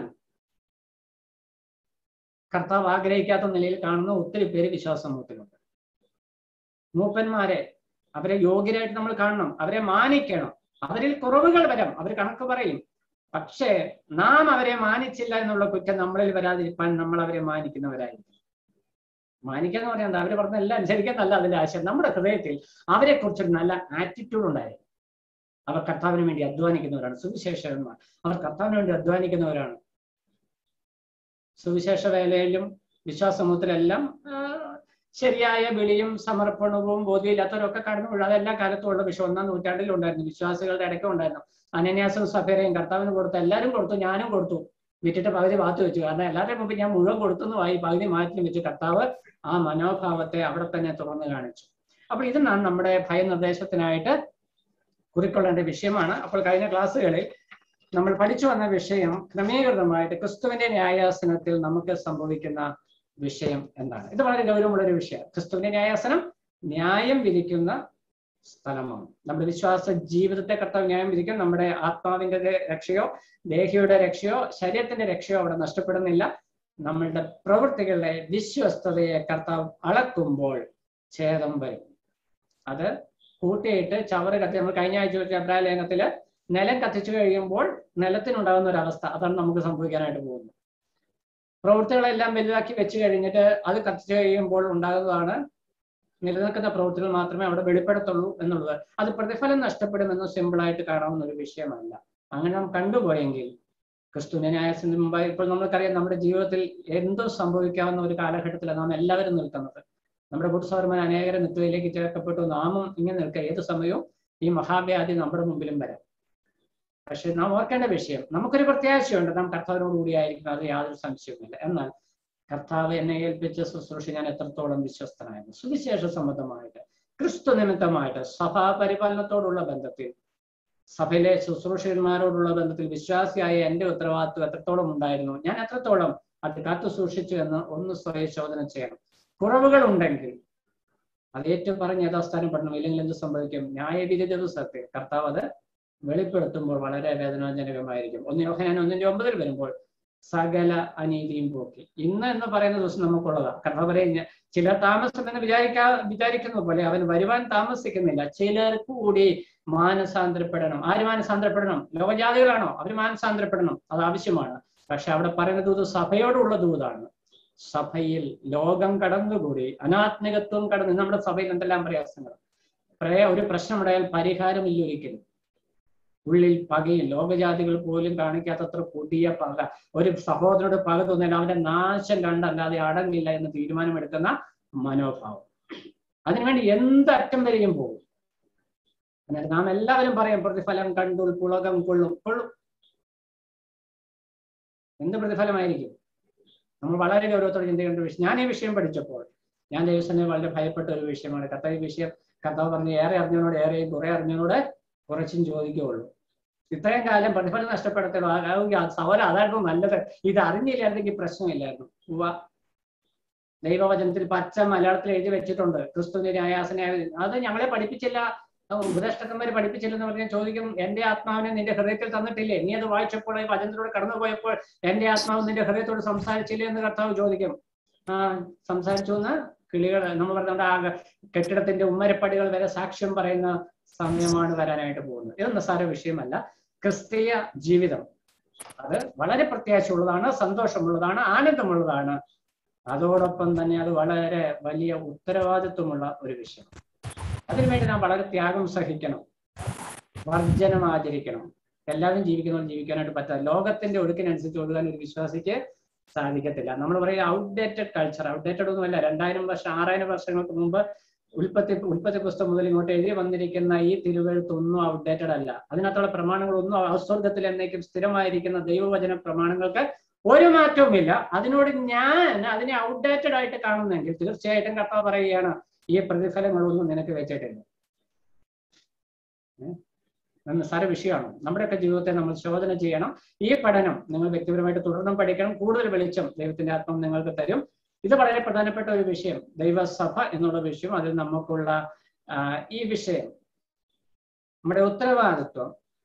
കർത്താവ് ആഗ്രഹിക്കാത്ത നിലയിൽ കാണുന്ന ഒത്തിരി പേര് വിശ്വാസ സമൂഹത്തിലുണ്ട് മൂപ്പന്മാരെ അവരെ യോഗ്യരായിട്ട് നമ്മൾ കാണണം അവരെ മാനിക്കണം അവരിൽ കുറവുകൾ വരാം അവർ കണക്ക് പറയും പക്ഷേ നാം അവരെ മാനിച്ചില്ല എന്നുള്ള കുറ്റം നമ്മളിൽ വരാതിരിക്കാൻ നമ്മൾ അവരെ മാനിക്കുന്നവരായിരിക്കും മാനിക്കുക എന്ന് പറയാൻ അവർ പറഞ്ഞ എല്ലാം അനുസരിക്കുന്നല്ല അതിന്റെ ആശയം നമ്മുടെ ഹൃദയത്തിൽ അവരെ കുറിച്ചൊരു നല്ല ആറ്റിറ്റ്യൂഡ് ഉണ്ടായിരുന്നു അവർ കർത്താവിന് വേണ്ടി അധ്വാനിക്കുന്നവരാണ് സുവിശേഷകന്മാർ അവർ കർത്താവിന് വേണ്ടി അധ്വാനിക്കുന്നവരാണ് സുവിശേഷ വേലയിലും വിശ്വാസമൂഹത്തിലെല്ലാം ശരിയായ വിളിയും സമർപ്പണവും ബോധ്യമില്ലാത്തവരൊക്കെ കടന്നു വീഴും അതെല്ലാ കാലത്തും ഉള്ള വിഷയം ഒന്നാം നൂറ്റാണ്ടിൽ ഉണ്ടായിരുന്നു വിശ്വാസികളുടെ ഇടയ്ക്കും ഉണ്ടായിരുന്നു അനന്യാസും സഫേരയും കർത്താവിന് കൊടുത്തു എല്ലാവരും കൊടുത്തു ഞാനും കൊടുത്തു വിറ്റിട്ട് പകുതി ഭാഗത്ത് വെച്ചു കാരണം എല്ലാവരുടെയും മുമ്പ് ഞാൻ മുഴുവൻ കൊടുത്തു വായി പകുതി മാറ്റി വെച്ച് കർത്താവ് ആ മനോഭാവത്തെ അവിടെ തന്നെ തുറന്നു കാണിച്ചു അപ്പോൾ ഇത് നാം നമ്മുടെ ഭയനിർദ്ദേശത്തിനായിട്ട് കുറിക്കൊള്ളേണ്ട വിഷയമാണ് അപ്പോൾ കഴിഞ്ഞ ക്ലാസ്സുകളിൽ നമ്മൾ പഠിച്ചു വന്ന വിഷയം ക്രമീകൃതമായിട്ട് ക്രിസ്തുവിന്റെ ന്യായാസനത്തിൽ നമുക്ക് സംഭവിക്കുന്ന വിഷയം എന്താണ് ഇത് വളരെ ഗൗരവമുള്ള ഒരു വിഷയം ക്രിസ്തുവിന്റെ ന്യായാസനം ന്യായം വിധിക്കുന്ന സ്ഥലമാണ് നമ്മുടെ വിശ്വാസ ജീവിതത്തെ കർത്താവ് ന്യായം വിധിക്കും നമ്മുടെ ആത്മാവിന്റെ രക്ഷയോ ദേഹിയുടെ രക്ഷയോ ശരീരത്തിന്റെ രക്ഷയോ അവിടെ നഷ്ടപ്പെടുന്നില്ല നമ്മളുടെ പ്രവൃത്തികളുടെ വിശ്വസ്തതയെ കർത്താവ് അളക്കുമ്പോൾ ഛേദം വരും അത് കൂട്ടിയിട്ട് ചവറ് കത്തി നമ്മൾ കഴിഞ്ഞ ആഴ്ച അഭിപ്രായ ലേഖനത്തില് നിലം കത്തിച്ചു കഴിയുമ്പോൾ നിലത്തിനുണ്ടാകുന്ന ഒരു അവസ്ഥ അതാണ് നമുക്ക് സംഭവിക്കാനായിട്ട് പോകുന്നത് പ്രവൃത്തികളെല്ലാം വലുതാക്കി വെച്ച് കഴിഞ്ഞിട്ട് അത് കത്തിച്ചു കഴിയുമ്പോൾ ഉണ്ടാകുന്നതാണ് നിലനിൽക്കുന്ന പ്രവൃത്തികൾ മാത്രമേ അവിടെ വെളിപ്പെടുത്തുള്ളൂ എന്നുള്ളത് അത് പ്രതിഫലം നഷ്ടപ്പെടുമെന്ന് സിമ്പിളായിട്ട് കാണാവുന്ന ഒരു വിഷയമല്ല അങ്ങനെ നാം കണ്ടുപോയെങ്കിൽ ക്രിസ്തുവിന്റെ ന്യായത്തിന് മുമ്പ് ഇപ്പോൾ നമുക്കറിയാം നമ്മുടെ ജീവിതത്തിൽ എന്തും സംഭവിക്കാവുന്ന ഒരു കാലഘട്ടത്തിലാണ് നാം എല്ലാവരും നിൽക്കുന്നത് നമ്മുടെ കുടുംബസൗരന്മാർ അനേകരെ നിത്യതയിലേക്ക് ചേർക്കപ്പെട്ടു നാമും ഇങ്ങനെ നിൽക്കുക ഏത് സമയവും ഈ മഹാവ്യാധി നമ്മുടെ മുമ്പിലും വരാം പക്ഷെ നാം ഓർക്കേണ്ട വിഷയം നമുക്കൊരു പ്രത്യാശയുണ്ട് നാം കർത്താവിനോട് കൂടിയായിരിക്കും അത് യാതൊരു സംശയവുമില്ല എന്നാൽ കർത്താവ് എന്നെ ഏൽപ്പിച്ച ശുശ്രൂഷ ഞാൻ എത്രത്തോളം വിശ്വസ്തനായിരുന്നു സുവിശേഷ സംബന്ധമായിട്ട് ക്രിസ്തു നിമിത്തമായിട്ട് സഭാ പരിപാലനത്തോടുള്ള ബന്ധത്തിൽ സഭയിലെ ശുശ്രൂഷകന്മാരോടുള്ള ബന്ധത്തിൽ വിശ്വാസിയായ എന്റെ ഉത്തരവാദിത്വം എത്രത്തോളം ഉണ്ടായിരുന്നു ഞാൻ എത്രത്തോളം അത് കാത്തു സൂക്ഷിച്ചു എന്ന് ഒന്ന് സ്വയശോധന ചെയ്യണം കുറവുകൾ ഉണ്ടെങ്കിൽ അത് ഏറ്റവും പറഞ്ഞ് യഥാസ്ഥാനപ്പെടണം ഇല്ലെങ്കിൽ എന്ത് സംഭവിക്കും ന്യായവിധി ദിവസത്തെ കർത്താവ് അത് വെളിപ്പെടുത്തുമ്പോൾ വളരെ വേദനാജനകമായിരിക്കും ഒന്ന് യോഹനാൻ ഒന്നിന്റെ ഒമ്പതിൽ വരുമ്പോൾ സകല അനീതിയും പോക്കി ഇന്ന് എന്ന് പറയുന്ന ദിവസം നമുക്കുള്ളതാ കർത്താവ് പറയും ചിലർ താമസമെന്ന് വിചാരിക്കാ വിചാരിക്കുന്ന പോലെ അവൻ വരുവാൻ താമസിക്കുന്നില്ല ചിലർ കൂടി മാനസാന്തരപ്പെടണം ആര് മാനസാന്തരപ്പെടണം ലോകജാതികളാണോ അവർ മാനസാന്തരപ്പെടണം അത് ആവശ്യമാണ് പക്ഷെ അവിടെ പറയുന്ന ദൂത് സഭയോടുള്ള ദൂതാണ് സഭയിൽ ലോകം കടന്നുകൂടി അനാത്മികത്വം കടന്ന് നമ്മുടെ സഭയിൽ എന്തെല്ലാം പ്രയാസങ്ങൾ പ്രയ ഒരു പ്രശ്നമുണ്ടായാൽ പരിഹാരമില്ല ഒരിക്കലും ഉള്ളിൽ പകയും ലോകജാതികൾ പോലും കാണിക്കാത്തത്ര കൊടിയ പക ഒരു സഹോദരനോട് പക തോന്നിയാൽ അവന്റെ നാശം കണ്ടല്ലാതെ അടങ്ങില്ല എന്ന് തീരുമാനമെടുക്കുന്ന മനോഭാവം അതിനുവേണ്ടി എന്ത് അറ്റം വരെയും പോകും എന്നിട്ട് നാം എല്ലാവരും പറയും പ്രതിഫലം കണ്ടു പുളകം കൊള്ളും കൊള്ളും എന്ത് പ്രതിഫലമായിരിക്കും നമ്മൾ വളരെ ഗൗരവത്തോടെ ചിന്തിക്കേണ്ട വിഷയം ഞാൻ ഈ വിഷയം പഠിച്ചപ്പോൾ ഞാൻ ദൈവസനെ വളരെ ഭയപ്പെട്ട ഒരു വിഷയമാണ് കർത്താവ് ഈ വിഷയം കർത്താവ് പറഞ്ഞ് ഏറെ അറിഞ്ഞവനോട് ഏറെയും കുറെ അറിഞ്ഞവനോട് കുറച്ചും ചോദിക്കുകയുള്ളൂ ഇത്രയും കാലം പ്രതിഫലം നഷ്ടപ്പെടുത്തണം സവല അതായിരുന്നു നല്ലത് ഇത് അറിഞ്ഞില്ലായിരുന്നെങ്കിൽ പ്രശ്നമില്ലായിരുന്നു ഉവ്വ ദൈവവചനത്തിൽ പച്ച മലയാളത്തിൽ എഴുതി വെച്ചിട്ടുണ്ട് ക്രിസ്തുവിന്റെ ന്യായാസന അത് ഞങ്ങളെ പഠിപ്പിച്ചില്ല ഉപദേഷ്ടക്കന്മാര് പഠിപ്പിച്ചില്ലെന്ന് പറഞ്ഞാൽ ചോദിക്കും എന്റെ ആത്മാവിനെ നിന്റെ ഹൃദയത്തിൽ തന്നിട്ടില്ലേ നീ അത് വായിച്ചപ്പോൾ ഈ വചനത്തിലൂടെ കടന്നുപോയപ്പോൾ എന്റെ ആത്മാവ് നിന്റെ ഹൃദയത്തോട് സംസാരിച്ചില്ലേ എന്ന് കർത്താവ് ചോദിക്കും ആ സംസാരിച്ചു എന്ന് കിളികൾ നമ്മൾ പറഞ്ഞ ആ കെട്ടിടത്തിന്റെ ഉമ്മരപ്പടികൾ വരെ സാക്ഷ്യം പറയുന്ന സമയമാണ് വരാനായിട്ട് പോകുന്നത് ഇത് നിസ്സാര വിഷയമല്ല ക്രിസ്തീയ ജീവിതം അത് വളരെ പ്രത്യാശയുള്ളതാണ് സന്തോഷമുള്ളതാണ് ആനന്ദമുള്ളതാണ് അതോടൊപ്പം തന്നെ അത് വളരെ വലിയ ഉത്തരവാദിത്വമുള്ള ഒരു വിഷയം അതിനുവേണ്ടി നാം വളരെ ത്യാഗം സഹിക്കണം വർജനം ആചരിക്കണം എല്ലാവരും ജീവിക്കുന്നവർ ജീവിക്കാനായിട്ട് പറ്റില്ല ലോകത്തിന്റെ ഒഴുക്കിനനുസരിച്ച് ഒഴുകാൻ ഒരു വിശ്വാസിക്ക് സാധിക്കത്തില്ല നമ്മൾ പറയുക ഔട്ട്ഡേറ്റഡ് കൾച്ചർ ഔട്ട്ഡേറ്റഡ് ഒന്നുമല്ല രണ്ടായിരം വർഷം ആറായിരം വർഷങ്ങൾക്ക് മുമ്പ് ഉൽപ്പത്തി ഉൽപ്പത്തി പുസ്തകം മുതൽ ഇങ്ങോട്ട് എഴുതി വന്നിരിക്കുന്ന ഈ തിരുവഴുത്തൊന്നും ഔട്ട്ഡേറ്റഡ് അല്ല അതിനകത്തുള്ള പ്രമാണങ്ങളൊന്നും ഔസ്വർഗത്തിൽ എന്നേക്കും സ്ഥിരമായിരിക്കുന്ന ദൈവവചന പ്രമാണങ്ങൾക്ക് ഒരു മാറ്റവുമില്ല അതിനോട് ഞാൻ അതിനെ ഔട്ട്ഡേറ്റഡ് ആയിട്ട് കാണുന്നെങ്കിൽ തീർച്ചയായിട്ടും കർത്താവ് പറയുകയാണ് ഈ പ്രതിഫലങ്ങളൊന്നും നിനക്ക് വെച്ചിട്ടില്ല നിസ്സാര വിഷയമാണ് നമ്മുടെയൊക്കെ ജീവിതത്തെ നമ്മൾ ശോധന ചെയ്യണം ഈ പഠനം നിങ്ങൾ വ്യക്തിപരമായിട്ട് തുടർന്നും പഠിക്കണം കൂടുതൽ വെളിച്ചം ദൈവത്തിന്റെ ആത്മം നിങ്ങൾക്ക് തരും ഇത് വളരെ പ്രധാനപ്പെട്ട ഒരു വിഷയം ദൈവസഭ എന്നുള്ള വിഷയം അതിൽ നമുക്കുള്ള ഈ വിഷയം നമ്മുടെ ഉത്തരവാദിത്വം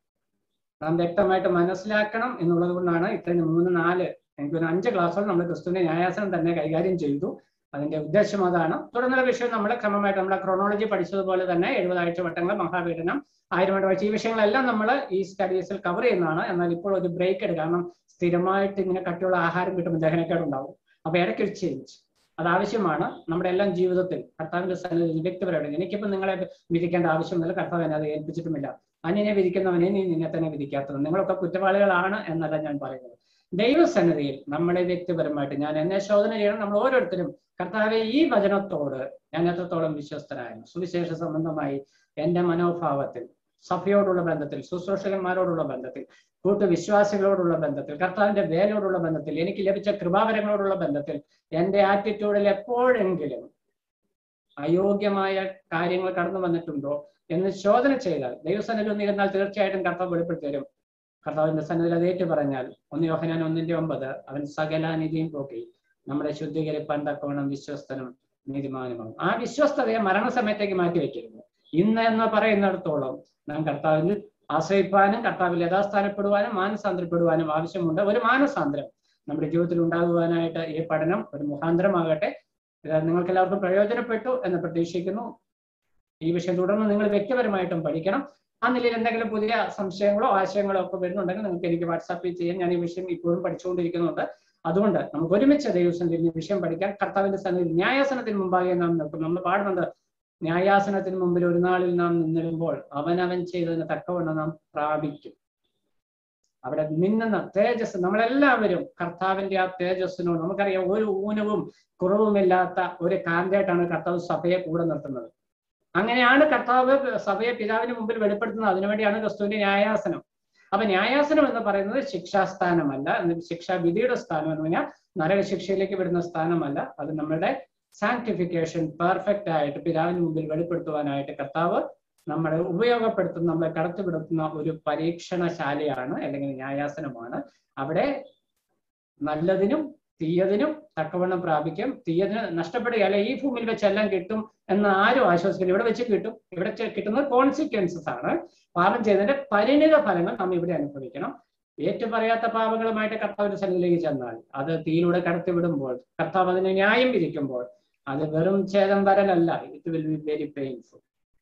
നാം വ്യക്തമായിട്ട് മനസ്സിലാക്കണം എന്നുള്ളത് കൊണ്ടാണ് ഇത്രയും മൂന്ന് നാല് എനിക്കൊരു അഞ്ച് ക്ലാസ്സുകൾ നമ്മൾ ക്രിസ്തുവിന്റെ ന്യായാസനം തന്നെ കൈകാര്യം ചെയ്തു അതിന്റെ ഉദ്ദേശം അതാണ് തുടർന്നുള്ള വിഷയം നമ്മൾ ക്രമമായിട്ട് നമ്മുടെ ക്രോണോളജി പഠിച്ചതുപോലെ തന്നെ എഴുപതാഴ്ച വട്ടങ്ങൾ മഹാപീഡനം ആയിരം ആഴ്ച ഈ വിഷയങ്ങളെല്ലാം നമ്മൾ ഈ സ്റ്റഡീസിൽ കവർ ചെയ്യുന്നതാണ് എന്നാൽ ഇപ്പോൾ ഒരു ബ്രേക്ക് എടുക്കുക കാരണം സ്ഥിരമായിട്ട് ഇങ്ങനെ കട്ടിയുള്ള ആഹാരം കിട്ടുമ്പോൾ ദഹനക്കേടുണ്ടാവും അപ്പൊ ഇടയ്ക്ക് ഒരു ചേഞ്ച് അത് ആവശ്യമാണ് നമ്മുടെ എല്ലാം ജീവിതത്തിൽ കർത്താവിന്റെ സന്നിധി വ്യക്തിപരമായിട്ട് എനിക്കിപ്പോൾ നിങ്ങളെ വിധിക്കേണ്ട ആവശ്യമൊന്നുമില്ല കർത്താവ് എന്നെ അത് ഏൽപ്പിച്ചിട്ടുമില്ല അന്യനെ വിധിക്കുന്നവനെ നീ നിന്നെ തന്നെ വിധിക്കാത്തത് നിങ്ങളൊക്കെ കുറ്റവാളികളാണ് എന്നല്ല ഞാൻ പറയുന്നത് ദൈവസന്നിധിയിൽ നമ്മളെ വ്യക്തിപരമായിട്ട് ഞാൻ എന്നെ ശോധന ചെയ്യണം നമ്മൾ ഓരോരുത്തരും കർത്താവെ ഈ വചനത്തോട് ഞാൻ എത്രത്തോളം വിശ്വസ്തനായിരുന്നു സുവിശേഷ സംബന്ധമായി എന്റെ മനോഭാവത്തിൽ സഭയോടുള്ള ബന്ധത്തിൽ ശുശ്രൂഷകന്മാരോടുള്ള ബന്ധത്തിൽ കൂട്ടുവിശ്വാസികളോടുള്ള ബന്ധത്തിൽ കർത്താവിന്റെ വേലയോടുള്ള ബന്ധത്തിൽ എനിക്ക് ലഭിച്ച കൃപാവരങ്ങളോടുള്ള ബന്ധത്തിൽ എന്റെ ആറ്റിറ്റ്യൂഡിൽ എപ്പോഴെങ്കിലും അയോഗ്യമായ കാര്യങ്ങൾ കടന്നു വന്നിട്ടുണ്ടോ എന്ന് ശോധന ചെയ്താൽ ദൈവസന്നിധി ഒന്നിരുന്നാൽ തീർച്ചയായിട്ടും കർത്താവ് വെളിപ്പെടുത്തി തരും കർത്താവിന്റെ സന്നിധിയിൽ അത് ഏറ്റു പറഞ്ഞാൽ ഒന്ന് യോഹനാൻ ഒന്നിന്റെ ഒമ്പത് അവൻ സകല നിധിയും പോക്കി നമ്മളെ ശുദ്ധീകരിപ്പാൻ തക്കവണ്ണം വിശ്വസ്തനും നീതിമാനുമാണ് ആ വിശ്വസ്തതയെ മരണസമയത്തേക്ക് മാറ്റി വെക്കരുത് ഇന്ന് എന്ന് പറയുന്നിടത്തോളം നാം കർത്താവിൽ ആശ്രയിപ്പാനും കർത്താവിൽ യഥാസ്ഥാനപ്പെടുവാനും മാനസാന്തരപ്പെടുവാനും ആവശ്യമുണ്ട് ഒരു മാനസാന്തരം നമ്മുടെ ജീവിതത്തിൽ ഉണ്ടാകുവാനായിട്ട് ഈ പഠനം ഒരു മുഖാന്തരമാകട്ടെ നിങ്ങൾക്ക് എല്ലാവർക്കും പ്രയോജനപ്പെട്ടു എന്ന് പ്രതീക്ഷിക്കുന്നു ഈ വിഷയം തുടർന്ന് നിങ്ങൾ വ്യക്തിപരമായിട്ടും പഠിക്കണം ആ നിലയിൽ എന്തെങ്കിലും പുതിയ സംശയങ്ങളോ ആശയങ്ങളോ ഒക്കെ വരുന്നുണ്ടെങ്കിൽ നിങ്ങൾക്ക് എനിക്ക് വാട്സാപ്പിൽ ചെയ്യാൻ ഞാൻ ഈ വിഷയം ഇപ്പോഴും പഠിച്ചുകൊണ്ടിരിക്കുന്നുണ്ട് അതുകൊണ്ട് നമുക്ക് ഒരുമിച്ച് ദൈവസം തിരിഞ്ഞ് വിഷയം പഠിക്കാൻ കർത്താവിന്റെ സന്നിധി ന്യായാസനത്തിന് മുമ്പാകെ നാം നിൽക്കും നമ്മൾ പാടുന്നുണ്ട് ന്യായാസനത്തിന് മുമ്പിൽ ഒരു നാളിൽ നാം നിന്നിടുമ്പോൾ അവനവൻ ചെയ്തതിന് തക്കവണ്ണം നാം പ്രാപിക്കും അവിടെ മിന്നുന്ന തേജസ് നമ്മളെല്ലാവരും കർത്താവിന്റെ ആ തേജസ്സിനോട് നമുക്കറിയാം ഒരു ഊനവും കുറവുമില്ലാത്ത ഒരു കാന്തായിട്ടാണ് കർത്താവ് സഭയെ കൂടെ നിർത്തുന്നത് അങ്ങനെയാണ് കർത്താവ് സഭയെ പിതാവിന് മുമ്പിൽ വെളിപ്പെടുത്തുന്നത് അതിനുവേണ്ടിയാണ് ക്രിസ്തുവിന്റെ ന്യായാസനം അപ്പൊ ന്യായാസനം എന്ന് പറയുന്നത് ശിക്ഷാസ്ഥാനമല്ല ശിക്ഷാവിധിയുടെ സ്ഥാനം എന്ന് പറഞ്ഞാൽ നരകശിക്ഷയിലേക്ക് വിടുന്ന സ്ഥാനമല്ല അത് നമ്മുടെ സാങ്ക്ടിഫിക്കേഷൻ പെർഫെക്റ്റ് ആയിട്ട് പിതാവിന് മുമ്പിൽ വെളിപ്പെടുത്തുവാനായിട്ട് കർത്താവ് നമ്മളെ ഉപയോഗപ്പെടുത്തുന്ന നമ്മളെ കടത്തിവിടുത്തുന്ന ഒരു പരീക്ഷണശാലയാണ് അല്ലെങ്കിൽ ന്യായാസനമാണ് അവിടെ നല്ലതിനും തീയതിനും തക്കവണ്ണം പ്രാപിക്കും തീയതിന് നഷ്ടപ്പെടുകയല്ല ഈ ഭൂമിയിൽ വെച്ചെല്ലാം കിട്ടും എന്ന് ആരും ആശ്വസിക്കില്ല ഇവിടെ വെച്ച് കിട്ടും ഇവിടെ കിട്ടുന്നത് കോൺസിക്വൻസസ് ആണ് പാപം ചെയ്തതിന്റെ പരിണിത ഫലങ്ങൾ നാം ഇവിടെ അനുഭവിക്കണം ഏറ്റുപറയാത്ത പാപങ്ങളുമായിട്ട് കർത്താവിന്റെ സന്നിധിയിലേക്ക് ചെന്നാൽ അത് തീയിലൂടെ കടത്തിവിടുമ്പോൾ കർത്താവ് അതിനെ ന്യായം വിധിക്കുമ്പോൾ അത് വെറും ഛേദം വരലല്ല it will be very painful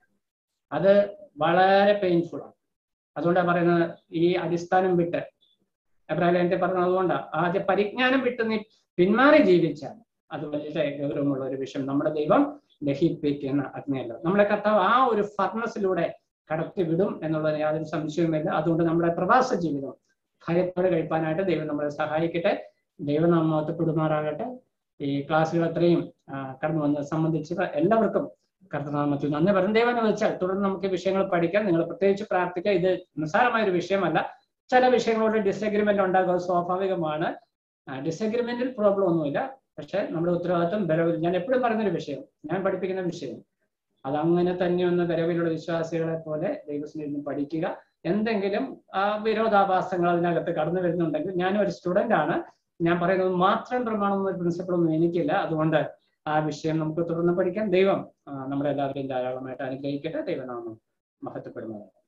അത് വളരെ പെയിൻഫുൾ ആണ് അതുകൊണ്ടാണ് പറയുന്നത് ഈ അടിസ്ഥാനം വിട്ട് എബ്രാഹിം പറഞ്ഞത് അതുകൊണ്ടാണ് ആദ്യ പരിജ്ഞാനം വിട്ട് നീ പിന്മാറി ജീവിച്ചാൽ അത് വലിയ ഗൗരവമുള്ള ഒരു വിഷയം നമ്മുടെ ദൈവം ദഹിപ്പിക്കുന്ന അഗ്നിയല്ല നമ്മളെ കർത്താവ് ആ ഒരു ഫർണസിലൂടെ കടത്തി വിടും എന്നുള്ളതിന് യാതൊരു സംശയവുമില്ല അതുകൊണ്ട് നമ്മുടെ പ്രവാസ ജീവിതം ഭയത്തോടെ കഴിപ്പാനായിട്ട് ദൈവം നമ്മളെ സഹായിക്കട്ടെ ദൈവം നാം മഹത്വപ്പെടുമാറാകട്ടെ ഈ ക്ലാസ്സുകൾ അത്രയും കടന്നു വന്ന് സംബന്ധിച്ച് എല്ലാവർക്കും കർത്തനാമത്തിൽ നന്ദി പറഞ്ഞു ദൈവം വെച്ചാൽ തുടർന്ന് നമുക്ക് ഈ വിഷയങ്ങൾ പഠിക്കാം നിങ്ങൾ പ്രത്യേകിച്ച് പ്രാർത്ഥിക്കുക ഇത് നിസ്സാരമായ ഒരു വിഷയമല്ല ചില വിഷയങ്ങളോട് ഡിസഗ്രിമെന്റ് ഉണ്ടാകുക സ്വാഭാവികമാണ് ഡിസഗ്രിമെന്റിൽ പ്രോബ്ലം ഒന്നുമില്ല പക്ഷെ നമ്മുടെ ഉത്തരവാദിത്വം ബലവിൽ ഞാൻ എപ്പോഴും പറയുന്നൊരു വിഷയം ഞാൻ പഠിപ്പിക്കുന്ന വിഷയം അതങ്ങനെ തന്നെയൊന്ന് ബലവിലുള്ള വിശ്വാസികളെ പോലെ ദൈവസ്നേഹിതം പഠിക്കുക എന്തെങ്കിലും ആ വിരോധാഭാസങ്ങൾ അതിനകത്ത് കടന്നു വരുന്നുണ്ടെങ്കിൽ ഞാനും ഒരു സ്റ്റുഡന്റ് ആണ് ഞാൻ പറയുന്നത് മാത്രം പ്രമാണം എന്ന പ്രിൻസിപ്പിൾ ഒന്നും എനിക്കില്ല അതുകൊണ്ട് ആ വിഷയം നമുക്ക് തുടർന്ന് പഠിക്കാം ദൈവം ആ, നമ്മളെല്ലാവരെയും ധാരാളമായിട്ട് അനുഗ്രഹിക്കട്ടെ ദൈവനാമം മഹത്വപ്പെടുന്നത്